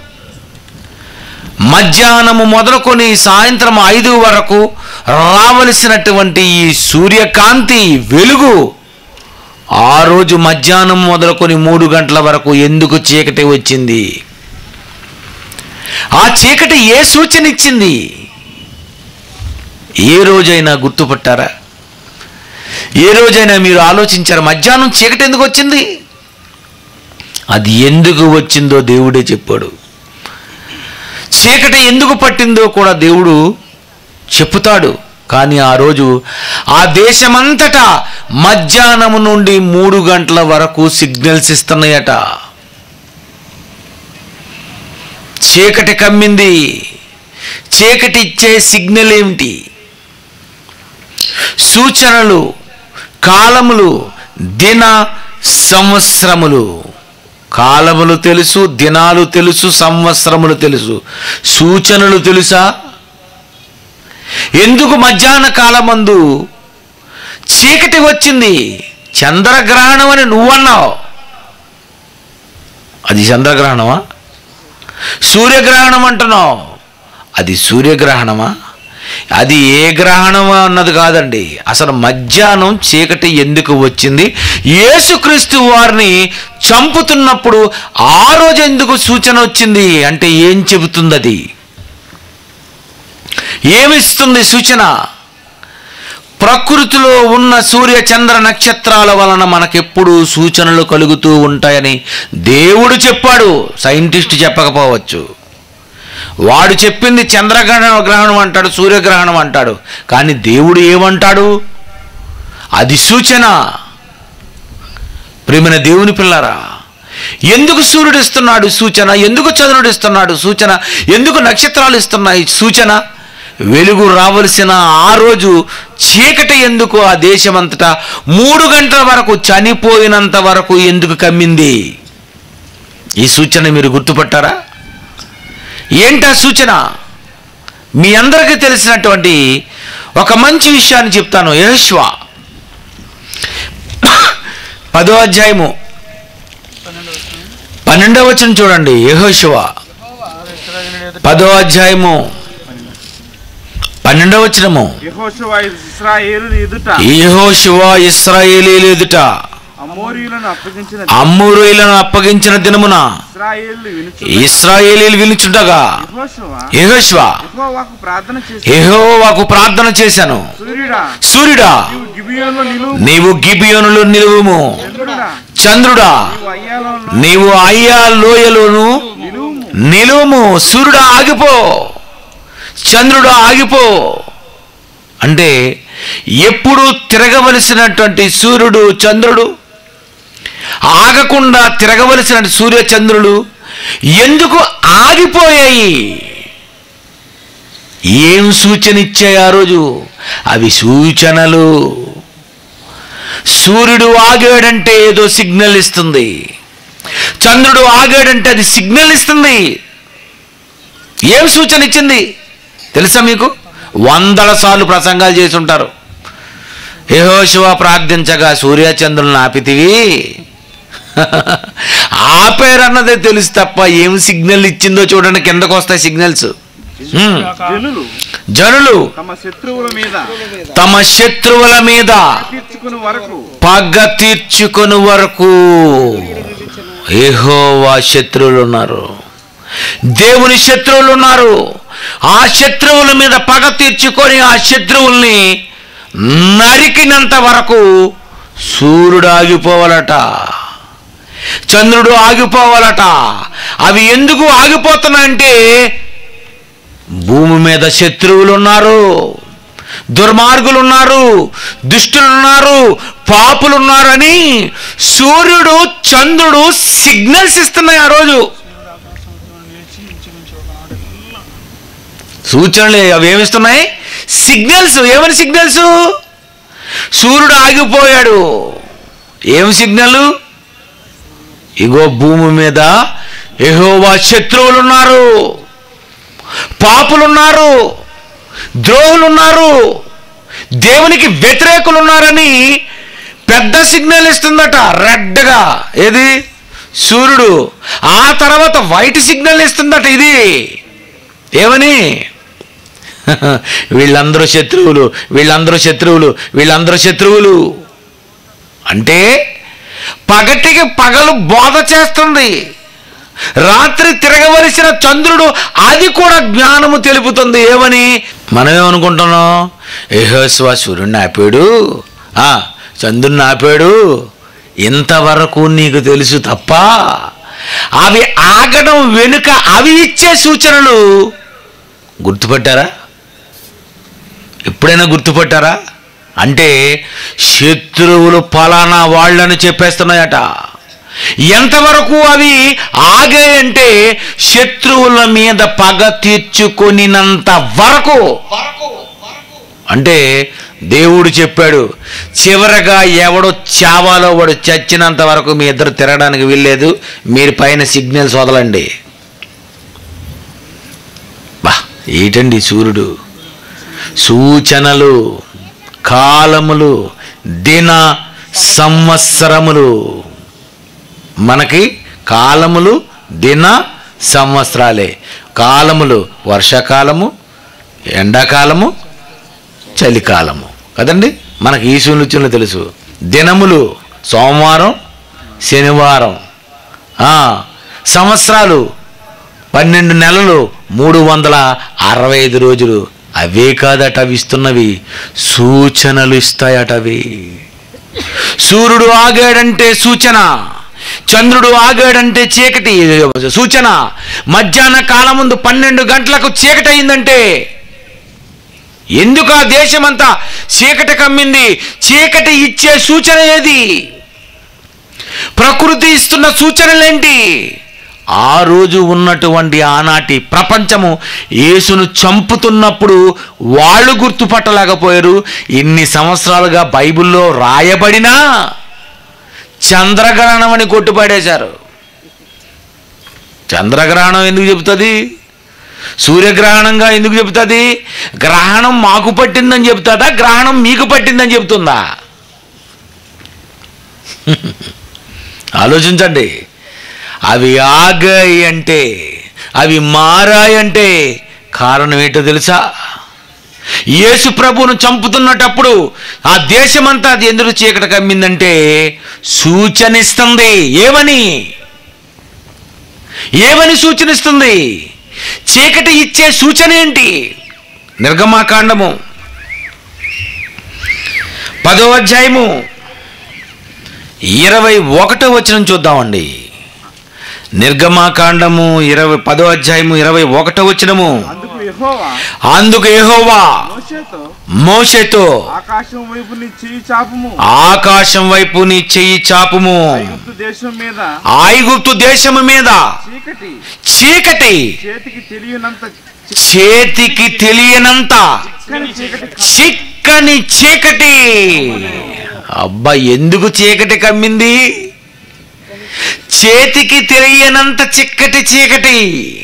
మధ్యాహ్నము మొదలుకొని సాయంత్రం ఐదు వరకు రావలసినటువంటి ఈ సూర్యకాంతి వెలుగు ఆ రోజు మధ్యాహ్నం మొదలుకొని మూడు గంటల వరకు ఎందుకు చీకటి వచ్చింది ఆ చీకటి ఏ సూచన ఇచ్చింది ఏ రోజైనా గుర్తుపట్టారా ఏ రోజైనా మీరు ఆలోచించారు మధ్యాహ్నం చీకటి ఎందుకు వచ్చింది అది ఎందుకు వచ్చిందో దేవుడే చెప్పాడు చీకటి ఎందుకు పట్టిందో కూడా దేవుడు చెప్పుతాడు కానీ ఆ రోజు ఆ దేశమంతటా మధ్యాహ్నము నుండి మూడు గంటల వరకు సిగ్నల్స్ ఇస్తున్నాయట చీకటి కమ్మింది చీకటి ఇచ్చే సిగ్నల్ ఏమిటి సూచనలు కాలములు దిన సంవత్సరములు కాలములు తెలుసు దినాలు తెలుసు సంవత్సరములు తెలుసు సూచనలు తెలుసా ఎందుకు మధ్యాహ్న కాలమందు చీకటి వచ్చింది చంద్రగ్రహణం అని నువ్వన్నావు అది చంద్రగ్రహణమా సూర్యగ్రహణం అంటున్నావు అది సూర్యగ్రహణమా అది ఏ గ్రహణం అన్నది కాదండి అసలు మధ్యాహ్నం చీకటి ఎందుకు వచ్చింది యేసుక్రీస్తు వారిని చంపుతున్నప్పుడు ఆ రోజు ఎందుకు సూచన వచ్చింది అంటే ఏం చెబుతుంది అది ఏమిస్తుంది సూచన ప్రకృతిలో ఉన్న సూర్య చంద్ర నక్షత్రాల వలన మనకెప్పుడు సూచనలు కలుగుతూ ఉంటాయని దేవుడు చెప్పాడు సైంటిస్ట్ చెప్పకపోవచ్చు వాడు చెప్పింది చంద్రగ్రహణ గ్రహణం అంటాడు సూర్యగ్రహణం అంటాడు కానీ దేవుడు ఏమంటాడు అది సూచన ప్రేమైన దేవుని పిల్లరా ఎందుకు సూర్యుడు ఇస్తున్నాడు సూచన ఎందుకు చంద్రుడు ఇస్తున్నాడు సూచన ఎందుకు నక్షత్రాలు ఇస్తున్నాయి సూచన వెలుగు రావలసిన ఆ రోజు చీకటి ఎందుకు ఆ దేశమంతటా మూడు గంటల వరకు చనిపోయినంత వరకు ఎందుకు కమ్మింది ఈ సూచన మీరు గుర్తుపట్టారా ఏంటా సూచన మీ అందరికీ తెలిసినటువంటి ఒక మంచి విషయాన్ని చెప్తాను యహోష్వ పదో అధ్యాయము పన్నెండవ వచనం చూడండి యహోశివ పదో అధ్యాయము పన్నెండవ వచనము యెహోషువ ఇస్రాయేలు ఎదుట యహోశివ ఇస్రాయేలీలు ఎదుట అమోరీయులను అప్పగించిన అమ్మూరులను అప్పగించిన దినమున ఇస్రాయేలు వినుచు ఇస్రాయేలీలు వినుచుండగా యెహోషువ యెహోషువ యెహోవాకు ప్రార్థన చేసి యెహోవాకు ప్రార్థన చేశాను సూర్యుడా సూర్యుడా నీవు గిబియోనులో నిలువు నీవు గిబియోనులు నిలువుము చంద్రుడా చంద్రుడా నీవు అయ్యాలో నీవు అయ్యా లోయలోను నిలువుము సూర్యుడా ఆగిపో చంద్రుడా ఆగిపో అంటే ఎప్పుడు తిరగవలసినటువంటి సూర్యుడు చంద్రుడు ఆగకుండా తిరగవలసిన సూర్య చంద్రులు ఎందుకు ఆగిపోయాయి ఏం సూచన ఇచ్చాయి ఆ రోజు అవి సూచనలు సూర్యుడు ఆగాడంటే ఏదో సిగ్నల్ ఇస్తుంది చంద్రుడు ఆగాడంటే అది సిగ్నల్ ఇస్తుంది ఏం సూచన ఇచ్చింది తెలుసా మీకు వందల సార్లు ప్రసంగాలు చేసి ఉంటారు యెహోషువ ప్రార్థించగా సూర్యచంద్రులను ఆపితివి ఆపేరన్నదే తెలుసు తప్ప ఏం సిగ్నల్ ఇచ్చిందో చూడండి కిందకు వస్తాయి సిగ్నల్స్ హ్మ్. జనులు జనులు తమ శత్రువుల మీద తమ శత్రువుల మీద తీర్చుకుని వరకు పగ తీర్చుకొని వరకు ఏహోవా శత్రువులు ఉన్నారు దేవుని శత్రువులు ఉన్నారు ఆ శత్రువుల మీద పగ తీర్చుకొని ఆ శత్రువుల్ని నరికినంత వరకు సూర్యుడు ఆగిపోవాలట చంద్రుడు ఆగిపోవాలట అవి ఎందుకు ఆగిపోతున్నాయంటే భూమి మీద శత్రువులు ఉన్నారు దుర్మార్గులు ఉన్నారు దుష్టులు ఉన్నారు పాపులు ఉన్నారని సూర్యుడు చంద్రుడు సిగ్నల్స్ ఇస్తున్నాయి ఆ రోజు సూచనలు అవి ఏమిస్తున్నాయి సిగ్నల్స్ ఏమని సిగ్నల్స్ సూర్యుడు ఆగిపోయాడు ఏం సిగ్నల్ ఇగో భూమి మీద ఎహోవా శత్రువులు ఉన్నారు పాపులున్నారు ద్రోహులున్నారు దేవునికి వ్యతిరేకులు ఉన్నారని పెద్ద సిగ్నల్ ఇస్తుందట రెడ్గా ఏది సూర్యుడు ఆ తర్వాత వైట్ సిగ్నల్ ఇస్తుందట ఇది ఏమని వీళ్ళందరూ శత్రువులు వీళ్ళందరూ శత్రువులు వీళ్ళందరూ శత్రువులు అంటే పగటికి పగలు బోధ చేస్తుంది రాత్రి తిరగవలసిన చంద్రుడు అది కూడా జ్ఞానము తెలుపుతుంది ఏమని మనమేమనుకుంటున్నాం ఏహోస్వా సూర్యుడిని ఆపాడు ఆ, చంద్రుడిని ఆపాడు ఇంతవరకు నీకు తెలుసు తప్ప అవి ఆగడం వెనుక అవి ఇచ్చే సూచనలు గుర్తుపట్టారా ఎప్పుడైనా గుర్తుపట్టారా అంటే శత్రువులు ఫలానా వాళ్ళని చెప్పేస్తున్నాయట ఎంతవరకు అవి ఆగాయంటే శత్రువుల మీద పగ తీర్చుకొనినంత వరకు అంటే దేవుడు చెప్పాడు చివరగా ఎవడో చావాలో వాడు చచ్చినంత వరకు మీ ఇద్దరు తిరగడానికి వీల్లేదు మీరు పైన సిగ్నల్స్ వదలండి బా ఏంటండి సూర్యుడు సూచనలు కాలములు దిన సంవత్సరములు మనకి కాలములు దిన సంవత్సరాలే కాలములు వర్షాకాలము ఎండాకాలము చలికాలము కదండి మనకి ఈ సూచనలు తెలుసు దినములు సోమవారం శనివారం ఆ, సంవత్సరాలు పన్నెండు నెలలు మూడు వందల అరవై ఐదు రోజులు అవే కాదట అవి ఇస్తున్నవి సూచనలు ఇస్తాయట అవి సూర్యుడు ఆగాడంటే సూచన చంద్రుడు ఆగాడంటే చీకటి సూచన మధ్యాహ్న కాలం ముందు పన్నెండు గంటలకు చీకటి అయిందంటే ఎందుకు ఆ దేశమంతా చీకటి కమ్మింది చీకటి ఇచ్చే సూచన ఏది ప్రకృతి ఇస్తున్న సూచనలేంటి ఆ రోజు ఉన్నటువంటి ఆనాటి ప్రపంచము యేసును చంపుతున్నప్పుడు వాళ్ళు గుర్తుపట్టలేకపోయారు ఇన్ని సంవత్సరాలుగా బైబిల్లో రాయబడినా చంద్రగ్రహణం అని కొట్టుపడేశారు చంద్రగ్రహణం ఎందుకు చెబుతుంది సూర్యగ్రహణంగా ఎందుకు చెబుతుంది గ్రహణం మాకు పట్టిందని చెబుతుందా గ్రహణం మీకు పట్టిందని చెబుతుందా ఆలోచించండి అవి ఆగాయి అంటే అవి మారాయి అంటే కారణం ఏంటో తెలుసా యేసు ప్రభువును చంపుతున్నటప్పుడు ఆ దేశమంతా అది ఎందుకు చీకటి కమ్మిందంటే సూచనిస్తుంది ఏమని ఏమని సూచనిస్తుంది చీకటి ఇచ్చే సూచన ఏంటి నిర్గమాకాండము పదో అధ్యాయము ఇరవై ఒకటో వచనం చూద్దామండి నిర్గమాకాండము ఇరవై పదో అధ్యాయము ఇరవై ఒకటో వచనము అందుకు యెహోవా అందుకు యెహోవా మోషేతో మోషేతో ఆకాశం వైపు నీ చెయ్యి చాపము ఆకాశం వైపు నీ చెయ్యి చాపుము ఐగుప్తు దేశం మీద ఐగుప్తు దేశము మీద చీకటి చీకటి చేతికి తెలియనంత చేతికి తెలియనంత చిక్కని చీకటి చిక్కని చీకటి అబ్బా ఎందుకు చీకటి కమ్మింది చేతికి తెలియనంత చిక్కటి చీకటి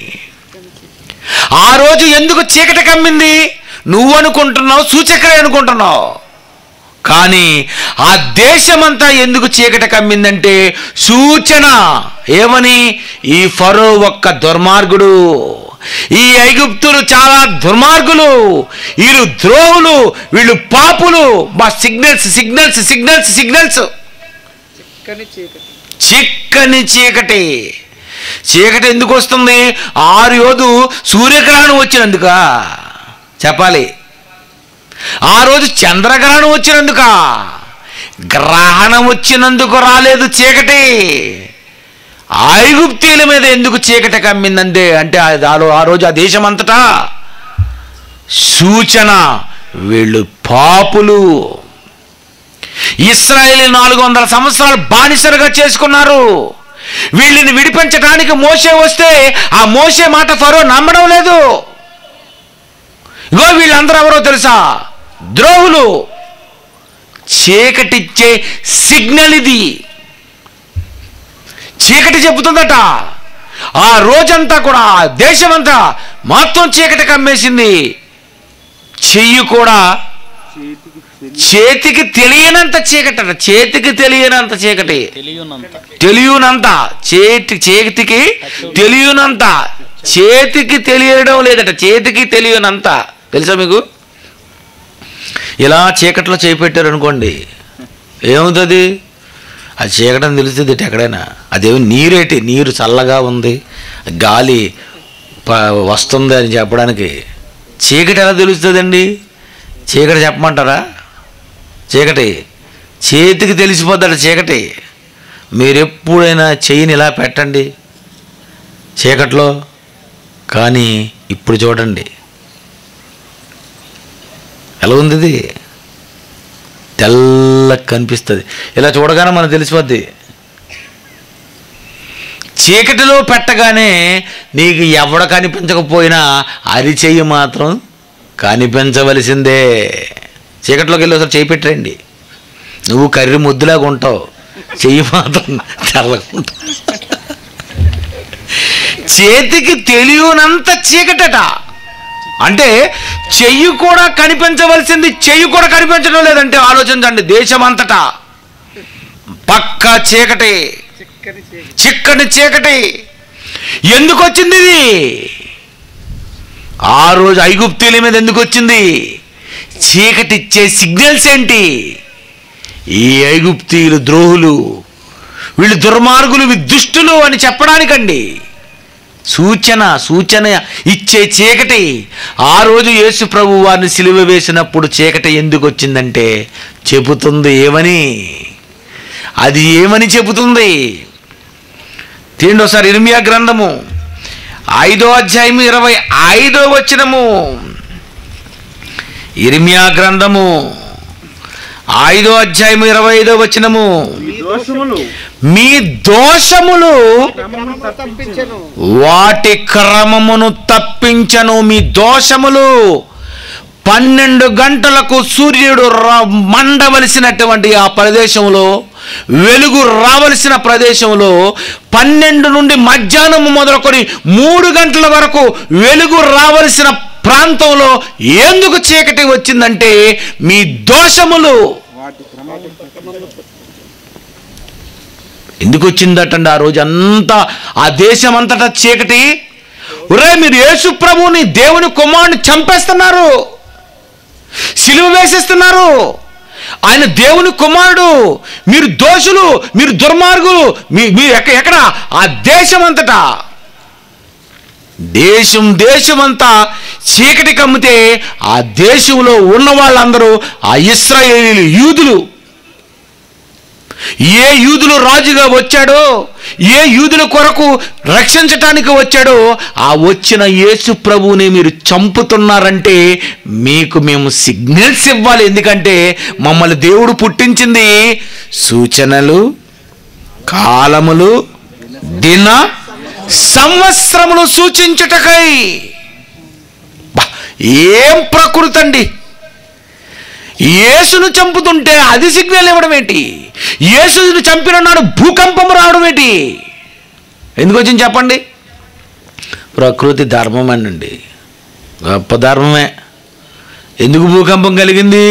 ఆ రోజు ఎందుకు చీకటి కమ్మింది నువ్వు అనుకుంటున్నావు సూచక్రే అనుకుంటున్నావు కానీ ఆ దేశమంతా ఎందుకు చీకటి కమ్మిందంటే సూచన ఏమని ఈ ఫరో ఒక్క దుర్మార్గుడు ఈ ఐగుప్తులు చాలా దుర్మార్గులు వీళ్ళు ద్రోహులు వీళ్ళు పాపులు మా సిగ్నల్స్ సిగ్నల్స్ సిగ్నల్స్ సిగ్నల్స్ చిక్కని చీకటి చీకటి ఎందుకు వస్తుంది ఆరు రోజు సూర్యగ్రహణం వచ్చినందుక చెప్పాలి ఆ రోజు చంద్రగ్రహణం వచ్చినందుక గ్రహణం వచ్చినందుకు రాలేదు చీకటి ఐగుప్తీల మీద ఎందుకు చీకటి కమ్మిందంటే అంటే అది ఆ రో- ఆ రోజు ఆ దేశం అంతటా సూచన వీళ్ళు పాపులు ఇస్రాయేలీ నాలుగు వందల సంవత్సరాలు బానిసలుగా చేసుకున్నారు వీళ్ళని విడిపించడానికి మోసే వస్తే ఆ మోసే మాట ఫరో నమ్మడం లేదు ఇగో వీళ్ళందరూ ఎవరో తెలుసా ద్రోహులు చీకటిచ్చే సిగ్నల్ ఇది చీకటి చెబుతుందట ఆ రోజంతా కూడా ఆ దేశమంతా మొత్తం చీకటి కమ్మేసింది చెయ్యి కూడా చేతికి తెలియనంత చీకటి అట చేతికి తెలియనంత చీకటి తెలియనంత చేతి చేతికి తెలియనంత చేతికి తెలియడం లేదట చేతికి తెలియనంత తెలుసా మీకు ఇలా చీకట్లో చేయి పెట్టారు అనుకోండి ఏమవుతుంది అది చీకటని తెలుస్తుంది ఇటు ఎక్కడైనా అదేమి నీరేటి నీరు చల్లగా ఉంది గాలి ప- వస్తుంది అని చెప్పడానికి చీకటి ఎలా తెలుస్తుందండి చీకటి చెప్పమంటారా చీకటి చేతికి తెలిసిపోతాడు చీకటి మీరు ఎప్పుడైనా చెయ్యిని ఇలా పెట్టండి చీకట్లో కానీ ఇప్పుడు చూడండి ఎలా ఉంది ఇది తెల్లగా కనిపిస్తుంది ఇలా చూడగానే మనకు తెలిసిపోద్ది చీకటిలో పెట్టగానే నీకు ఎవడ కనిపించకపోయినా అరిచెయ్యి మాత్రం కనిపించవలసిందే చీకట్లోకి వెళ్ళి ఒకసారి చేయి పెట్టరండి నువ్వు కర్రీ ముద్దులాగా ఉంటావు చెయ్యి మాత్రం తెల్లగా ఉంటావు చేతికి తెలియనంత చీకటట అంటే చెయ్యి కూడా కనిపించవలసింది చెయ్యి కూడా కనిపించడం లేదంటే ఆలోచించండి దేశమంతటా పక్క చీకటి చిక్కని చీకటి ఎందుకు వచ్చింది ఇది ఆ రోజు ఐగుప్తీల మీద ఎందుకు వచ్చింది చీకటి ఇచ్చే సిగ్నల్స్ ఏంటి ఈ ఐగుప్తీయులు ద్రోహులు వీళ్ళు దుర్మార్గులు వీళ్ళు దుష్టులు అని చెప్పడానికండి సూచన సూచన ఇచ్చే చీకటి ఆ రోజు యేసు ప్రభు వారిని సిలువ వేసినప్పుడు చీకటి ఎందుకు వచ్చిందంటే చెబుతుంది ఏమని అది ఏమని చెబుతుంది తీయండి ఒకసారి ఇర్మియా గ్రంథము ఐదో అధ్యాయం ఇరవై ఐదో వచనము ఇర్మియా గ్రంథము ఐదో అధ్యాయం ఇరవై ఐదో వచనము ఈ దోషములు మీ దోషములు క్రమమును తప్పించెను వాటి క్రమమును తప్పించను మీ దోషములు పన్నెండు గంటలకు సూర్యుడు రా- మండవలసినటువంటి ఆ ప్రదేశంలో వెలుగు రావలసిన ప్రదేశంలో పన్నెండు నుండి మధ్యాహ్నం మొదలుకొని మూడు గంటల వరకు వెలుగు రావలసిన ప్రాంతంలో ఎందుకు చీకటి వచ్చిందంటే మీ దోషములు వాటి క్రమమును తప్పించెను ఎందుకు వచ్చిందటండి ఆ రోజు అంతా ఆ దేశం అంతటా చీకటి ఒరే మీరు యేసు ప్రభువుని దేవుని కుమారుని చంపేస్తున్నారు సిలువ వేసేస్తున్నారు ఆయన దేవుని కుమారుడు మీరు దోషులు మీరు దుర్మార్గులు మీ మీరు ఎక్క ఎక్కడ ఆ దేశం అంతటా దేశం దేశమంతా చీకటి కమ్మితే ఆ దేశంలో ఉన్న వాళ్ళందరూ ఆ ఇస్రాయేలీలు యూదులు ఏ యూదులు రాజుగా వచ్చాడో ఏ యూదుల కొరకు రక్షించటానికి వచ్చాడో ఆ వచ్చిన యేసు ప్రభువుని మీరు చంపుతున్నారంటే మీకు మేము సిగ్నల్స్ ఇవ్వాలి ఎందుకంటే మమ్మల్ని దేవుడు పుట్టించింది సూచనలు కాలములు దిన సంవత్సరములు సూచించుటకై బా, ఏం ప్రకృతి అండి యేసును చంపుతుంటే అది సిగ్నల్ ఇవ్వడం ఏంటి యేసును చంపిన నాడు భూకంపం రావడం ఏంటి ఎందుకు వచ్చింది చెప్పండి ప్రకృతి ధర్మం అనండి గొప్ప ధర్మమే ఎందుకు భూకంపం కలిగింది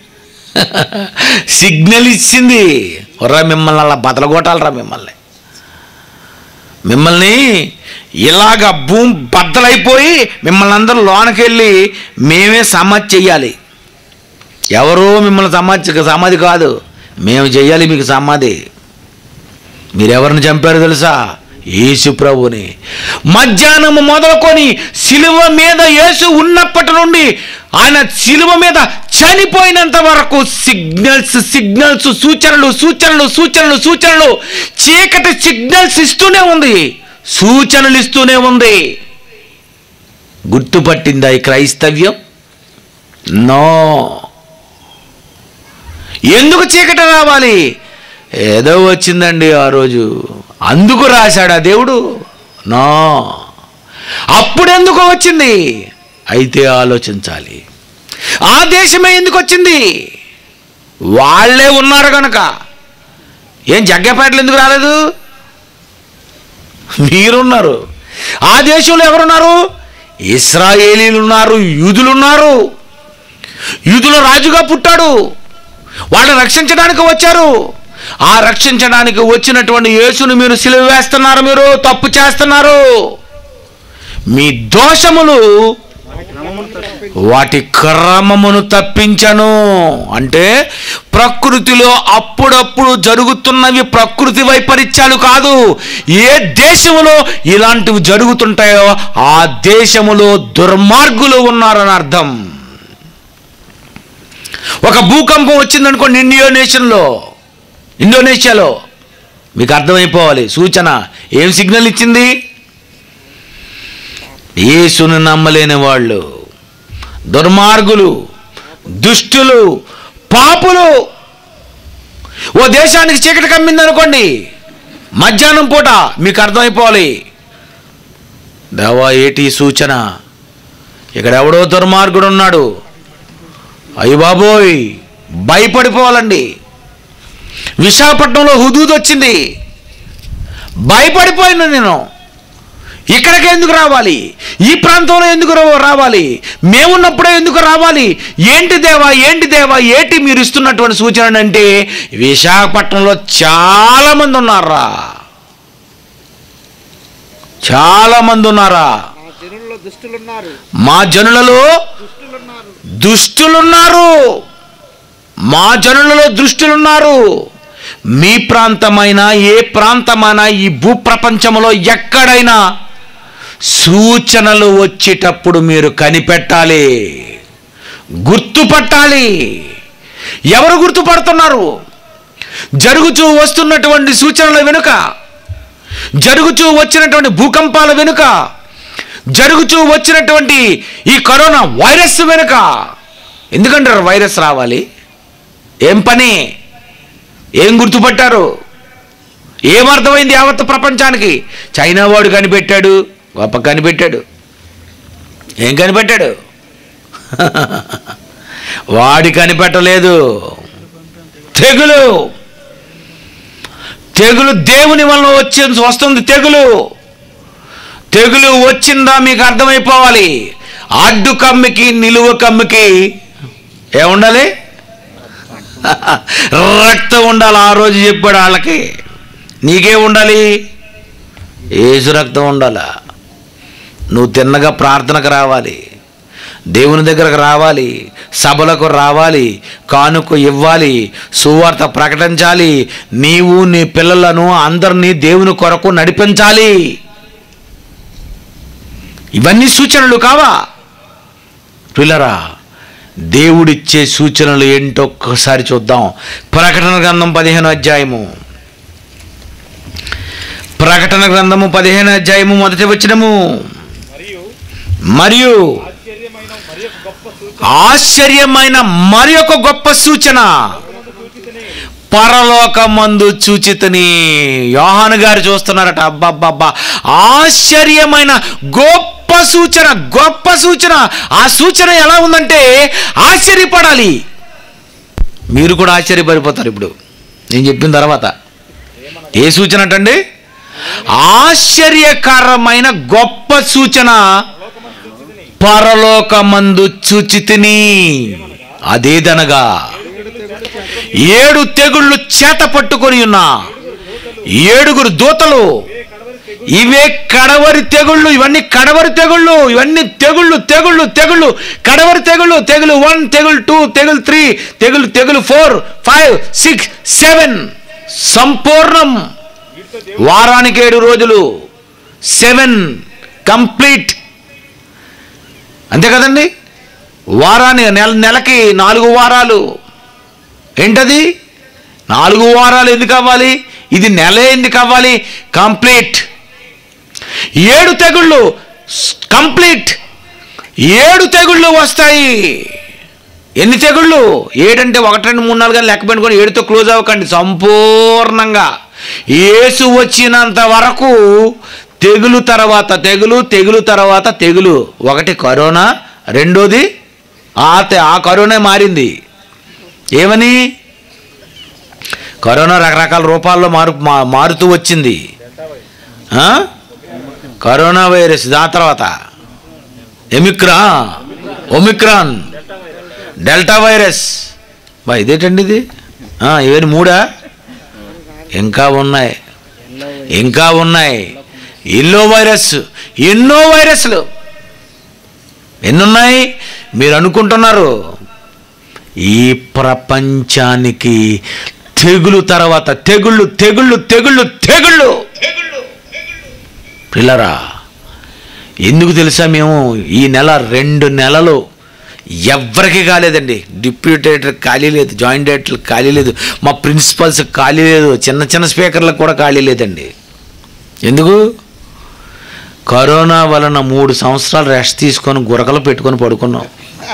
సిగ్నల్ ఇచ్చింది రా మిమ్మల్ని అలా బదలగొట్టాలరా మిమ్మల్ని మిమ్మల్ని ఇలాగ భూమి బద్దలైపోయి మిమ్మల్ని అందరూ లోనకెళ్ళి మేమే సమాధి చెయ్యాలి ఎవరో మిమ్మల్ని సమాధి సమాధి కాదు మేము చెయ్యాలి మీకు సమాధి మీరెవరిని చంపారు తెలుసా యేసు ప్రభుని మధ్యాహ్నం మొదలుకొని శిలువ మీద యేసు ఉన్నప్పటి నుండి ఆయన శిలువ మీద చనిపోయినంత వరకు సిగ్నల్స్ సిగ్నల్స్ సూచనలు సూచనలు సూచనలు సూచనలు చీకటి సిగ్నల్స్ ఇస్తూనే ఉంది సూచనలు ఇస్తూనే ఉంది గుర్తుపట్టిందా ఈ క్రైస్తవ్యం నో ఎందుకు చీకటి రావాలి ఏదో వచ్చిందండి ఆ రోజు అందుకు రాశాడా దేవుడు నో అప్పుడెందుకు వచ్చింది అయితే ఆలోచించాలి ఆ దేశమే ఎందుకు వచ్చింది వాళ్ళే ఉన్నారు కనుక ఏం జగ్గపేటలు ఎందుకు రాలేదు మీరున్నారు ఆ దేశంలో ఎవరున్నారు ఇస్రాయేలీలు ఉన్నారు యూదులు ఉన్నారు యూదుల రాజుగా పుట్టాడు వాళ్ళని రక్షించడానికి వచ్చారు ఆ రక్షించడానికి వచ్చినటువంటి యేసును మీరు సిలువ వేస్తున్నారు మీరు తప్పు చేస్తున్నారు మీ దోషములు వాటి క్రమమును తప్పించను అంటే ప్రకృతిలో అప్పుడప్పుడు జరుగుతున్నవి ప్రకృతి వైపరీత్యాలు కాదు ఏ దేశములో ఇలాంటివి జరుగుతుంటాయో ఆ దేశములో దుర్మార్గులు ఉన్నారని అర్థం ఒక భూకంపం వచ్చిందనుకోండి ఇండియోనేషన్లో ఇండోనేషియాలో మీకు అర్థమైపోవాలి సూచన ఏం సిగ్నల్ ఇచ్చింది యేసును నమ్మలేని వాళ్ళు దుర్మార్గులు దుష్టులు పాపులు ఓ దేశానికి చీకటి కమ్మింది అనుకోండి మధ్యాహ్నం పూట మీకు అర్థమైపోవాలి దేవా ఏటి సూచన ఇక్కడ ఎవడో దుర్మార్గుడు ఉన్నాడు అయ్య బాబోయ్ భయపడిపోవాలండి విశాఖపట్నంలో హుదూద్ వచ్చింది భయపడిపోయినా నేను ఇక్కడికి ఎందుకు రావాలి ఈ ప్రాంతంలో ఎందుకు రా- రావాలి మేమున్నప్పుడే ఎందుకు రావాలి ఏంటి దేవా ఏంటి దేవా ఏంటి మీరు ఇస్తున్నటువంటి సూచన అంటే విశాఖపట్నంలో చాలా మంది ఉన్నారా చాలా మంది ఉన్నారా జనుల్లో దుష్టులున్నారు మా జనులలో దుష్టులున్నారు మా జనులలో దుష్టులున్నారు మీ ప్రాంతమైన ఏ ప్రాంతమైనా ఈ భూప్రపంచంలో ఎక్కడైనా సూచనలు వచ్చేటప్పుడు మీరు కనిపెట్టాలి గుర్తుపట్టాలి ఎవరు గుర్తుపడుతున్నారు జరుగుతూ వస్తున్నటువంటి సూచనల వెనుక జరుగుతూ వచ్చినటువంటి భూకంపాల వెనుక జరుగుతూ వచ్చినటువంటి ఈ కరోనా వైరస్ వెనుక ఎందుకంటారు వైరస్ రావాలి ఏం పని ఏం గుర్తుపట్టారు ఏమర్థమైంది యావత్ ప్రపంచానికి చైనా వాడు కనిపెట్టాడు గొప్ప కనిపెట్టాడు ఏం కనిపెట్టాడు వాడి కనిపెట్టలేదు తెగులు తెగులు దేవుని వలన వచ్చి వస్తుంది తెగులు తెగులు వచ్చిందా మీకు అర్థమైపోవాలి అడ్డు కమ్మికి నిలువ కమ్మికి ఏముండాలి రక్తం ఉండాలి ఆ రోజు చెప్పాడు వాళ్ళకి నీకే ఉండాలి ఏసు రక్తం ఉండాలా నువ్వు తిన్నగా ప్రార్థనకు రావాలి దేవుని దగ్గరకు రావాలి సభలకు రావాలి కానుక ఇవ్వాలి సువార్త ప్రకటించాలి నీవు నీ పిల్లలను అందరినీ దేవుని కొరకు నడిపించాలి ఇవన్నీ సూచనలు కావా పిల్లరా దేవుడిచ్చే సూచనలు ఏంటో ఒక్కసారి చూద్దాం ప్రకటన గ్రంథం పదిహేను అధ్యాయము ప్రకటన గ్రంథము పదిహేను అధ్యాయము మొదటి వచ్చినము మరియు ఆశ్చర్యమైన మరి ఒక గొప్ప సూచన పరలోకమందు చూచితని యోహాను గారు చూస్తున్నారట అబ్బబ్బబ్బా ఆశ్చర్యమైన గొప్ప సూచన గొప్ప సూచన ఆ సూచన ఎలా ఉందంటే ఆశ్చర్యపడాలి మీరు కూడా ఆశ్చర్యపడిపోతారు ఇప్పుడు నేను చెప్పిన తర్వాత ఏ సూచన అంటండి ఆశ్చర్యకరమైన గొప్ప సూచన పరలోకమందు చూచితిని అదేదనగా ఏడు తెగుళ్ళు చేత పట్టుకొని ఉన్న ఏడుగురు దూతలు ఇవే కడవరి తెగుళ్ళు ఇవన్నీ కడవరి తెగుళ్ళు ఇవన్నీ తెగుళ్ళు తెగుళ్ళు తెగుళ్ళు కడవరి తెగుళ్ళు తెగులు వన్ తెగులు టూ తెగులు త్రీ తెగులు తెగులు ఫోర్ ఫైవ్ సిక్స్ సెవెన్ సంపూర్ణం వారానికి ఏడు రోజులు సెవెన్ కంప్లీట్ అంతే కదండి వారాన్ని నెల నెలకి నాలుగు వారాలు ఏంటది నాలుగు వారాలు ఎందుకు అవ్వాలి ఇది నెల ఎందుకు అవ్వాలి కంప్లీట్ ఏడు తెగుళ్ళు కంప్లీట్ ఏడు తెగుళ్ళు వస్తాయి ఎన్ని తెగుళ్ళు ఏడంటే ఒకటి రెండు మూడు నాలుగు అని లెక్క పెట్టుకొని ఏడుతో క్లోజ్ అవ్వకండి సంపూర్ణంగా ఏసు వచ్చినంత వరకు తెగులు తర్వాత తెగులు తెగులు తర్వాత తెగులు ఒకటి కరోనా రెండోది ఆ తె- ఆ కరోనా మారింది ఏమని కరోనా రకరకాల రూపాల్లో మారు మా- మారుతూ వచ్చింది ఆ? కరోనా వైరస్ దాని తర్వాత ఎమిక్రా ఒమిక్రాన్ డెల్టా వైరస్ బా ఇదేంటండి ఇది ఆ, ఇవన్నీ మూడా ఇంకా ఉన్నాయి ఇంకా ఉన్నాయి ఎన్నో వైరస్ ఎన్నో వైరస్లు ఎన్నున్నాయి మీరు అనుకుంటున్నారు ఈ ప్రపంచానికి తెగులు తర్వాత తెగుళ్ళు తెగుళ్ళు తెగుళ్ళు తెగుళ్ళు పిల్లరా ఎందుకు తెలుసా మేము ఈ నెల రెండు నెలలు ఎవ్వరికి కాలేదండి డిప్యూటీ డైరెక్టర్ ఖాళీ లేదు జాయింట్ డైరెక్టర్ ఖాళీ లేదు మా ప్రిన్సిపల్స్ ఖాళీ లేదు చిన్న చిన్న స్పీకర్లకు కూడా ఖాళీ లేదండి ఎందుకు కరోనా వలన మూడు సంవత్సరాలు రెస్ట్ తీసుకొని గురకలు పెట్టుకొని పడుకున్నాం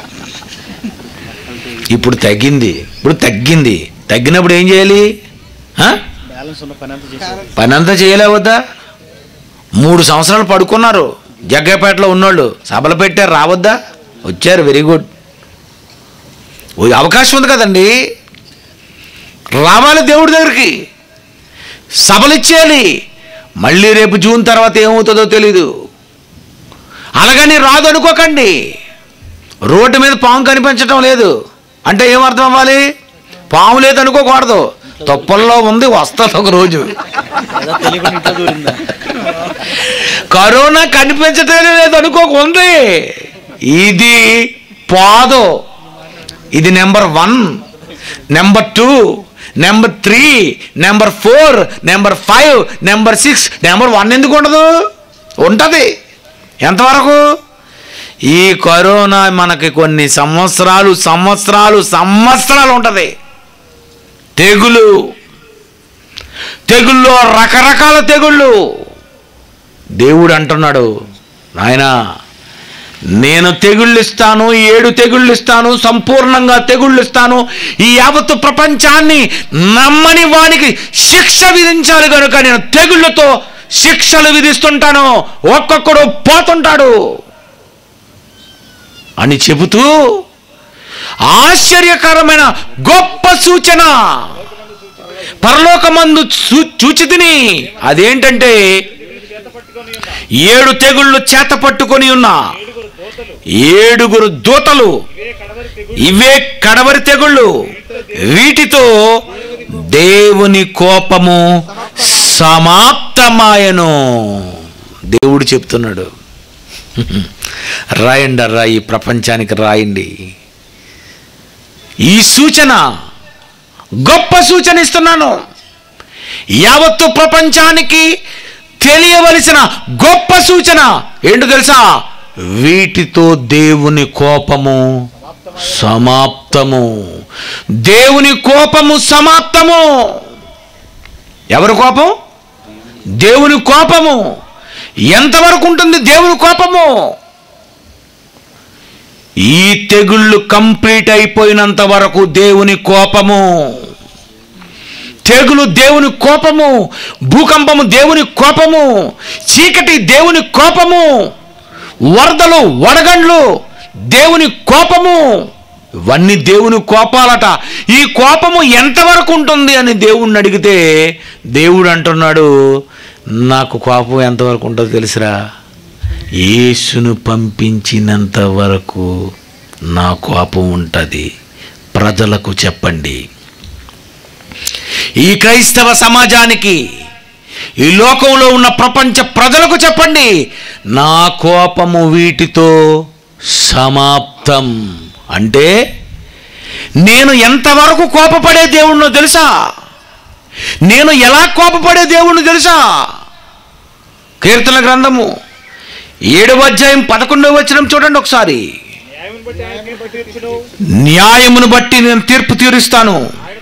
ఇప్పుడు తగ్గింది ఇప్పుడు తగ్గింది తగ్గినప్పుడు ఏం చేయాలి ఆ? బ్యాలెన్స్ ఉన్న పని అంతా చేశారు పని అంతా చేయలేవద్దా మూడు సంవత్సరాలు పడుకున్నారు జగ్గపేటలో ఉన్నోళ్ళు సభలు పెట్టారు రావద్దా వచ్చారు వెరీ గుడ్ ఓ అవకాశం ఉంది కదండి రావాలి దేవుడి దగ్గరికి సభలు ఇచ్చేయాలి మళ్ళీ రేపు జూన్ తర్వాత ఏమవుతుందో తెలీదు అలాగని రాదు అనుకోకండి రోడ్డు మీద పాము కనిపించటం లేదు అంటే ఏం అర్థం అవ్వాలి పాము లేదు అనుకోకూడదు తొప్పల్లో ఉంది వస్తుంది ఒక రోజు ఏదో తెలియకుండా ఇంట్లో దూరిందా కరోనా కనిపించటం లేదు అనుకోకుంది ఇది పాదు ఇది number one number two number three number four number five number six number one ఎందుకు ఉండదు ఉంటుంది ఎంతవరకు ఈ కరోనా మనకి కొన్ని సంవత్సరాలు సంవత్సరాలు సంవత్సరాలు ఉంటుంది తెగులు తెగుల్లో రకరకాల తెగుళ్ళు దేవుడు అంటున్నాడు నాయనా నేను తెగుళ్ళు ఇస్తాను ఏడు తెగుళ్ళు ఇస్తాను సంపూర్ణంగా తెగుళ్ళు ఇస్తాను ఈ యావత్తు ప్రపంచాన్ని నమ్మని వానికి శిక్ష విధించాలి కనుక నేను తెగుళ్ళతో శిక్షలు విధిస్తుంటాను ఒక్కొక్కడు పోతుంటాడు అని చెబుతూ ఆశ్చర్యకరమైన గొప్ప సూచన పరలోకమందు చూ- చూచితిని అదేంటంటే ఏడు తెగుళ్ళు చేత పట్టుకొని ఉన్న ఏడుగురు దూతలు ఇవే కడవరి తెగుళ్ళు వీటితో దేవుని కోపము సమాప్తమాయను దేవుడు చెప్తున్నాడు రాయండి రా ఈ ప్రపంచానికి రాయండి ఈ సూచన గొప్ప సూచన ఇస్తున్నాను యావత్తు ప్రపంచానికి తెలియవలసిన గొప్ప సూచన ఏంటో తెలుసా వీటితో దేవుని కోపము సమాప్తము దేవుని కోపము సమాప్తము ఎవరి కోపం దేవుని కోపము ఎంతవరకు ఉంటుంది దేవుని కోపము ఈ తెగుళ్ళు కంప్లీట్ అయిపోయినంత వరకు దేవుని కోపము తెగులు దేవుని కోపము భూకంపము దేవుని కోపము చీకటి దేవుని కోపము వరదలు వడగండ్లు దేవుని కోపము ఇవన్నీ దేవుని కోపాలట ఈ కోపము ఎంతవరకు ఉంటుంది అని దేవుణ్ణి అడిగితే దేవుడు అంటున్నాడు నాకు కోపం ఎంతవరకు ఉంటుందో తెలుసురా యేసును పంపించినంత వరకు నా కోపం ఉంటుంది ప్రజలకు చెప్పండి ఈ క్రైస్తవ సమాజానికి ఈ లోకంలో ఉన్న ప్రపంచ ప్రజలకు చెప్పండి నా కోపము వీటితో సమాప్తం అంటే నేను ఎంతవరకు కోపపడే దేవుణ్ణో తెలుసా నేను ఎలా కోపపడే దేవుణ్ణి తెలుసా కీర్తన గ్రంథము ఏడవ అధ్యాయం పదకొండవ వచనం చూడండి ఒకసారి న్యాయమును బట్టి నేను తీర్పు తీరుస్తాను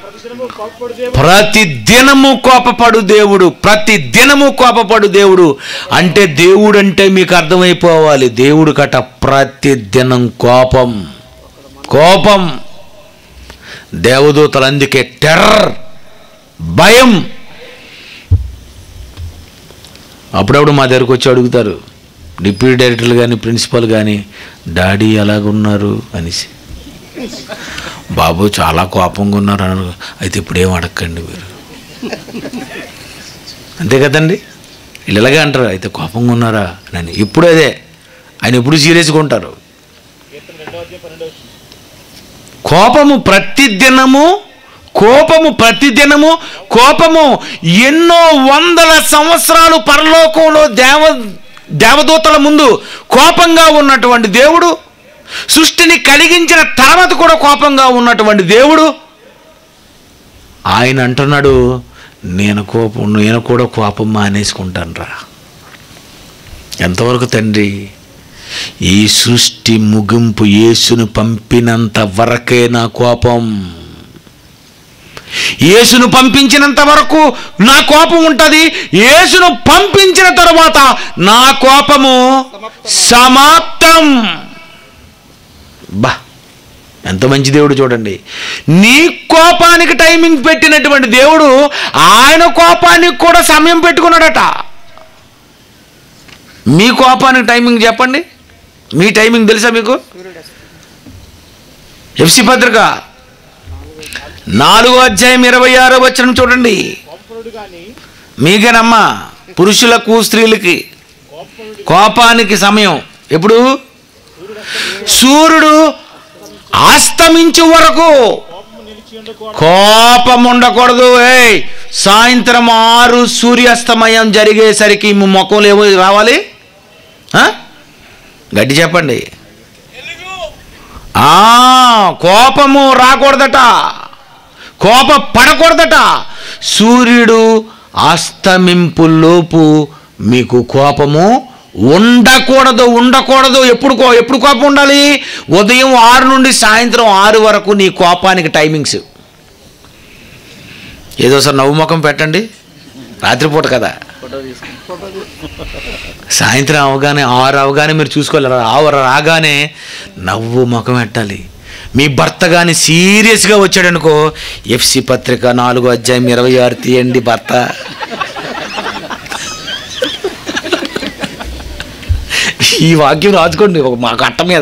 ప్రతి దినము కోపపడు దేవుడు ప్రతి దినము కోపపడు దేవుడు అంటే దేవుడు అంటే మీకు అర్థమైపోవాలి దేవుడు కట ప్రతి దినం కోపం కోపం దేవదూతలు అందుకే టెర్రర్ భయం అప్పుడప్పుడు మా దగ్గరకు వచ్చి అడుగుతారు డిప్యూటీ డైరెక్టర్లు కానీ ప్రిన్సిపల్ కానీ డాడీ ఎలాగున్నారు అనేసి బాబు చాలా కోపంగా ఉన్నారు అని అయితే ఇప్పుడు ఏం అడగండి మీరు అంతే కదండి వీళ్ళు ఇలాగే అంటారు అయితే కోపంగా ఉన్నారా అని ఇప్పుడు అదే ఆయన ఎప్పుడు సీరియస్గా ఉంటారు కోపము ప్రతి దినము కోపము ప్రతి దినము కోపము ఎన్నో వందల సంవత్సరాలు పరలోకంలో దేవ దేవదూతల ముందు కోపంగా ఉన్నటువంటి దేవుడు సృష్టిని కలిగించిన తర్వాత కూడా కోపంగా ఉన్నటువంటి దేవుడు ఆయన అంటున్నాడు నేను కోపం నేను కూడా కోపం మానేసుకుంటాను రా ఎంతవరకు తండ్రి ఈ సృష్టి ముగింపు యేసును పంపినంత వరకే నా కోపం యేసును పంపించినంత వరకు నా కోపం ఉంటుంది యేసును పంపించిన తర్వాత నా కోపము సమాప్తం బా ఎంత మంచి దేవుడు చూడండి నీ కోపానికి టైమింగ్ పెట్టినటువంటి దేవుడు ఆయన కోపానికి కూడా సమయం పెట్టుకున్నాడట మీ కోపానికి టైమింగ్ చెప్పండి మీ టైమింగ్ తెలుసా మీకు ఎఫ్సి పత్రిక నాలుగో అధ్యాయం ఇరవై ఆరో వచ్చిన చూడండి మీకేనమ్మా పురుషులకు స్త్రీలకి కోపానికి సమయం ఎప్పుడు సూర్యుడు అస్తమించు వరకు కోపం ఉండకూడదు ఏయ్ సాయంత్రం ఆరు సూర్యాస్తమయం జరిగేసరికి మీ ముఖంలో ఏమో రావాలి ఆ? గట్టి చెప్పండి ఆ కోపము రాకూడదట కోప పడకూడదట సూర్యుడు అస్తమింపులోపు మీకు కోపము ఉండకూడదు ఉండకూడదు ఎప్పుడు కో ఎప్పుడు కోపం ఉండాలి ఉదయం ఆరు నుండి సాయంత్రం ఆరు వరకు నీ కోపానికి టైమింగ్స్ ఏదో సార్ నవ్వు ముఖం పెట్టండి రాత్రిపూట కదా ఫోటో తీసుకుని సాయంత్రం అవగానే ఆరు అవగానే మీరు చూసుకోవాలి ఆరు రాగానే నవ్వు ముఖం పెట్టాలి మీ భర్త కానీ సీరియస్గా వచ్చాడనుకో ఎఫ్సి పత్రిక నాలుగో అధ్యాయం ఇరవై ఆరు తీయండి భర్త ఈ వాక్యం రాసుకోండి ఒక మా కట్ట మీద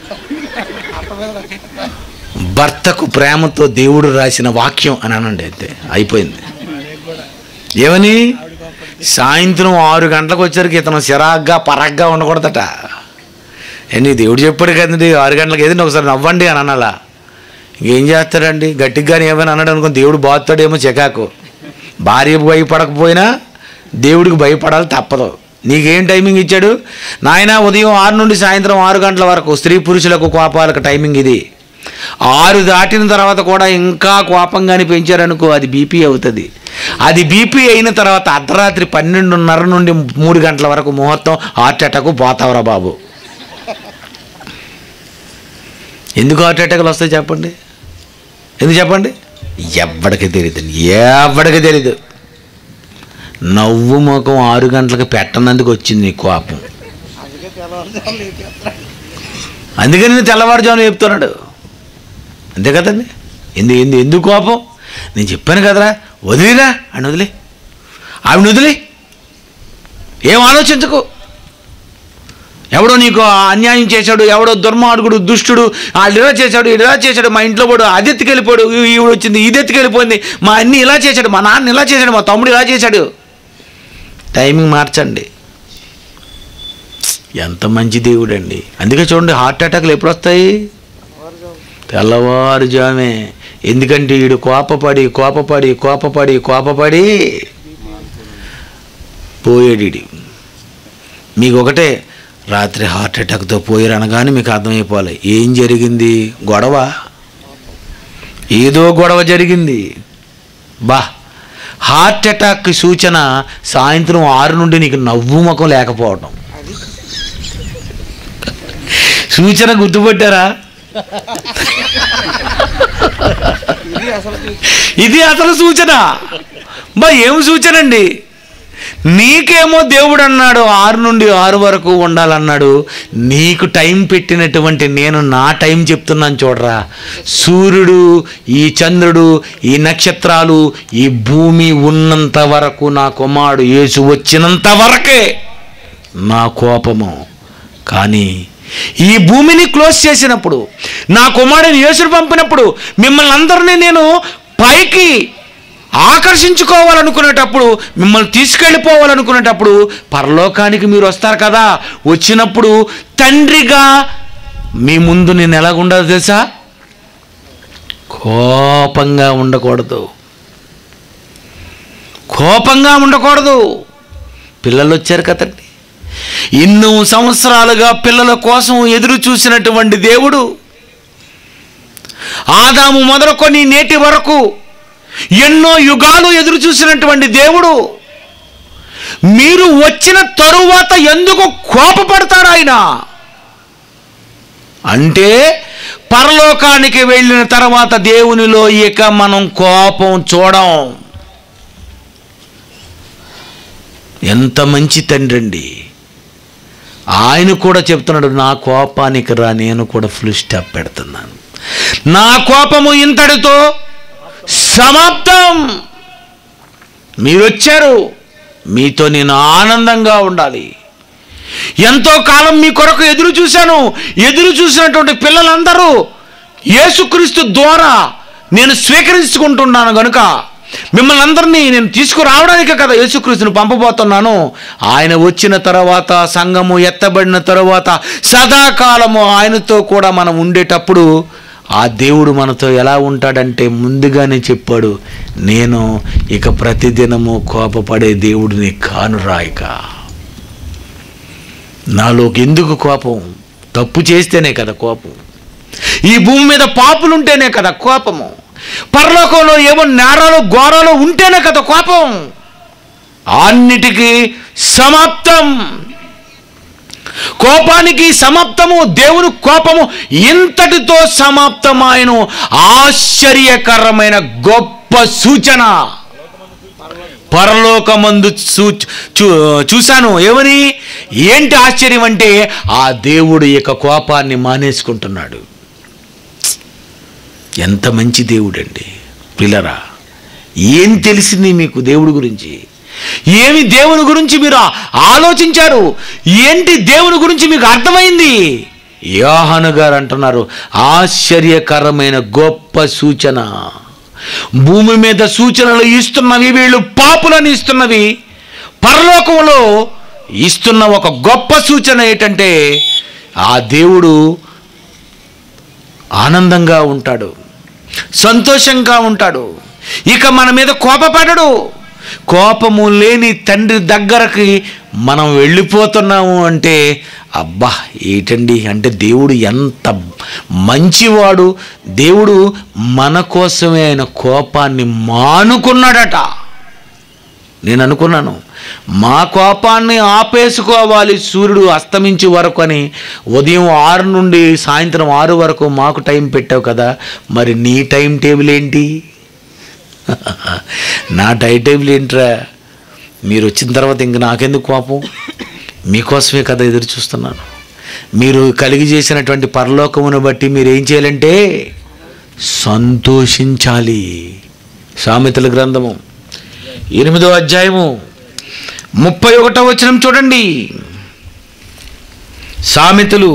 భర్తకు ప్రేమతో దేవుడు రాసిన వాక్యం అని అనండి అంతే అయిపోయింది ఏమని సాయంత్రం ఆరు గంటలకు వచ్చరికి ఇతను చిరాగ్గా పరగ్గా ఉండకూడదట ఏంటి దేవుడు చెప్పాడు కదండి ఆరు గంటలకు ఏదండి ఒకసారి నవ్వండి అని అనాలా ఇంకేం చేస్తాడండి గట్టిగానే ఏమైనా అన్నాడు అనుకో దేవుడు బాగుతాడేమో చికాకు భార్య భయపడకపోయినా దేవుడికి భయపడాలి తప్పదు నీకేం టైమింగ్ ఇచ్చాడు నాయన ఉదయం ఆరు నుండి సాయంత్రం ఆరు గంటల వరకు స్త్రీ పురుషులకు కోపాలకు టైమింగ్ ఇది ఆరు దాటిన తర్వాత కూడా ఇంకా కోపంగాని పెంచారనుకో అది బీపీ అవుతుంది అది బీపీ అయిన తర్వాత అర్ధరాత్రి పన్నెండున్నర నుండి మూడు గంటల వరకు ముహూర్తం హార్ట్ అటాక్ పోతావరా బాబు ఎందుకు హార్ట్ అటాక్లు వస్తాయి చెప్పండి ఎందుకు చెప్పండి ఎవ్వడికి తెలియదు ఎవ్వడికి తెలీదు నవ్వు ముఖం ఆరు గంటలకు పెట్టనందుకు వచ్చింది నీ కోపం అందుకని నేను తెల్లవారుజామున చెప్తున్నాడు అంతే కదండి ఎందు ఎందు ఎందుకు కోపం నేను చెప్పాను కదరా వదిలిరా అని వదిలే ఆవిడ వదిలే ఏం ఆలోచించకు ఎవడో నీకు అన్యాయం చేశాడు ఎవడో దుర్మార్గుడు దుష్టుడు వాళ్ళు ఇలా చేశాడు వీడు ఇలా చేశాడు మా ఇంట్లో పోడు అది ఎత్తుకెళ్ళిపోడు ఈ- ఈవిడ వచ్చింది ఇది ఎత్తుకెళ్ళిపోయింది మా అన్ని ఇలా చేశాడు మా నాన్న ఇలా చేశాడు మా తమ్ముడు ఇలా చేశాడు టైమింగ్ మార్చండి ఎంత మంచి దేవుడు అండి అందుకే చూడండి హార్ట్ అటాక్లు ఎప్పుడు వస్తాయి తెల్లవారుజామే ఎందుకంటే వీడు కోపపడి కోపపడి కోపపడి కోపపడి పోయాడు ఈడు. మీకు ఒకటే రాత్రి హార్ట్ అటాక్తో పోయారు అనగానే మీకు అర్థమైపోవాలి ఏం జరిగింది గొడవ ఏదో గొడవ జరిగింది బా హార్ట్ అటాక్ సూచన సాయంత్రం ఆరు నుండి నీకు నవ్వు ముఖం లేకపోవడం సూచన గుర్తుపట్టారా ఇది అసలు సూచన బా ఏం సూచన అండి నీకేమో దేవుడు అన్నాడు ఆరు నుండి ఆరు వరకు ఉండాలన్నాడు నీకు టైం పెట్టినటువంటి నేను నా టైం చెప్తున్నాను చూడరా సూర్యుడు ఈ చంద్రుడు ఈ నక్షత్రాలు ఈ భూమి ఉన్నంత వరకు నా కుమారుడు యేసు వచ్చినంత వరకే నా కోపము కానీ ఈ భూమిని క్లోజ్ చేసినప్పుడు నా కుమారుడిని యేసుడు పంపినప్పుడు మిమ్మల్ని అందరినీ నేను పైకి ఆకర్షించుకోవాలనుకునేటప్పుడు మిమ్మల్ని తీసుకెళ్ళిపోవాలనుకునేటప్పుడు పరలోకానికి మీరు వస్తారు కదా వచ్చినప్పుడు తండ్రిగా మీ ముందు నేను ఎలాగుండదు తెలుసా కోపంగా ఉండకూడదు కోపంగా ఉండకూడదు పిల్లలు వచ్చారు కదండి ఎన్నో సంవత్సరాలుగా పిల్లల కోసం ఎదురు చూసినటువంటి దేవుడు ఆదాము మొదలుకొని నేటి వరకు ఎన్నో యుగాలు ఎదురు చూసినటువంటి దేవుడు మీరు వచ్చిన తరువాత ఎందుకు కోపపడతారు ఆయన అంటే పరలోకానికి వెళ్ళిన తర్వాత దేవునిలో ఇక మనం కోపం చూడం ఎంత మంచి తండ్రి అండి ఆయన కూడా చెప్తున్నాడు నా కోపానికి రా నేను కూడా ఫుల్ స్టాప్ పెడుతున్నాను నా కోపము ఇంతటితో సమాప్తం మీరు వచ్చారు మీతో నేను ఆనందంగా ఉండాలి ఎంతో కాలం మీ కొరకు ఎదురు చూశాను ఎదురు చూసినటువంటి పిల్లలందరూ యేసుక్రీస్తు ద్వారా నేను స్వీకరించుకుంటున్నాను గనుక మిమ్మల్ని అందరినీ నేను తీసుకురావడానికే కదా యేసుక్రీస్తుని పంపబోతున్నాను ఆయన వచ్చిన తర్వాత సంఘము ఎత్తబడిన తర్వాత సదాకాలము ఆయనతో కూడా మనం ఉండేటప్పుడు ఆ దేవుడు మనతో ఎలా ఉంటాడంటే ముందుగానే చెప్పాడు నేను ఇక ప్రతిదినము కోపపడే దేవుడిని కాను రాయిక నాలోకి ఎందుకు కోపం తప్పు చేస్తేనే కదా కోపం ఈ భూమి మీద పాపులుంటేనే కదా కోపము పరలోకంలో ఏమో నేరాలు ఘోరాలు ఉంటేనే కదా కోపం అన్నిటికీ సమాప్తం కోపానికి సమాప్తము దేవుని కోపము ఇంతటితో సమాప్తమాయను ఆశ్చర్యకరమైన గొప్ప సూచన పరలోకమందు చూ చూ చూశాను ఏమని ఏంటి ఆశ్చర్యం అంటే ఆ దేవుడు యొక్క కోపాన్ని మానేసుకుంటున్నాడు ఎంత మంచి దేవుడండి పిల్లరా ఏం తెలిసింది మీకు దేవుడి గురించి ఏమి దేవుని గురించి మీరు ఆలోచించారు ఏంటి దేవుని గురించి మీకు అర్థమైంది యోహాను గారు అంటున్నారు ఆశ్చర్యకరమైన గొప్ప సూచన భూమి మీద సూచనలు ఇస్తున్నవి వీళ్ళు పాపులను ఇస్తున్నవి పరలోకంలో ఇస్తున్న ఒక గొప్ప సూచన ఏంటంటే ఆ దేవుడు ఆనందంగా ఉంటాడు సంతోషంగా ఉంటాడు ఇక మన మీద కోపపడడు కోపము లేని తండ్రి దగ్గరకి మనం వెళ్ళిపోతున్నాము అంటే అబ్బా ఏంటండి అంటే దేవుడు ఎంత మంచివాడు దేవుడు మన కోసమే ఆయన కోపాన్ని మానుకున్నాడట నేను అనుకున్నాను మా కోపాన్ని ఆపేసుకోవాలి సూర్యుడు అస్తమించే వరకు అని ఉదయం ఆరు నుండి సాయంత్రం ఆరు వరకు మాకు టైం పెట్టావు కదా మరి నీ టైం టేబుల్ ఏంటి నా టైం టేబుల్ ఏంట్రా మీరు వచ్చిన తర్వాత ఇంక నాకెందుకు కోపం మీకోసమే కదా ఎదురు చూస్తున్నాను మీరు కలిగి చేసినటువంటి పరలోకమును బట్టి మీరు ఏం చేయాలంటే సంతోషించాలి సామెతల గ్రంథము ఎనిమిదో అధ్యాయము ముప్పై ఒకటో వచనం చూడండి సామెతలు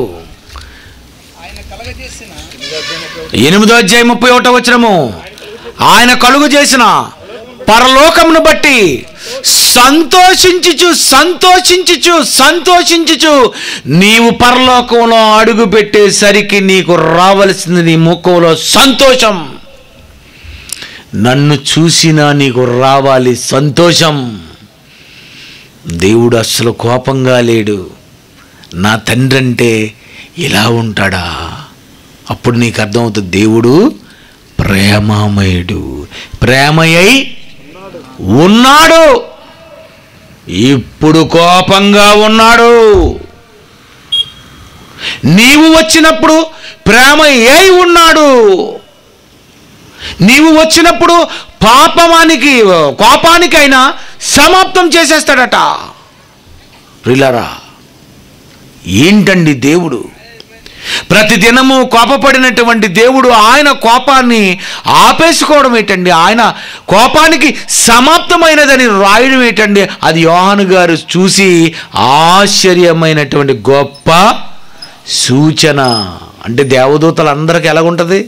ఎనిమిదో అధ్యాయం ముప్పై ఒకటో వచనము ఆయన కలుగు చేసిన పరలోకమును బట్టి సంతోషించుచు సంతోషించుచు సంతోషించుచు నీవు పరలోకంలో అడుగు పెట్టేసరికి నీకు రావలసింది నీ ముఖంలో సంతోషం నన్ను చూసినా నీకు రావాలి సంతోషం దేవుడు అస్సలు కోపంగా లేడు నా తండ్రి అంటే ఇలా ఉంటాడా అప్పుడు నీకు అర్థమవుతుంది దేవుడు ప్రేమామయుడు ప్రేమయ్యై ఉన్నాడు ఇప్పుడు కోపంగా ఉన్నాడు నీవు వచ్చినప్పుడు ప్రేమ అయి ఉన్నాడు నీవు వచ్చినప్పుడు పాపమానికి కోపానికైనా సమాప్తం చేసేస్తాడట ప్రిలరా ఏంటండి దేవుడు ప్రతిదినము కోపపడినటువంటి దేవుడు ఆయన కోపాన్ని ఆపేసుకోవడం ఏంటండి ఆయన కోపానికి సమాప్తమైనదని రాయడం ఏంటండి అది యోహాను గారు చూసి ఆశ్చర్యమైనటువంటి గొప్ప సూచన అంటే దేవదూతలు అందరికి ఎలాగుంటుంది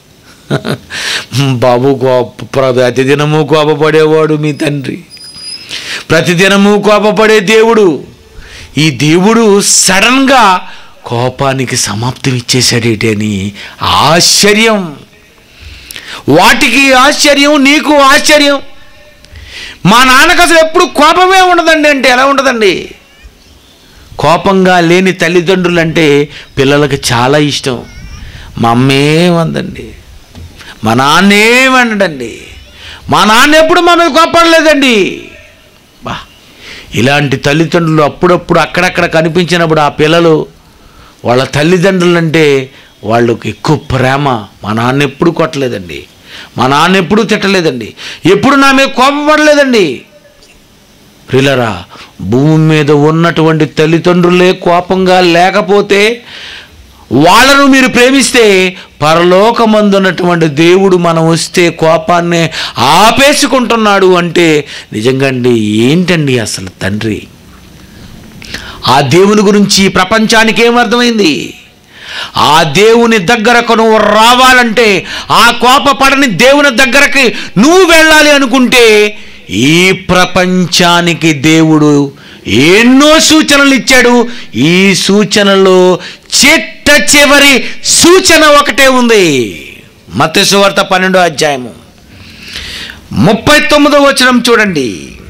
బాబు కోప ప్రతిదినము కోపపడేవాడు మీ తండ్రి ప్రతిదినము కోపపడే దేవుడు ఈ దేవుడు సడన్గా కోపానికి సమాప్తం ఇచ్చేసాడేటి అని ఆశ్చర్యం వాటికి ఆశ్చర్యం నీకు ఆశ్చర్యం మా నాన్నకు అసలు ఎప్పుడు కోపమే ఉండదండి అంటే ఎలా ఉండదండి కోపంగా లేని తల్లిదండ్రులు అంటే పిల్లలకి చాలా ఇష్టం మా అమ్మేమందండి మా నాన్నేమనడండి మా నాన్న ఎప్పుడు మా మీద కోపడలేదండి బా ఇలాంటి తల్లిదండ్రులు అప్పుడప్పుడు అక్కడక్కడ కనిపించినప్పుడు ఆ పిల్లలు వాళ్ళ తల్లిదండ్రులు అంటే వాళ్ళకి ఎక్కువ ప్రేమ మా నాన్న ఎప్పుడు కొట్టలేదండి మా నాన్న ఎప్పుడు తిట్టలేదండి ఎప్పుడు నా మీద కోపపడలేదండి ప్రిలరా భూమి మీద ఉన్నటువంటి తల్లిదండ్రులే కోపంగా లేకపోతే వాళ్ళను మీరు ప్రేమిస్తే పరలోకమందున్నటువంటి దేవుడు మనం వస్తే కోపాన్ని ఆపేసుకుంటున్నాడు అంటే నిజంగా అండి ఏంటండి అసలు తండ్రి ఆ దేవుని గురించి ఈ ప్రపంచానికి ఏమర్థమైంది ఆ దేవుని దగ్గరకు నువ్వు రావాలంటే ఆ కోపపడని దేవుని దగ్గరకి నువ్వు వెళ్ళాలి అనుకుంటే ఈ ప్రపంచానికి దేవుడు ఎన్నో సూచనలు ఇచ్చాడు ఈ సూచనలో చిట్ట చివరి సూచన ఒకటే ఉంది మత్స్యవార్త పన్నెండో అధ్యాయము ముప్పై తొమ్మిదో వచనం చూడండి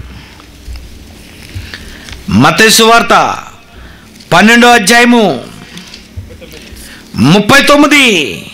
మతేశ్వార్త పన్నెండో అధ్యాయము ముప్పై తొమ్మిది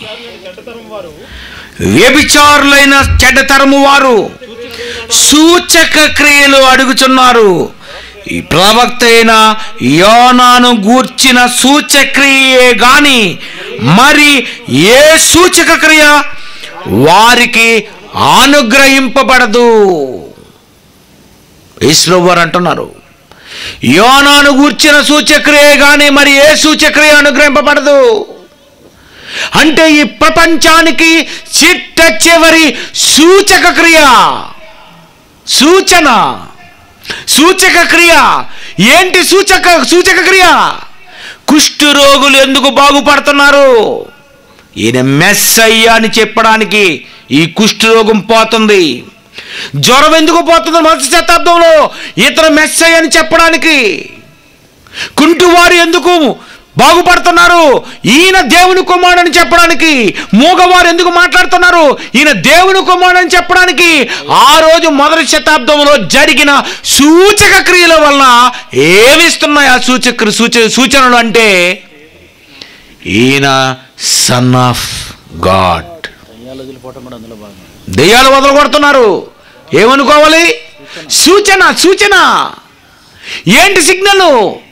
వ్యభిచారులైన చెడ్డతరము వారు సూచక క్రియలు అడుగుచున్నారు ఈ ప్రవక్త అయిన యోనాను గూర్చిన సూచక్రియే గాని మరి ఏ సూచక క్రియ వారికి అనుగ్రహింపబడదు యేసురావు వారు అంటున్నారు యోనాను గూర్చిన సూచక్రియ కానీ మరి ఏ సూచక్రియ అనుగ్రహింపబడదు అంటే ఈ ప్రపంచానికి చిట్ట చివరి సూచక క్రియ సూచన సూచక క్రియ ఏంటి సూచక సూచక క్రియ కుష్ఠు రోగులు ఎందుకు బాగుపడుతున్నారు ఈయన మెస్ అయ్యా అని చెప్పడానికి ఈ కుష్ఠు రోగం పోతుంది జ్వరం ఎందుకు పోతుంది మొదటి శతాబ్దంలో ఇతర మెస్ అని చెప్పడానికి కుంటివారు ఎందుకు బాగుపడుతున్నారు ఈయన దేవుని కుమారుడని చెప్పడానికి మూగవారు ఎందుకు మాట్లాడుతున్నారు ఈయన దేవుని కుమారుడని చెప్పడానికి ఆ రోజు మొదటి శతాబ్దంలో జరిగిన సూచక క్రియల వలన ఏమిస్తున్నాయి ఆ సూచక సూచ సూచనలు అంటే ఈయన సన్ ఆఫ్ గాడ్ దయ్యాలు వదిలిపోవటం కూడా అందులో భాగం దెయ్యాలు వదలగొడుతున్నారు ఏమనుకోవాలి సూచన సూచన ఏంటి సిగ్నల్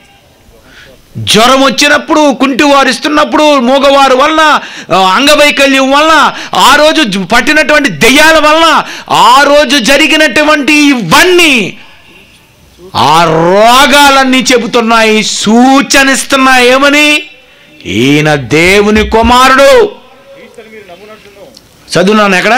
జ్వరం వచ్చినప్పుడు కుంటివారు ఇస్తున్నప్పుడు మూగవారు వలన ఆ, అంగవైకల్యం వలన ఆ రోజు జ- పట్టినటువంటి దెయ్యాల వలన ఆ రోజు జరిగినటువంటి ఇవన్నీ ఆ రోగాలన్నీ చెబుతున్నాయి సూచనిస్తున్నాయి ఏమని ఈయన దేవుని కుమారుడు చదువున్నాను ఎక్కడ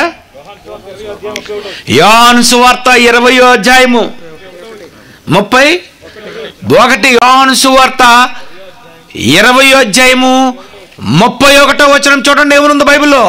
యోహాను సువార్త ఇరవయో అధ్యాయము ముప్పై ఒకటి యోహాను సువార్త ఇరవయో అధ్యాయము ముప్పై ఒకటో వచనం చూడండి ఏమనుంది బైబిల్లో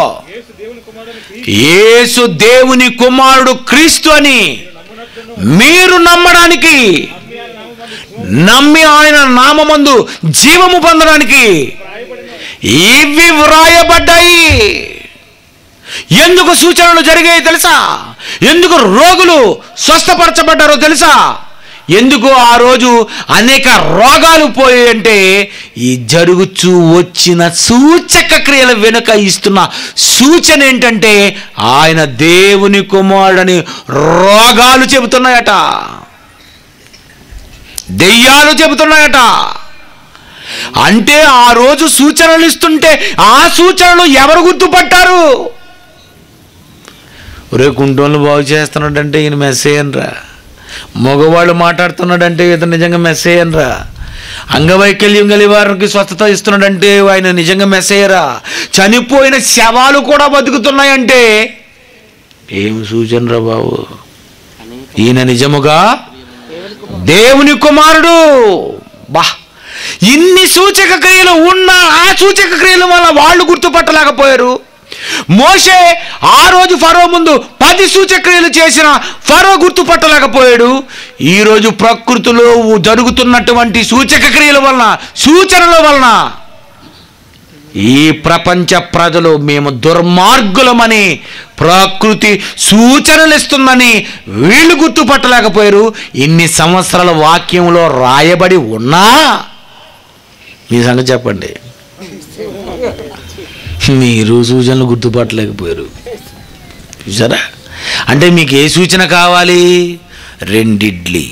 యేసు దేవుని కుమారుడు క్రీస్తు అని మీరు నమ్మడానికి నమ్మి ఆయన నామమందు జీవము పొందడానికి ఇవి వ్రాయబడ్డాయి ఎందుకు సూచనలు జరిగాయి తెలుసా ఎందుకు రోగులు స్వస్థపరచబడ్డారో తెలుసా ఎందుకు ఆ రోజు అనేక రోగాలు పోయాయంటే ఈ జరుగుచూ వచ్చిన సూచక క్రియల వెనుక ఇస్తున్న సూచన ఏంటంటే ఆయన దేవుని కుమారుడని రోగాలు చెబుతున్నాయట దెయ్యాలు చెబుతున్నాయట అంటే ఆ రోజు సూచనలు ఇస్తుంటే ఆ సూచనలు ఎవరు గుర్తుపట్టారు ఒరే కుంటోళ్ళు బాగు చేస్తున్నాడంటే ఈయన మెస్సేయనరా మగవాళ్ళు మాట్లాడుతున్నాడంటే ఇతను నిజంగా మెస్సేయనరా అంగవైకల్యం గలి వారికి స్వస్థత ఇస్తున్నాడంటే ఆయన నిజంగా మెస్సేయరా చనిపోయిన శవాలు కూడా బతుకుతున్నాయంటే ఏం సూచనరా బాబు ఈయన నిజముగా దేవుని కుమారుడు బా ఇన్ని సూచక క్రియలు ఉన్న ఆ సూచక క్రియల వల్ల వాళ్ళు గుర్తుపట్టలేకపోయారు మోషే ఆ రోజు ఫరో ముందు పది సూచక్రియలు చేసిన ఫరో గుర్తుపట్టలేకపోయాడు ఈ రోజు ప్రకృతిలో జరుగుతున్నటువంటి సూచక క్రియల వలన సూచనల వలన ఈ ప్రపంచ ప్రజలు మేము దుర్మార్గులమని ప్రకృతి సూచనలు ఇస్తుందని వీళ్ళు గుర్తుపట్టలేకపోయారు ఇన్ని సంవత్సరాల వాక్యంలో రాయబడి ఉన్నా మీ సంగతి చెప్పండి మీరు సూచనలు గుర్తుపట్టలేకపోయారు చూసారా అంటే మీకు ఏ సూచన కావాలి రెండిడ్లీ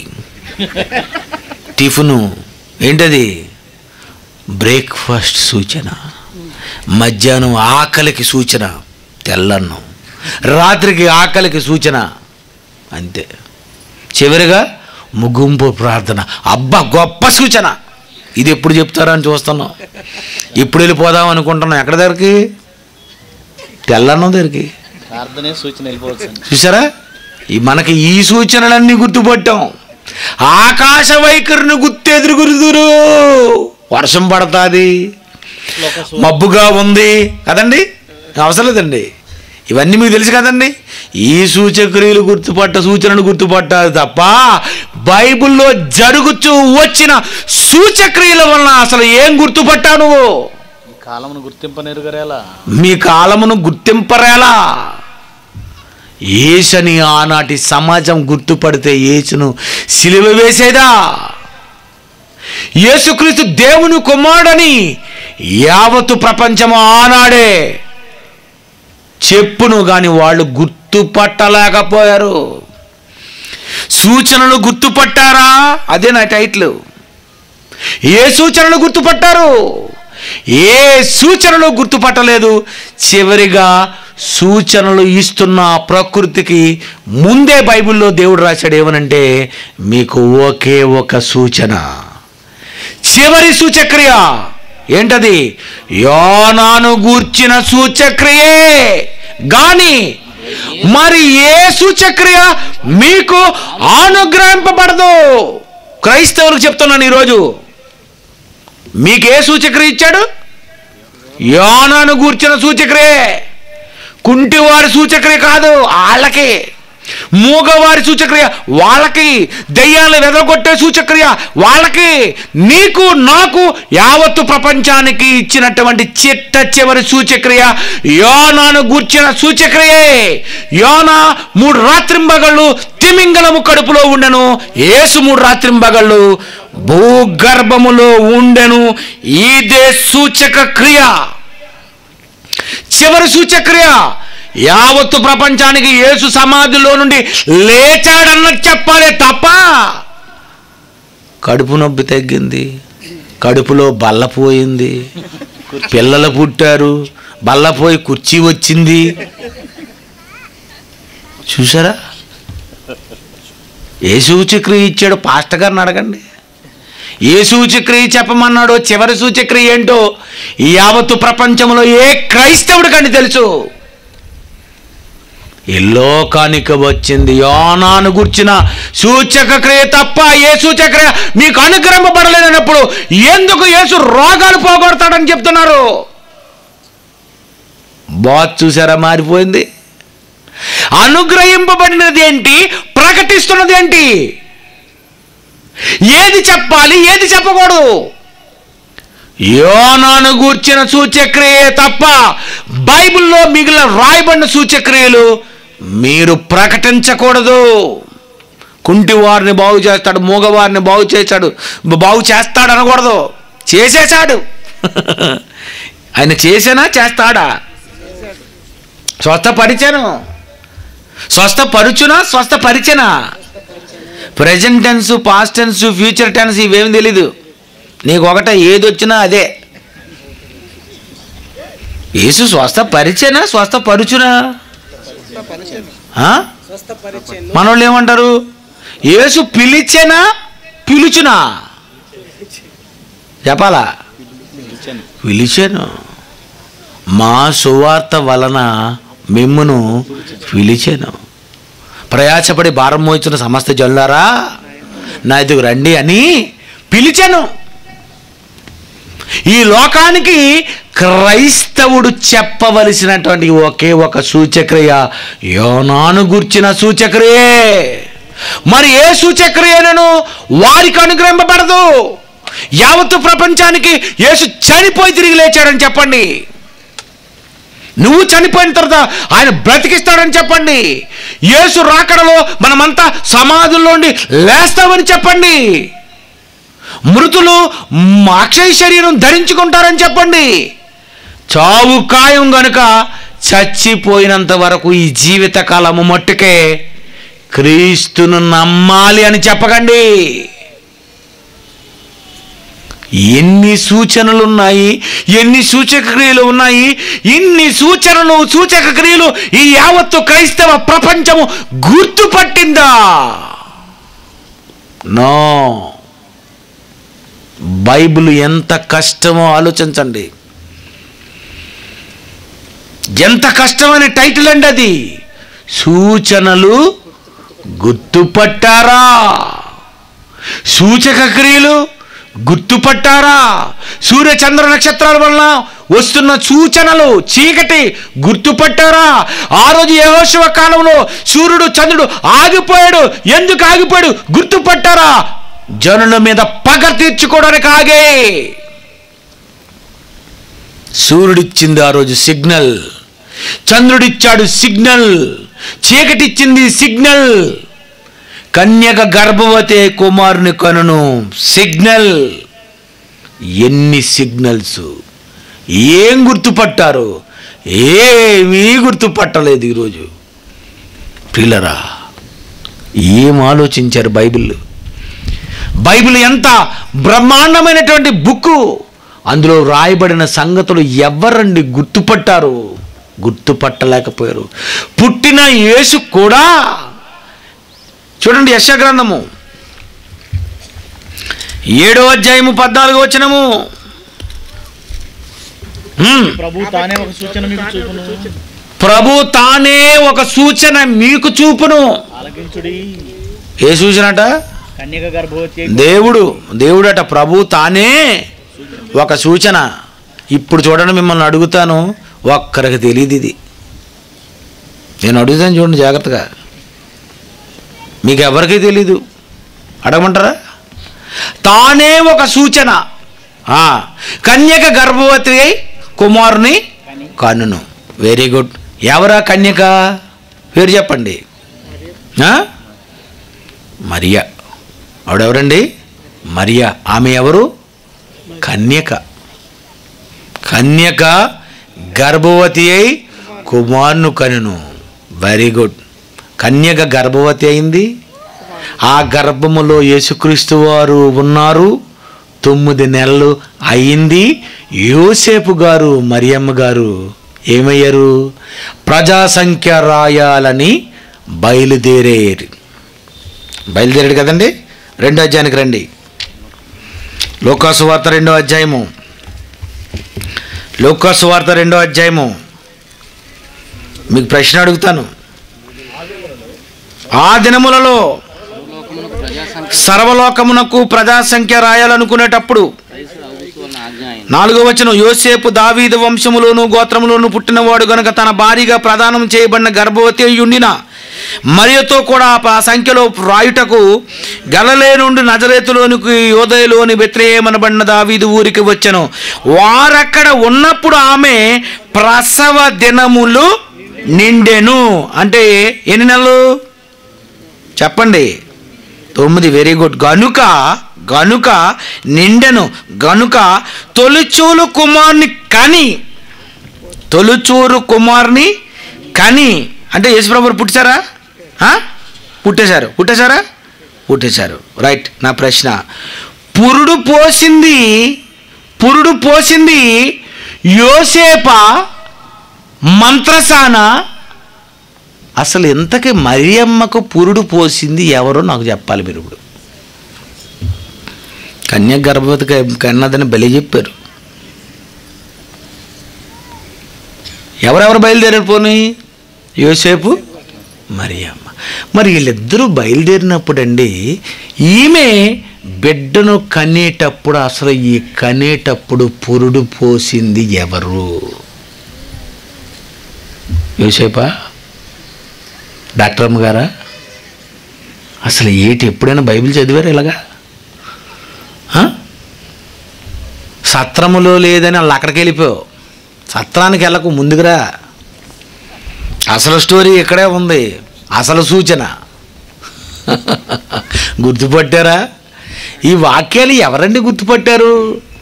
టిఫిను ఏంటది బ్రేక్ఫాస్ట్ సూచన మధ్యాహ్నం ఆకలికి సూచన తెల్లన్నం రాత్రికి ఆకలికి సూచన అంతే చివరిగా ముగింపు ప్రార్థన అబ్బా గొప్ప సూచన ఇది ఎప్పుడు చెప్తారని చూస్తున్నాం ఎప్పుడు వెళ్ళిపోదాం అనుకుంటున్నాం ఎక్కడ దగ్గరికి తెల్లన్నం దగ్గరికి ప్రార్థనే సూచన వెళ్ళిపోవచ్చు చూసారా ఈ మనకి ఈ సూచనలన్నీ గుర్తుపట్టాం ఆకాశ వైఖరిని గుర్తెదురు గురుదురు వర్షం పడుతుంది మబ్బుగా ఉంది కదండి అవసరం లేదండి ఇవన్నీ మీకు తెలుసు కదండి ఈ సూచక్రియలు గుర్తుపట్ట సూచనలు గుర్తుపట్టాలి తప్ప బైబిల్లో జరుగుతూ వచ్చిన సూచక్రియల వలన అసలు ఏం గుర్తుపట్టా నువ్వు ఈ కాలమును గుర్తింపనెరుగరేలా మీ కాలమును గుర్తింపరేలా ఏసని ఆనాటి సమాజం గుర్తుపడితే యేసును సిలువ వేసేదా యేసుక్రీస్తు దేవుని కుమారుడని యావత్తు ప్రపంచము ఆనాడే చెప్పును గాని వాళ్ళు గుర్తుపట్టలేకపోయారు సూచనలు గుర్తుపట్టారా అదే నా టైటిల్ ఏ సూచనలు గుర్తుపట్టారు ఏ సూచనలు గుర్తుపట్టలేదు చివరిగా సూచనలు ఇస్తున్న ప్రకృతికి ముందే బైబిల్లో దేవుడు రాశాడు ఏమనంటే మీకు ఒకే ఒక సూచన చివరి సూచక్రియ ఏంటది యోనాను గూర్చిన సూచక్రియే గాని మరి ఏ సూచక్రియ మీకు అనుగ్రహింపబడదు క్రైస్తవులకు చెప్తున్నాను ఈరోజు మీకు ఏ సూచక్రియ ఇచ్చాడు యోనాను గూర్చిన సూచక్రియే కుంటివారి సూచక్రియ కాదు వాళ్ళకి మూగవారి సూచక్రియ వాళ్ళకి దయ్యాలను వెదరగొట్టే సూచక్రియ వాళ్ళకి నీకు నాకు యావత్తు ప్రపంచానికి ఇచ్చినటువంటి చిట్ట చివరి సూచక్రియ యోనాను గూర్చిన సూచక్రియే యోనా మూడు రాత్రింబగళ్ళు తిమింగలము కడుపులో ఉండెను ఏసు మూడు రాత్రింబగళ్ళు భూగర్భములో ఉండెను ఇదే సూచక క్రియ చివరి సూచక్రియ యావత్తు ప్రపంచానికి యేసు సమాధిలో నుండి లేచాడన్నది చెప్పాలి తప్ప కడుపు నొప్పి తగ్గింది కడుపులో బల్ల పోయింది పిల్లలు పుట్టారు బల్ల పోయి కుర్చీ వచ్చింది చూసారా ఏ సూచక్రియ ఇచ్చాడు పాస్టర్ గారిని అడగండి ఏ సూచక్రియ చెప్పమన్నాడో చివరి సూచక్రియ ఏంటో ఈ యావత్తు ప్రపంచంలో ఏ క్రైస్తవుడికని తెలుసు ఈ లోకానికి వచ్చింది యోనాను గుర్చిన సూచక క్రియ తప్ప ఏ సూచక క్రియ మీకు అనుగ్రహింపబడలేదన్నప్పుడు ఎందుకు యేసు రోగాలు పోగొడతాడని చెప్తున్నారు బాత్ చూసారా మారిపోయింది అనుగ్రహింపబడినది ఏంటి ప్రకటిస్తున్నది ఏంటి ఏది చెప్పాలి ఏది చెప్పకూడదు యోనాను గూర్చిన సూచక్రియే తప్ప బైబిల్లో మిగిలిన రాయబడిన సూచక్రియలు మీరు ప్రకటించకూడదు కుంటి వారిని బాగు చేస్తాడు మూగవారిని బాగు చేశాడు బాగు చేస్తాడు అనకూడదు చేసేశాడు ఆయన చేసేనా చేస్తాడా స్వస్థపరిచాను స్వస్థపరుచునా స్వస్థపరిచనా present tense past tense future tense ఇవేమి తెలీదు నీకు ఒకట ఏది వచ్చినా అదే యేసు స్వస్థపరిచేనా స్వస్థపరుచునా ఆ? మనోళ్ళు ఏమంటారు యేసు పిలిచేనా పిలుచునా చెప్పాలా పిలిచాను మా సువార్త వలన మిమ్మును పిలిచాను ప్రయాసపడి భారం మోయించిన సమస్త జల్లారా నా ఎదుగు రండి అని పిలిచాను ఈ లోకానికి క్రైస్తవుడు చెప్పవలసినటువంటి ఒకే ఒక సూచక్రియ యోనాను గుర్చిన సూచక్రియే మరి ఏ సూచక్రియలను వారికి అనుగ్రహింపబడదు యావత్తు ప్రపంచానికి యేసు చనిపోయి తిరిగి లేచాడని చెప్పండి నువ్వు చనిపోయిన తర్వాత ఆయన బ్రతికిస్తాడని చెప్పండి యేసు రాకడలో మనమంతా సమాధుల్లోండి లేస్తామని చెప్పండి మృతులు మ్ అక్షయ శరీరం ధరించుకుంటారని చెప్పండి చావు ఖాయం గనుక చచ్చిపోయినంత వరకు ఈ జీవిత కాలము మట్టుకే క్రీస్తును నమ్మాలి అని చెప్పకండి ఎన్ని సూచనలు ఉన్నాయి ఎన్ని సూచక క్రియలు ఉన్నాయి ఇన్ని సూచనలు సూచక క్రియలు ఈ యావత్తు క్రైస్తవ ప్రపంచము గుర్తుపట్టిందా నో బైబిల్ ఎంత కష్టమో ఆలోచించండి ఎంత కష్టమైన టైటిల్ అండి అది సూచనలు గుర్తుపట్టారా సూచక క్రియలు గుర్తుపట్టారా సూర్య చంద్ర నక్షత్రాల వలన వస్తున్న సూచనలు చీకటి గుర్తుపట్టారా ఆ రోజు యహోశివ కాలంలో సూర్యుడు చంద్రుడు ఆగిపోయాడు ఎందుకు ఆగిపోయాడు గుర్తుపట్టారా జనుల మీద పగ తీర్చుకోవడానికి ఆగే సూర్యుడిచ్చింది ఆ రోజు సిగ్నల్ చంద్రుడిచ్చాడు సిగ్నల్ చీకటిచ్చింది సిగ్నల్ కన్యక గర్భవతి కుమారుని కనును సిగ్నల్ ఎన్ని సిగ్నల్స్ ఏం గుర్తుపట్టారు ఏమీ గుర్తుపట్టలేదు ఈరోజు పిల్లరా ఏం ఆలోచించారు బైబిల్ బైబిల్ ఎంత బ్రహ్మాండమైనటువంటి బుక్ అందులో రాయబడిన సంగతులు ఎవరండి గుర్తుపట్టారు గుర్తుపట్టలేకపోయారు పుట్టిన యేసు కూడా చూడండి యశ గ్రంథము ఏడో అధ్యాయము పద్నాలుగు వచ్చినము ప్రభు తానే ఒక సూచన మీకు చూపును ప్రభు తానే ఒక సూచన మీకు చూపును ఆలకించుడి ఏ సూచనట కన్యక గర్భవతి దేవుడు దేవుడట ప్రభు తానే ఒక సూచన ఇప్పుడు చూడండి మిమ్మల్ని అడుగుతాను ఒక్కరికి తెలియదు ఇది నేను అడుగుతాను చూడండి జాగ్రత్తగా మీకు ఎవరికీ తెలీదు అడగమంటారా తానే ఒక సూచన ఆ, కన్యక గర్భవతి అయి కుమారుని కన్నును వెరీ గుడ్ ఎవరా కన్యక పేరు చెప్పండి ఆ? మరియా ఆవిడెవరండి మరియా ఆమె ఎవరు కన్యక కన్యక గర్భవతి అయి కుమారును కనును వెరీ గుడ్ కన్యక గర్భవతి అయింది ఆ గర్భములో యేసుక్రీస్తు వారు ఉన్నారు తొమ్మిది నెలలు అయింది యోసేపు గారు మరియమ్మ గారు ఏమయ్యారు ప్రజాసంఖ్య రాయాలని బయలుదేరేరు బయలుదేరాడు కదండి రెండో అధ్యాయానికి రండి లోకాసు వార్త రెండో అధ్యాయము లోకాసు వార్త రెండో అధ్యాయము మీకు ప్రశ్న అడుగుతాను ఆ దినములలో సర్వలోకమునకు ప్రజాసంఖ్య రాయాలనుకునేటప్పుడు నాలుగో వచనం యోసేపు దావీదు వంశములోను గోత్రములోను పుట్టినవాడు గనుక తన భారీగా ప్రదానం చేయబడిన గర్భవతి అయి ఉండిన మరియతో కూడా ఆ సంఖ్యలో రాయుటకు గలలే నుండి నజరేతులోనికి యోదయలోని బెత్రేయమనబడిన దావీదు ఊరికి వచ్చెను వారక్కడ ఉన్నప్పుడు ఆమె ప్రసవ దినములు నిండెను అంటే ఎన్ని నెలలు చెప్పండి తొమ్మిది వెరీ గుడ్ గనుక గనుక నిండెను గనుక తొలిచూలు కుమార్ని కని తొలిచూరు కుమార్ని కని అంటే యేసుప్రభు పుట్టారా ఆ? పుట్టేశారు పుట్టేశారా పుట్టేశారు రైట్ నా ప్రశ్న పురుడు పోసింది పురుడు పోసింది యోసేప మంత్రసాన అసలు ఇంతకీ మరియమ్మకు పురుడు పోసింది ఎవరో నాకు చెప్పాలి మీరు ఇప్పుడు కన్య గర్భవతి కన్నదని బలి చెప్పారు ఎవరెవరు బయలుదేరారు పోనీ యోసేపు మరియమ్మ మరి వీళ్ళిద్దరూ బయలుదేరినప్పుడు అండి ఈమె బిడ్డను కనేటప్పుడు అసలు ఈ కనేటప్పుడు పురుడు పోసింది ఎవరు యోసేపా డాక్టర్ అమ్మ గారా అసలు ఏటి ఎప్పుడైనా బైబిల్ చదివారు ఇలాగా ఆ? సత్రములో లేదని వాళ్ళు అక్కడికి వెళ్ళిపోయావు సత్రానికి వెళ్ళకు ముందుకురా అసలు స్టోరీ ఇక్కడే ఉంది అసలు సూచన గుర్తుపట్టారా ఈ వాక్యాలు ఎవరండి గుర్తుపట్టారు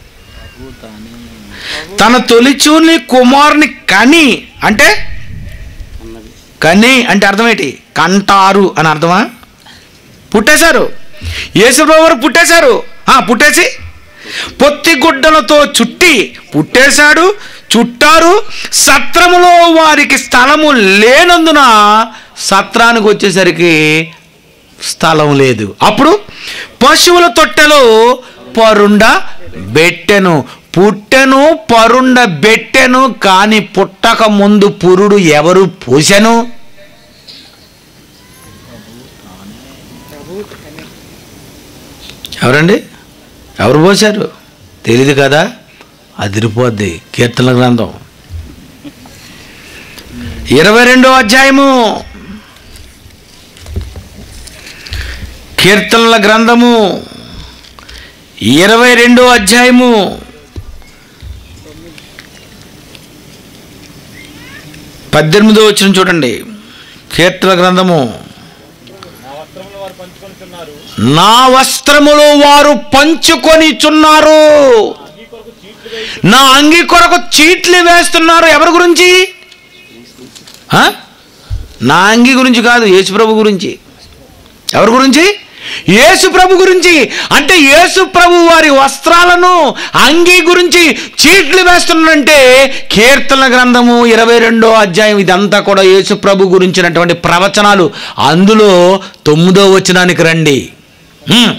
తన తొలిచూని కుమారుని కని అంటే కని అంటే అర్థం ఏంటి కంటారు అని అర్థమా పుట్టేశారు యేసుప్రభు వారు పుట్టేశారు ఆ, పుట్టేసి పొత్తి గుడ్డలతో చుట్టి పుట్టేశాడు చుట్టారు సత్రములో వారికి స్థలము లేనందున సత్రానికి వచ్చేసరికి స్థలం లేదు అప్పుడు పశువుల తొట్టెలో పరుండ బెట్టెను పుట్టెను పరుండ బెట్టెను కానీ పుట్టక ముందు పురుడు ఎవరు పోసెను ఎవరండి ఎవరు పోశారు తెలియదు కదా అదిరిపోద్ది కీర్తన గ్రంథం ఇరవై రెండో అధ్యాయము కీర్తనల గ్రంథము ఇరవై రెండో అధ్యాయము పద్దెనిమిదో వచ్చిన చూడండి కీర్తన గ్రంథము నా వస్త్రములు వారు పంచుకొని చున్నారు నా అంగి కొరకు చీట్లు వేస్తున్నారు ఎవరి గురించి ఆ? నా అంగి గురించి కాదు యేసుప్రభు గురించి ఎవరి గురించి యేసు ప్రభు గురించి అంటే యేసు ప్రభు వారి వస్త్రాలను అంగీ గురించి చీట్లు వేస్తున్నాడంటే కీర్తన గ్రంథము ఇరవై రెండో అధ్యాయం ఇదంతా కూడా యేసు ప్రభు గురించినటువంటి ప్రవచనాలు అందులో తొమ్మిదో వచనానికి రండి హ్మ్.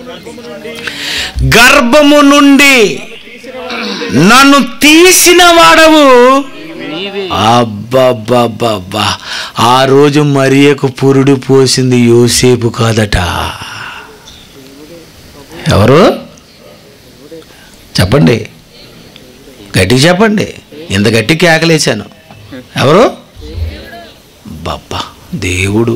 గర్భము నుండి నన్ను తీసిన వాడవు అబ్బబ్బబ్బబ్బా ఆ రోజు మరియకు పురుడు పోసింది యోసేపు కాదట ఎవరు చెప్పండి గట్టిగా చెప్పండి ఇంత గట్టి కేకలేశాను ఎవరు బాబ్బా దేవుడు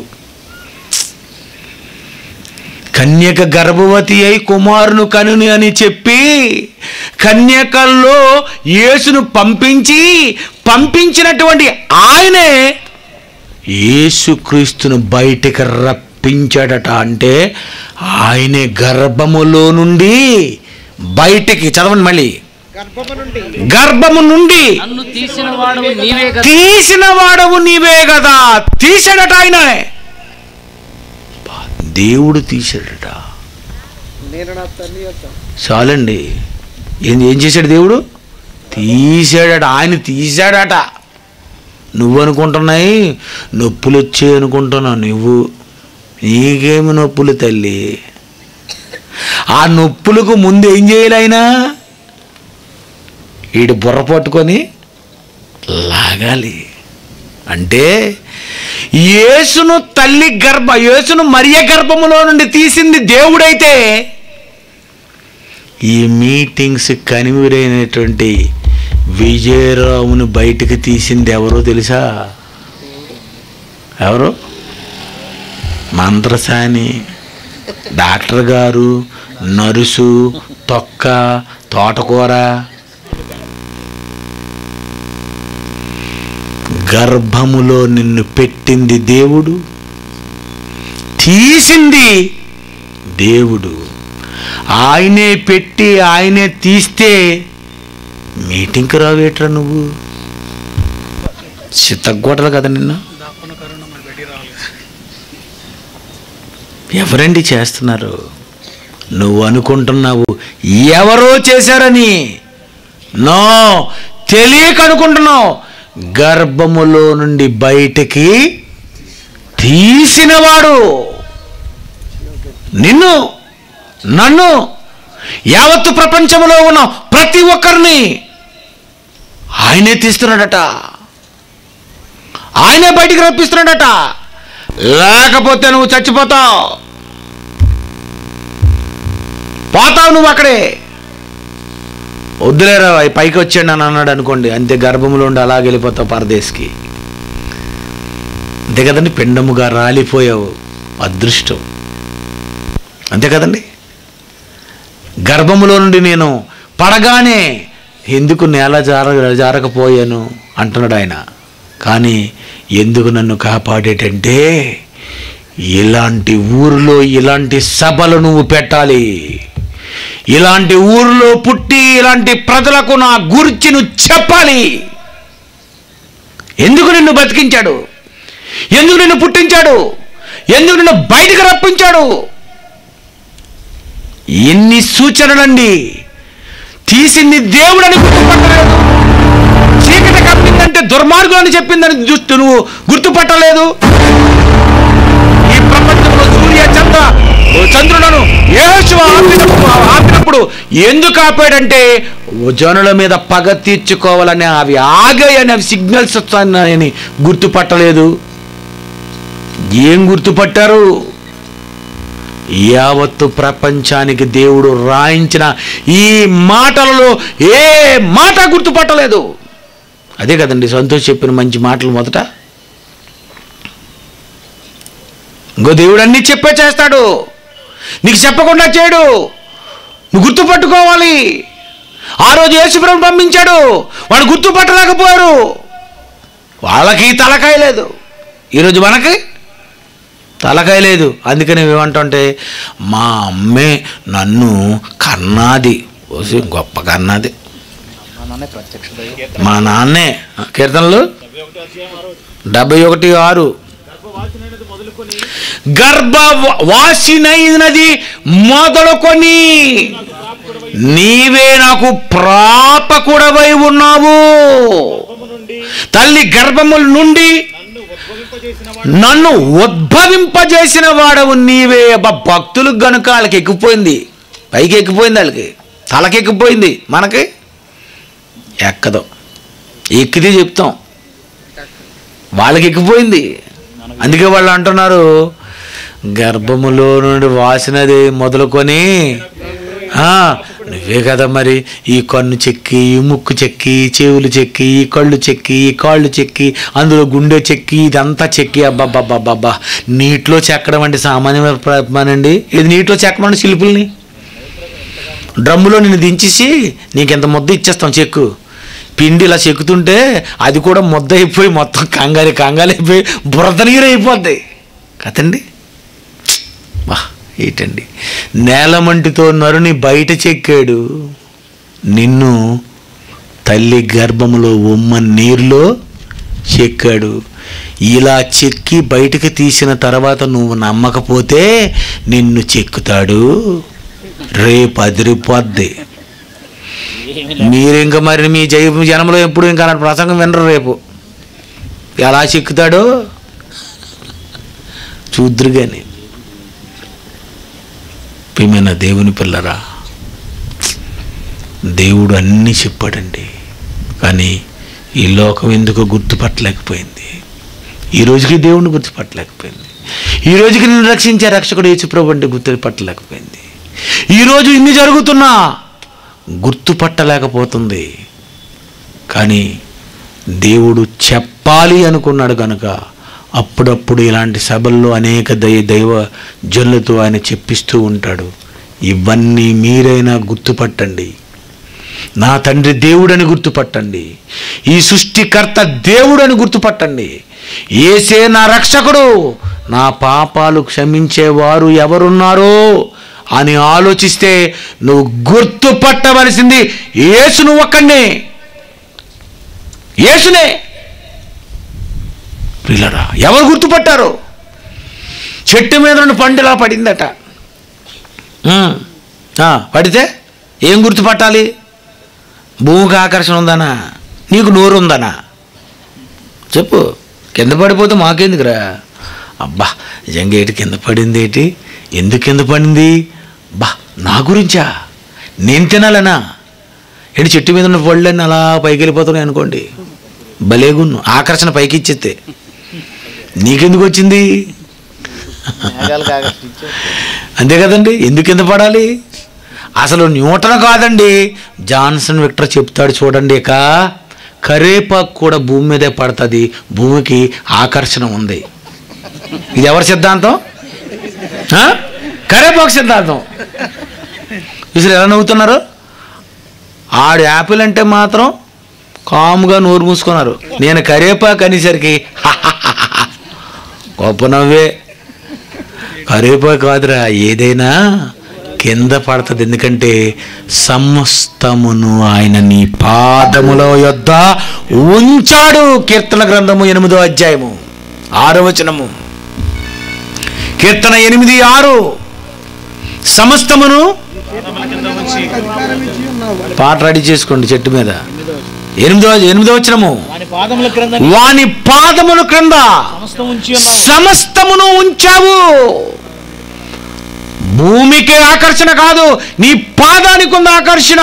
కన్యక గర్భవతి అయి కుమారును కనుని అని చెప్పి కన్యకల్లో యేసును పంపించి పంపించినటువంటి ఆయనే యేసుక్రీస్తును బయటికి రప్పించాడట అంటే ఆయనే గర్భములో నుండి బయటికి చదవండి మళ్ళీ గర్భము నుండి నన్ను తీసిన వాడవు నీవే కదా తీసిన వాడవు నీవే కదా తీసాడట ఆయన దేవుడు తీశాడట చాలండి ఏం ఏం చేశాడు దేవుడు తీశాడట ఆయన తీశాడట నువ్వు అనుకుంటున్నాయి నొప్పులు వచ్చాయి అనుకుంటున్నావు నువ్వు నీకేమి నొప్పులు తల్లి ఆ నొప్పులకు ముందు ఏం చేయాలి ఆయన వీడు బుర్ర పట్టుకొని లాగాలి అంటే యేసును తల్లి గర్భ యేసును మరియ గర్భములో నుండి తీసింది దేవుడైతే ఈ మీటింగ్స్ కనివిరైనటువంటి విజయరావును బయటికి తీసింది ఎవరో తెలుసా ఎవరు మంత్రసాని డాక్టర్ గారు నరుసు తొక్క తోటకూర గర్భములో నిన్ను పెట్టింది దేవుడు తీసింది దేవుడు ఆయనే పెట్టి ఆయనే తీస్తే మీటింగ్కి రావేట్రా నువ్వు చిత్తగొట్టలు కదా నిన్న ఎవరండి చేస్తున్నారు నువ్వు అనుకుంటున్నావు ఎవరో చేశారని నో తెలియక అనుకుంటున్నావు గర్భములో నుండి బయటికి తీసినవాడు నిన్ను నన్ను యావత్తు ప్రపంచంలో ఉన్న ప్రతి ఒక్కరిని ఆయనే తీస్తున్నాడట ఆయనే బయటికి రప్పిస్తున్నాడట లేకపోతే నువ్వు చచ్చిపోతావు పోతావు నువ్వు అక్కడే వద్దులేరా ఈ పైకి వచ్చాడు అని అన్నాడు అనుకోండి అంతే గర్భంలో ఉండి అలాగ వెళ్ళిపోతావు పరదేశ్కి అంతే కదండి పిండముగా రాలిపోయావు అదృష్టం అంతే కదండి గర్భములో నుండి నేను పడగానే ఎందుకు నేల జార జారకపోయాను అంటున్నాడు ఆయన కానీ ఎందుకు నన్ను కాపాడేటంటే ఇలాంటి ఊరిలో ఇలాంటి సభలు నువ్వు పెట్టాలి ఇలాంటి ఊరిలో పుట్టి ఇలాంటి ప్రజలకు నా గురించి నువ్వు చెప్పాలి ఎందుకు నిన్ను బతికించాడు ఎందుకు నిన్ను పుట్టించాడు ఎందుకు నిన్ను బయటకు రప్పించాడు ఎన్ని సూచనలండి తీసింది దేవుడని గుర్తుపట్టలేదు చీకటి కప్పిందంటే దుర్మార్గులు అని చెప్పిందని చూస్తూ నువ్వు గుర్తుపట్టలేదు ఈ ప్రపంచంలో సూర్య చంద్ర చంద్రులను యేసు ఆపినప్పుడు ఆపినప్పుడు ఎందుకు ఆపాడంటే జనుల మీద పగ తీర్చుకోవాలని అవి ఆగాయని అవి సిగ్నల్స్ వస్తాయని గుర్తుపట్టలేదు ఏం గుర్తుపట్టారు యావత్తు ప్రపంచానికి దేవుడు రాయించిన ఈ మాటలలో ఏ మాట గుర్తుపట్టలేదు అదే కదండి సంతోష్ చెప్పిన మంచి మాటలు మొదట ఇంకో దేవుడు అన్నీ చెప్పే చేస్తాడు నీకు చెప్పకుండా చేయడు నువ్వు గుర్తుపట్టుకోవాలి ఆ రోజు యేసుప్రభు పంపించాడు వాడు గుర్తుపట్టలేకపోయారు వాళ్ళకి తలకాయ లేదు ఈరోజు మనకి తలకాయ లేదు అందుకని ఏమంటుంటే మా అమ్మే నన్ను కన్నాది ఓసి గొప్ప కన్నాది మా నాన్నే కీర్తనలు డెబ్బై ఒకటి ఆరు గర్భ వాసినైనది మొదలుకొని నీవే నాకు ప్రాపకుడవై ఉన్నావు తల్లి గర్భముల నుండి నన్ను ఉద్భవింపజేసిన వాడవు నీవే అబ్బా భక్తులకు గనుక వాళ్ళకి ఎక్కిపోయింది పైకి ఎక్కిపోయింది వాళ్ళకి తలకి ఎక్కిపోయింది మనకి ఎక్కదు ఎక్కితే చెప్తాం వాళ్ళకి ఎక్కిపోయింది అందుకే వాళ్ళు అంటున్నారు గర్భములో నుండి వాసినది మొదలుకొని ఆ, నువ్వే కదా మరి ఈ కన్ను చెక్కి ఈ ముక్కు చెక్కి ఈ చెవులు చెక్కి ఈ కళ్ళు చెక్కి ఈ కాళ్ళు చెక్కి అందులో గుండె చెక్కి ఇదంతా చెక్కి అబ్బాబ్బాబ్బాబ్బా నీటిలో చెక్కడం అంటే సామాన్యమైన ప్ర- పనండి ఇది నీటిలో చెక్కమండి శిల్పుల్ని డ్రమ్ములో నిన్ను దించేసి నీకు ఎంత ముద్ద ఇచ్చేస్తాం చెక్కు పిండి ఇలా చెక్కుతుంటే అది కూడా ముద్ద అయిపోయి మొత్తం కంగారి కంగారు అయిపోయి బురద నీరు అయిపోద్ది కదండి వా ఏంటండి నేలమంటితో నరుని బయట చెక్కాడు నిన్ను తల్లి గర్భములో ఉమ్మ నీరులో చెక్కాడు ఇలా చెక్కి బయటకు తీసిన తర్వాత నువ్వు నమ్మకపోతే నిన్ను చెక్కుతాడు రేపు అదిరిపోద్ది మీరు ఇంకా మరి మీ జై జనంలో ఎప్పుడు ఇంకా అలాంటి ప్రసంగం వినరు రేపు ఎలా చెక్కుతాడో చూద్దరు కానీ ప్రియమైన దేవుని పిల్లరా దేవుడు అన్నీ చెప్పాడండి కానీ ఈ లోకం ఎందుకో గుర్తుపట్టలేకపోయింది ఈ రోజుకి దేవుడిని గుర్తుపట్టలేకపోయింది ఈ రోజుకి నిన్ను రక్షించే రక్షకుడు యేసుప్రభు అంటే గుర్తుపట్టలేకపోయింది ఈరోజు ఇన్ని జరుగుతున్నా గుర్తుపట్టలేకపోతుంది కానీ దేవుడు చెప్పాలి అనుకున్నాడు కనుక అప్పుడప్పుడు ఇలాంటి సభల్లో అనేక దైవ దైవ జనులతో ఆయన చెప్పిస్తూ ఉంటాడు ఇవన్నీ మీరైనా గుర్తుపట్టండి నా తండ్రి దేవుడని గుర్తుపట్టండి ఈ సృష్టికర్త దేవుడని గుర్తుపట్టండి ఏసే నా రక్షకుడు నా పాపాలు క్షమించేవారు ఎవరున్నారో అని ఆలోచిస్తే నువ్వు గుర్తుపట్టవలసింది యేసును ఒక్కడే యేసునే పిల్లరా ఎవరు గుర్తుపట్టారు చెట్టు మీద నుండి పండు ఇలా పడిందట ఉమ్, ఆ, పడితే ఏం గుర్తుపట్టాలి భూమికి ఆకర్షణ ఉందనా నీకు నోరు ఉందనా చెప్పు కింద పడిపోతే మాకెందుకురా అబ్బా నిజంగా ఏంటి కింద పడింది ఏంటి ఎందుకు కింద పడింది బా నా గురించా నేను తినాలనా ఏంటి చెట్టు మీద ఉన్న పళ్ళన్నీ అలా పైకి వెళ్ళిపోతున్నాయి అనుకోండి భలేగున్ను ఆకర్షణ పైకి ఇచ్చేస్తే నీకెందుకు వచ్చింది అంతే కదండి ఎందుకు కింద పడాలి అసలు న్యూటన్ కాదండి జాన్సన్ విక్టర్ చెప్తాడు చూడండి ఇక కరేపాకు కూడా భూమి మీదే పడుతుంది భూమికి ఆకర్షణ ఉంది ఇది ఎవరి సిద్ధాంతం ఆ? కరేపాకు సిద్ధాంతం చూసారు ఎలా నవ్వుతున్నారు ఆడు యాపిల్ అంటే మాత్రం కాముగా నోరు మూసుకున్నారు నేను కరేపాకు అనేసరికి గొప్ప నవ్వే కరేపాకు కాదురా ఏదైనా కింద పడుతుంది ఎందుకంటే సమస్తమును ఆయన నీ పాదముల యొద్ద ఉంచాడు కీర్తన గ్రంథము ఎనిమిదో అధ్యాయము ఆరో వచనము కీర్తన ఎనిమిది ఆరు సమస్తమును పాట రెడీ చేసుకోండి చెట్టు మీద ఎనిమిదో ఎనిమిదో వచనము వాని పాదముల క్రింద వాని పాదముల క్రింద సమస్తం ఉంచి ఉన్నావు సమస్తమును ఉంచావు భూమికి ఆకర్షణ కాదు నీ పాదానికి ఉంది ఆకర్షణ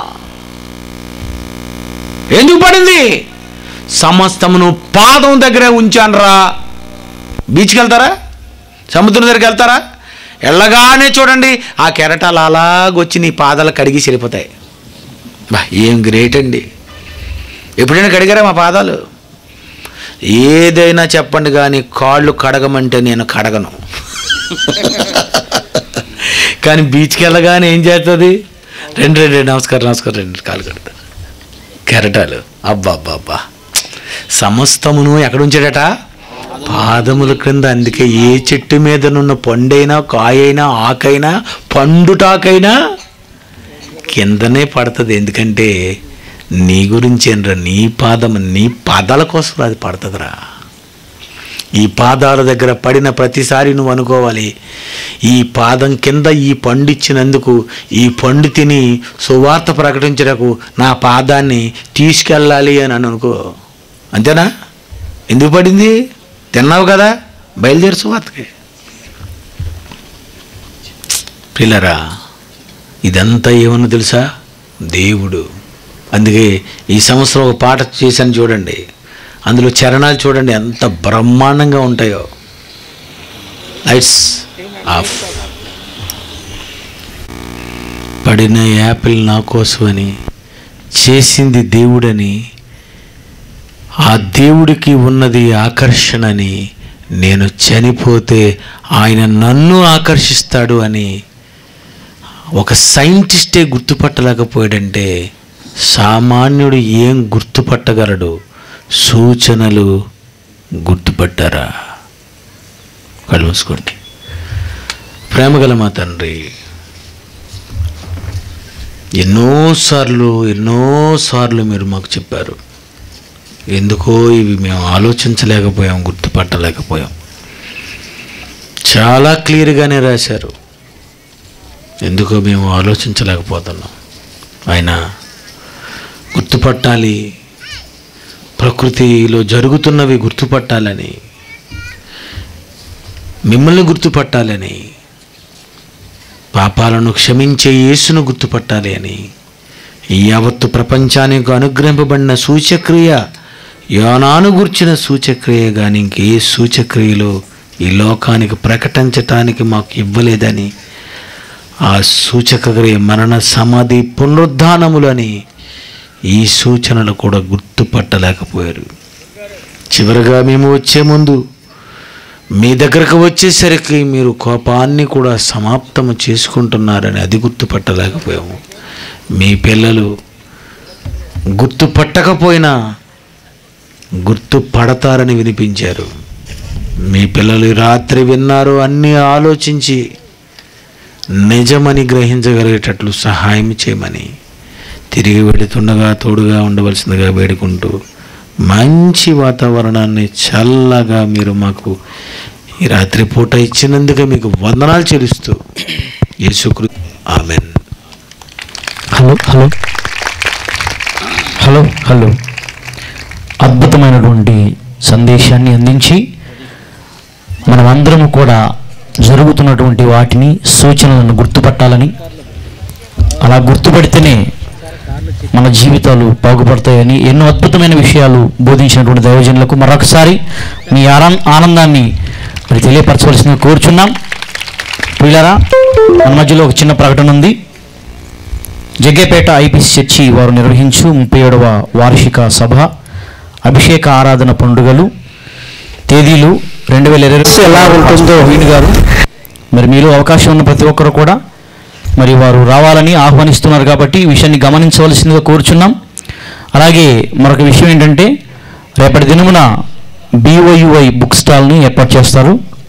ఎందుకు పడింది సమస్తమును పాదం దగ్గరే ఉంచానురా బీచ్కి వెళ్తారా సముద్రం దగ్గరికి వెళ్తారా వెళ్ళగానే చూడండి ఆ కెరటాలు అలాగొచ్చి నీ పాదాలు కడిగి వెళ్ళిపోతాయి బా ఏం గ్రేట్ అండి ఎప్పుడైనా కడిగారా మా పాదాలు ఏదైనా చెప్పండి కానీ కాళ్ళు కడగమంటే నేను కడగను కానీ బీచ్కి వెళ్ళగానే ఏం చేస్తుంది రెండు రెండు రెండు నమస్కారం నమస్కారం రెండు కాలు కడతా కెరటాలు అబ్బా అబ్బా అబ్బా సమస్తమును ఎక్కడ ఉంచాడట పాదముల క్రింద అందుకే ఏ చెట్టు మీదనున్న పండైనా కాయైనా ఆకైనా పండుటాకైనా కిందనే పడుతుంది ఎందుకంటే నీ గురించేనరా నీ పాదం నీ పాదాల కోసం అది పడుతుందిరా ఈ పాదాల దగ్గర పడిన ప్రతిసారి నువ్వు అనుకోవాలి ఈ పాదం కింద ఈ పండు ఇచ్చినందుకు ఈ పండు తిని సువార్త ప్రకటించడకు నా పాదాన్ని తీసుకెళ్ళాలి అని అనుకో అంతేనా ఎందుకు పడింది తిన్నావు కదా బయలుదేరి సువార్తకి పిల్లరా ఇదంతా ఏమన్నా తెలుసా దేవుడు అందుకే ఈ సంవత్సరం ఒక పాట చేశాను చూడండి అందులో చరణాలు చూడండి ఎంత బ్రహ్మాండంగా ఉంటాయో లైట్స్ ఆఫ్ పడిన యాపిల్ నా కోసమని చేసింది దేవుడని ఆ దేవుడికి ఉన్నది ఆకర్షణని నేను చనిపోతే ఆయన నన్ను ఆకర్షిస్తాడు అని ఒక సైంటిస్టే గుర్తుపట్టలేకపోయాడంటే సామాన్యుడు ఏం గుర్తుపట్టగలడు సూచనలు గుర్తుపట్టారా కళ్ళు మూసుకోండి ప్రేమగల మా తండ్రి ఎన్నోసార్లు ఎన్నోసార్లు మీరు మాకు చెప్పారు ఎందుకో ఇవి మేము ఆలోచించలేకపోయాం గుర్తుపట్టలేకపోయాం చాలా క్లియర్గానే రాశారు ఎందుకో మేము ఆలోచించలేకపోతున్నాం ఆయన గుర్తుపట్టాలి ప్రకృతిలో జరుగుతున్నవి గుర్తుపట్టాలని మిమ్మల్ని గుర్తుపట్టాలని పాపాలను క్షమించే యేసును గుర్తుపట్టాలి అని ఈ యావత్తు ప్రపంచానికి అనుగ్రహింపబడిన సూచక్రియ యోనాను గుర్చిన సూచక్రియ కానీ ఇంకే సూచక్రియలు ఈ లోకానికి ప్రకటించటానికి మాకు ఇవ్వలేదని ఆ సూచక్రియ మరణ సమాధి పునరుద్ధానములని ఈ సూచనలు కూడా గుర్తుపట్టలేకపోయారు చివరిగా మేము వచ్చే ముందు మీ దగ్గరకు వచ్చేసరికి మీరు కోపాన్ని కూడా సమాప్తము చేసుకుంటున్నారని అది గుర్తుపట్టలేకపోయాము మీ పిల్లలు గుర్తుపట్టకపోయినా గుర్తుపడతారని వినిపించారు మీ పిల్లలు ఈ రాత్రి విన్నారు అన్నీ ఆలోచించి నిజమని గ్రహించగలిగేటట్లు సహాయం చేయమని తిరిగి వెళుతుండగా తోడుగా ఉండవలసిందిగా వేడుకుంటూ మంచి వాతావరణాన్ని చల్లగా మీరు మాకు ఈ రాత్రి పూట ఇచ్చినందుకే మీకు వందనాలు చెల్లిస్తూ యేసుకృ amen hello hello hello hello అద్భుతమైనటువంటి సందేశాన్ని అందించి మనమందరము కూడా జరుగుతున్నటువంటి వాటిని సూచనలను గుర్తుపట్టాలని అలా గుర్తుపడితేనే మన జీవితాలు బాగుపడతాయని ఎన్నో అద్భుతమైన విషయాలు బోధించినటువంటి దైవజనులకు మరొకసారి మీ ఆరా- ఆనందాన్ని మరి తెలియపరచవలసిందిగా కోరుచున్నాం పిల్లరా మన మధ్యలో ఒక చిన్న ప్రకటన ఉంది జగ్గేపేట ఐపీసీ చర్చి వారు నిర్వహించు ముప్పై ఏడవ వార్షిక సభ అభిషేక ఆరాధన పండుగలు తేదీలు రెండు వేల ఇరవై ఎలా ఉంటుందో వీణు గారు మరి మీలో అవకాశం ఉన్న ప్రతి ఒక్కరు కూడా మరి వారు రావాలని ఆహ్వానిస్తున్నారు కాబట్టి ఈ విషయాన్ని గమనించవలసిందిగా కోరుచున్నాం అలాగే మరొక విషయం ఏంటంటే రేపటి దినమున బీఓయుఐ బుక్ స్టాల్ని ఏర్పాటు చేస్తారు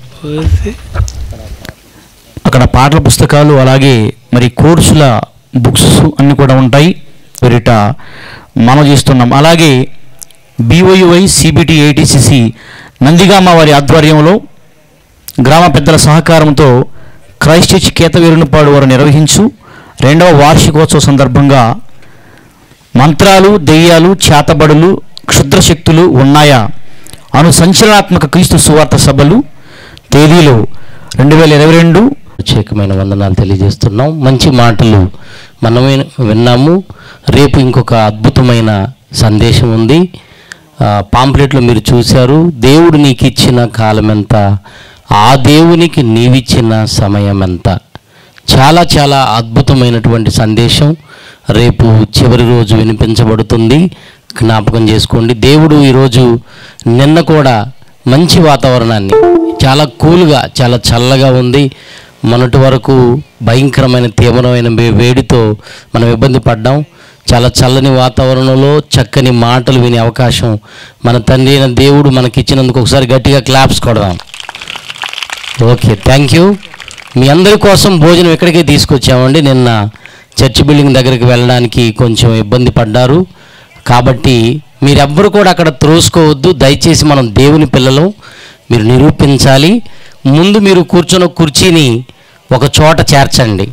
అక్కడ పాటల పుస్తకాలు అలాగే మరి కోర్సుల బుక్స్ అన్నీ కూడా ఉంటాయి వీరిట మనం చేస్తున్నాం అలాగే బీఓయుఐ సిబిటి ఏటీసీసీ నందిగామ వారి ఆధ్వర్యంలో గ్రామ పెద్దల సహకారంతో క్రైస్ట్ చర్చ్ కేతవీరునిపాడు వారు నిర్వహించు రెండవ వార్షికోత్సవ సందర్భంగా మంత్రాలు దెయ్యాలు చేతబడులు క్షుద్రశక్తులు ఉన్నాయా అను సంచలనాత్మక క్రీస్తు సువార్త సభలు తేదీలు రెండు వేల ఇరవై రెండు ప్రత్యేకమైన వందనాలు తెలియజేస్తున్నాం మంచి మాటలు మనమే విన్నాము రేపు ఇంకొక అద్భుతమైన సందేశం ఉంది ఆ, పాంప్లెట్లో మీరు చూశారు దేవుడు నీకు ఇచ్చిన కాలం ఎంత ఆ దేవునికి నీవిచ్చిన సమయం ఎంత చాలా చాలా అద్భుతమైనటువంటి సందేశం రేపు చివరి రోజు వినిపించబడుతుంది జ్ఞాపకం చేసుకోండి దేవుడు ఈరోజు నిన్న కూడా మంచి వాతావరణాన్ని చాలా కూల్గా చాలా చల్లగా ఉంది మొన్నటి వరకు భయంకరమైన తీవ్రమైన వే- వేడితో మనం ఇబ్బంది పడ్డాం చాలా చల్లని వాతావరణంలో చక్కని మాటలు వినే అవకాశం మన తండ్రి అయిన దేవుడు మనకిచ్చినందుకు ఒకసారి గట్టిగా క్లాప్స్ కొడదాం ఓకే థ్యాంక్ యూ మీ అందరి కోసం భోజనం ఇక్కడికే తీసుకొచ్చామండి నిన్న చర్చ్ బిల్డింగ్ దగ్గరికి వెళ్ళడానికి కొంచెం ఇబ్బంది పడ్డారు కాబట్టి మీరెవ్వరు కూడా అక్కడ త్రోసుకోవద్దు దయచేసి మనం దేవుని పిల్లలు మీరు నిరూపించాలి ముందు మీరు కూర్చున్న కుర్చీని ఒక చోట చేర్చండి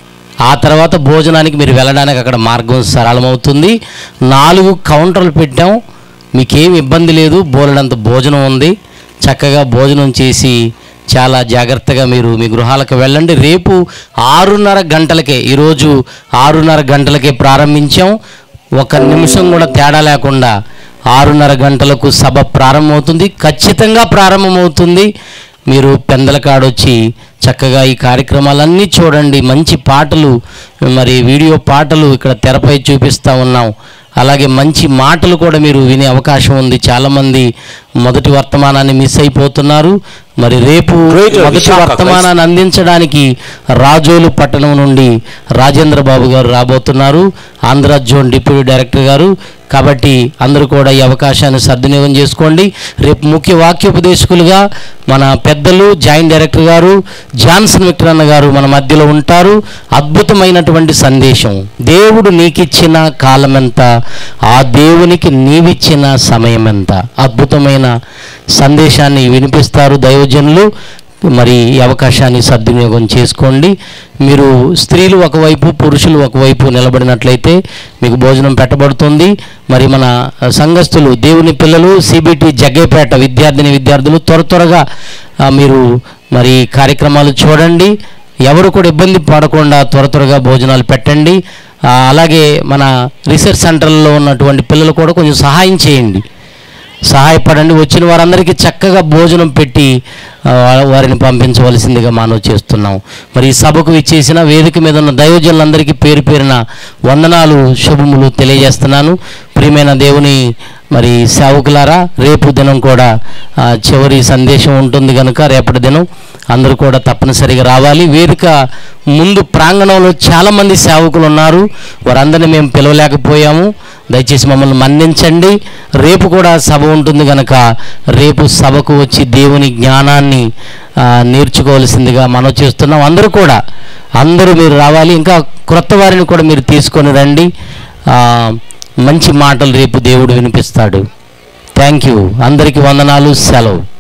ఆ తర్వాత భోజనానికి మీరు వెళ్ళడానికి అక్కడ మార్గం సరళమవుతుంది నాలుగు కౌంటర్లు పెట్టాం మీకేం ఇబ్బంది లేదు బోలెడంత భోజనం ఉంది చక్కగా భోజనం చేసి చాలా జాగ్రత్తగా మీరు మీ గృహాలకు వెళ్ళండి రేపు ఆరున్నర గంటలకే ఈరోజు ఆరున్నర గంటలకే ప్రారంభించాం ఒక నిమిషం కూడా తేడా లేకుండా ఆరున్నర గంటలకు సభ ప్రారంభమవుతుంది ఖచ్చితంగా ప్రారంభమవుతుంది మీరు పెందలకాడొచ్చి చక్కగా ఈ కార్యక్రమాలన్నీ చూడండి మంచి పాటలు మరి వీడియో పాటలు ఇక్కడ తెరపై చూపిస్తూ ఉన్నాం అలాగే మంచి మాటలు కూడా మీరు వినే అవకాశం ఉంది చాలామంది మొదటి వర్తమానాన్ని మిస్ అయిపోతున్నారు మరి రేపు Great, మొదటి విశాఖ, వర్తమానాన్ని అందించడానికి రాజోలు పట్టణం నుండి రాజేంద్ర బాబు గారు రాబోతున్నారు ఆంధ్ర జోన్ డిప్యూటీ డైరెక్టర్ గారు కాబట్టి అందరూ కూడా ఈ అవకాశాన్ని సద్వినియోగం చేసుకోండి రేపు ముఖ్య వాక్యోపదేశకులుగా మన పెద్దలు జాయింట్ డైరెక్టర్ గారు జాన్సన్ విక్రన్న గారు మన మధ్యలో ఉంటారు అద్భుతమైనటువంటి సందేశం దేవుడు నీకిచ్చిన కాలం ఎంత ఆ దేవునికి నీవిచ్చిన సమయం ఎంత అద్భుతమైన సందేశాన్ని వినిపిస్తారు దైవజనులు మరి ఈ అవకాశాన్ని సద్వినియోగం చేసుకోండి మీరు స్త్రీలు ఒకవైపు పురుషులు ఒకవైపు నిలబడినట్లయితే మీకు భోజనం పెట్టబడుతుంది మరి మన సంఘస్థులు దేవుని పిల్లలు సిబిటి జగ్గేపేట విద్యార్థిని విద్యార్థులు త్వర త్వరగా ఆ, మీరు మరి కార్యక్రమాలు చూడండి ఎవరు కూడా ఇబ్బంది పడకుండా త్వర త్వరగా భోజనాలు పెట్టండి ఆ, అలాగే మన రీసెర్చ్ సెంటర్లో ఉన్నటువంటి పిల్లలు కూడా కొంచెం సహాయం చేయండి సహాయపడండి వచ్చిన వారందరికీ చక్కగా భోజనం పెట్టి ఆ, వారిని పంపించవలసిందిగా మనవి చేస్తున్నాం మరి ఈ సభకు ఇచ్చేసిన వేదిక మీద ఉన్న దైవజనులందరికీ పేరు పేరున వందనాలు శుభములు తెలియజేస్తున్నాను ప్రియమైన దేవుని మరి సేవకులారా రేపు దినం కూడా ఆ, చివరి సందేశం ఉంటుంది కనుక రేపటి దినం అందరూ కూడా తప్పనిసరిగా రావాలి వేదిక ముందు ప్రాంగణంలో చాలామంది సేవకులు ఉన్నారు వారందరినీ మేము పిలవలేకపోయాము దయచేసి మమ్మల్ని మన్నించండి రేపు కూడా సభ ఉంటుంది కనుక రేపు సభకు వచ్చి దేవుని జ్ఞానాన్ని ఆ, నేర్చుకోవాల్సిందిగా మనం చేస్తున్నాం అందరూ కూడా అందరూ మీరు రావాలి ఇంకా క్రొత్త వారిని కూడా మీరు తీసుకొని రండి ఆ, మంచి మాటలు రేపు దేవుడు వినిపిస్తాడు థ్యాంక్ యూ అందరికీ వందనాలు సెలవు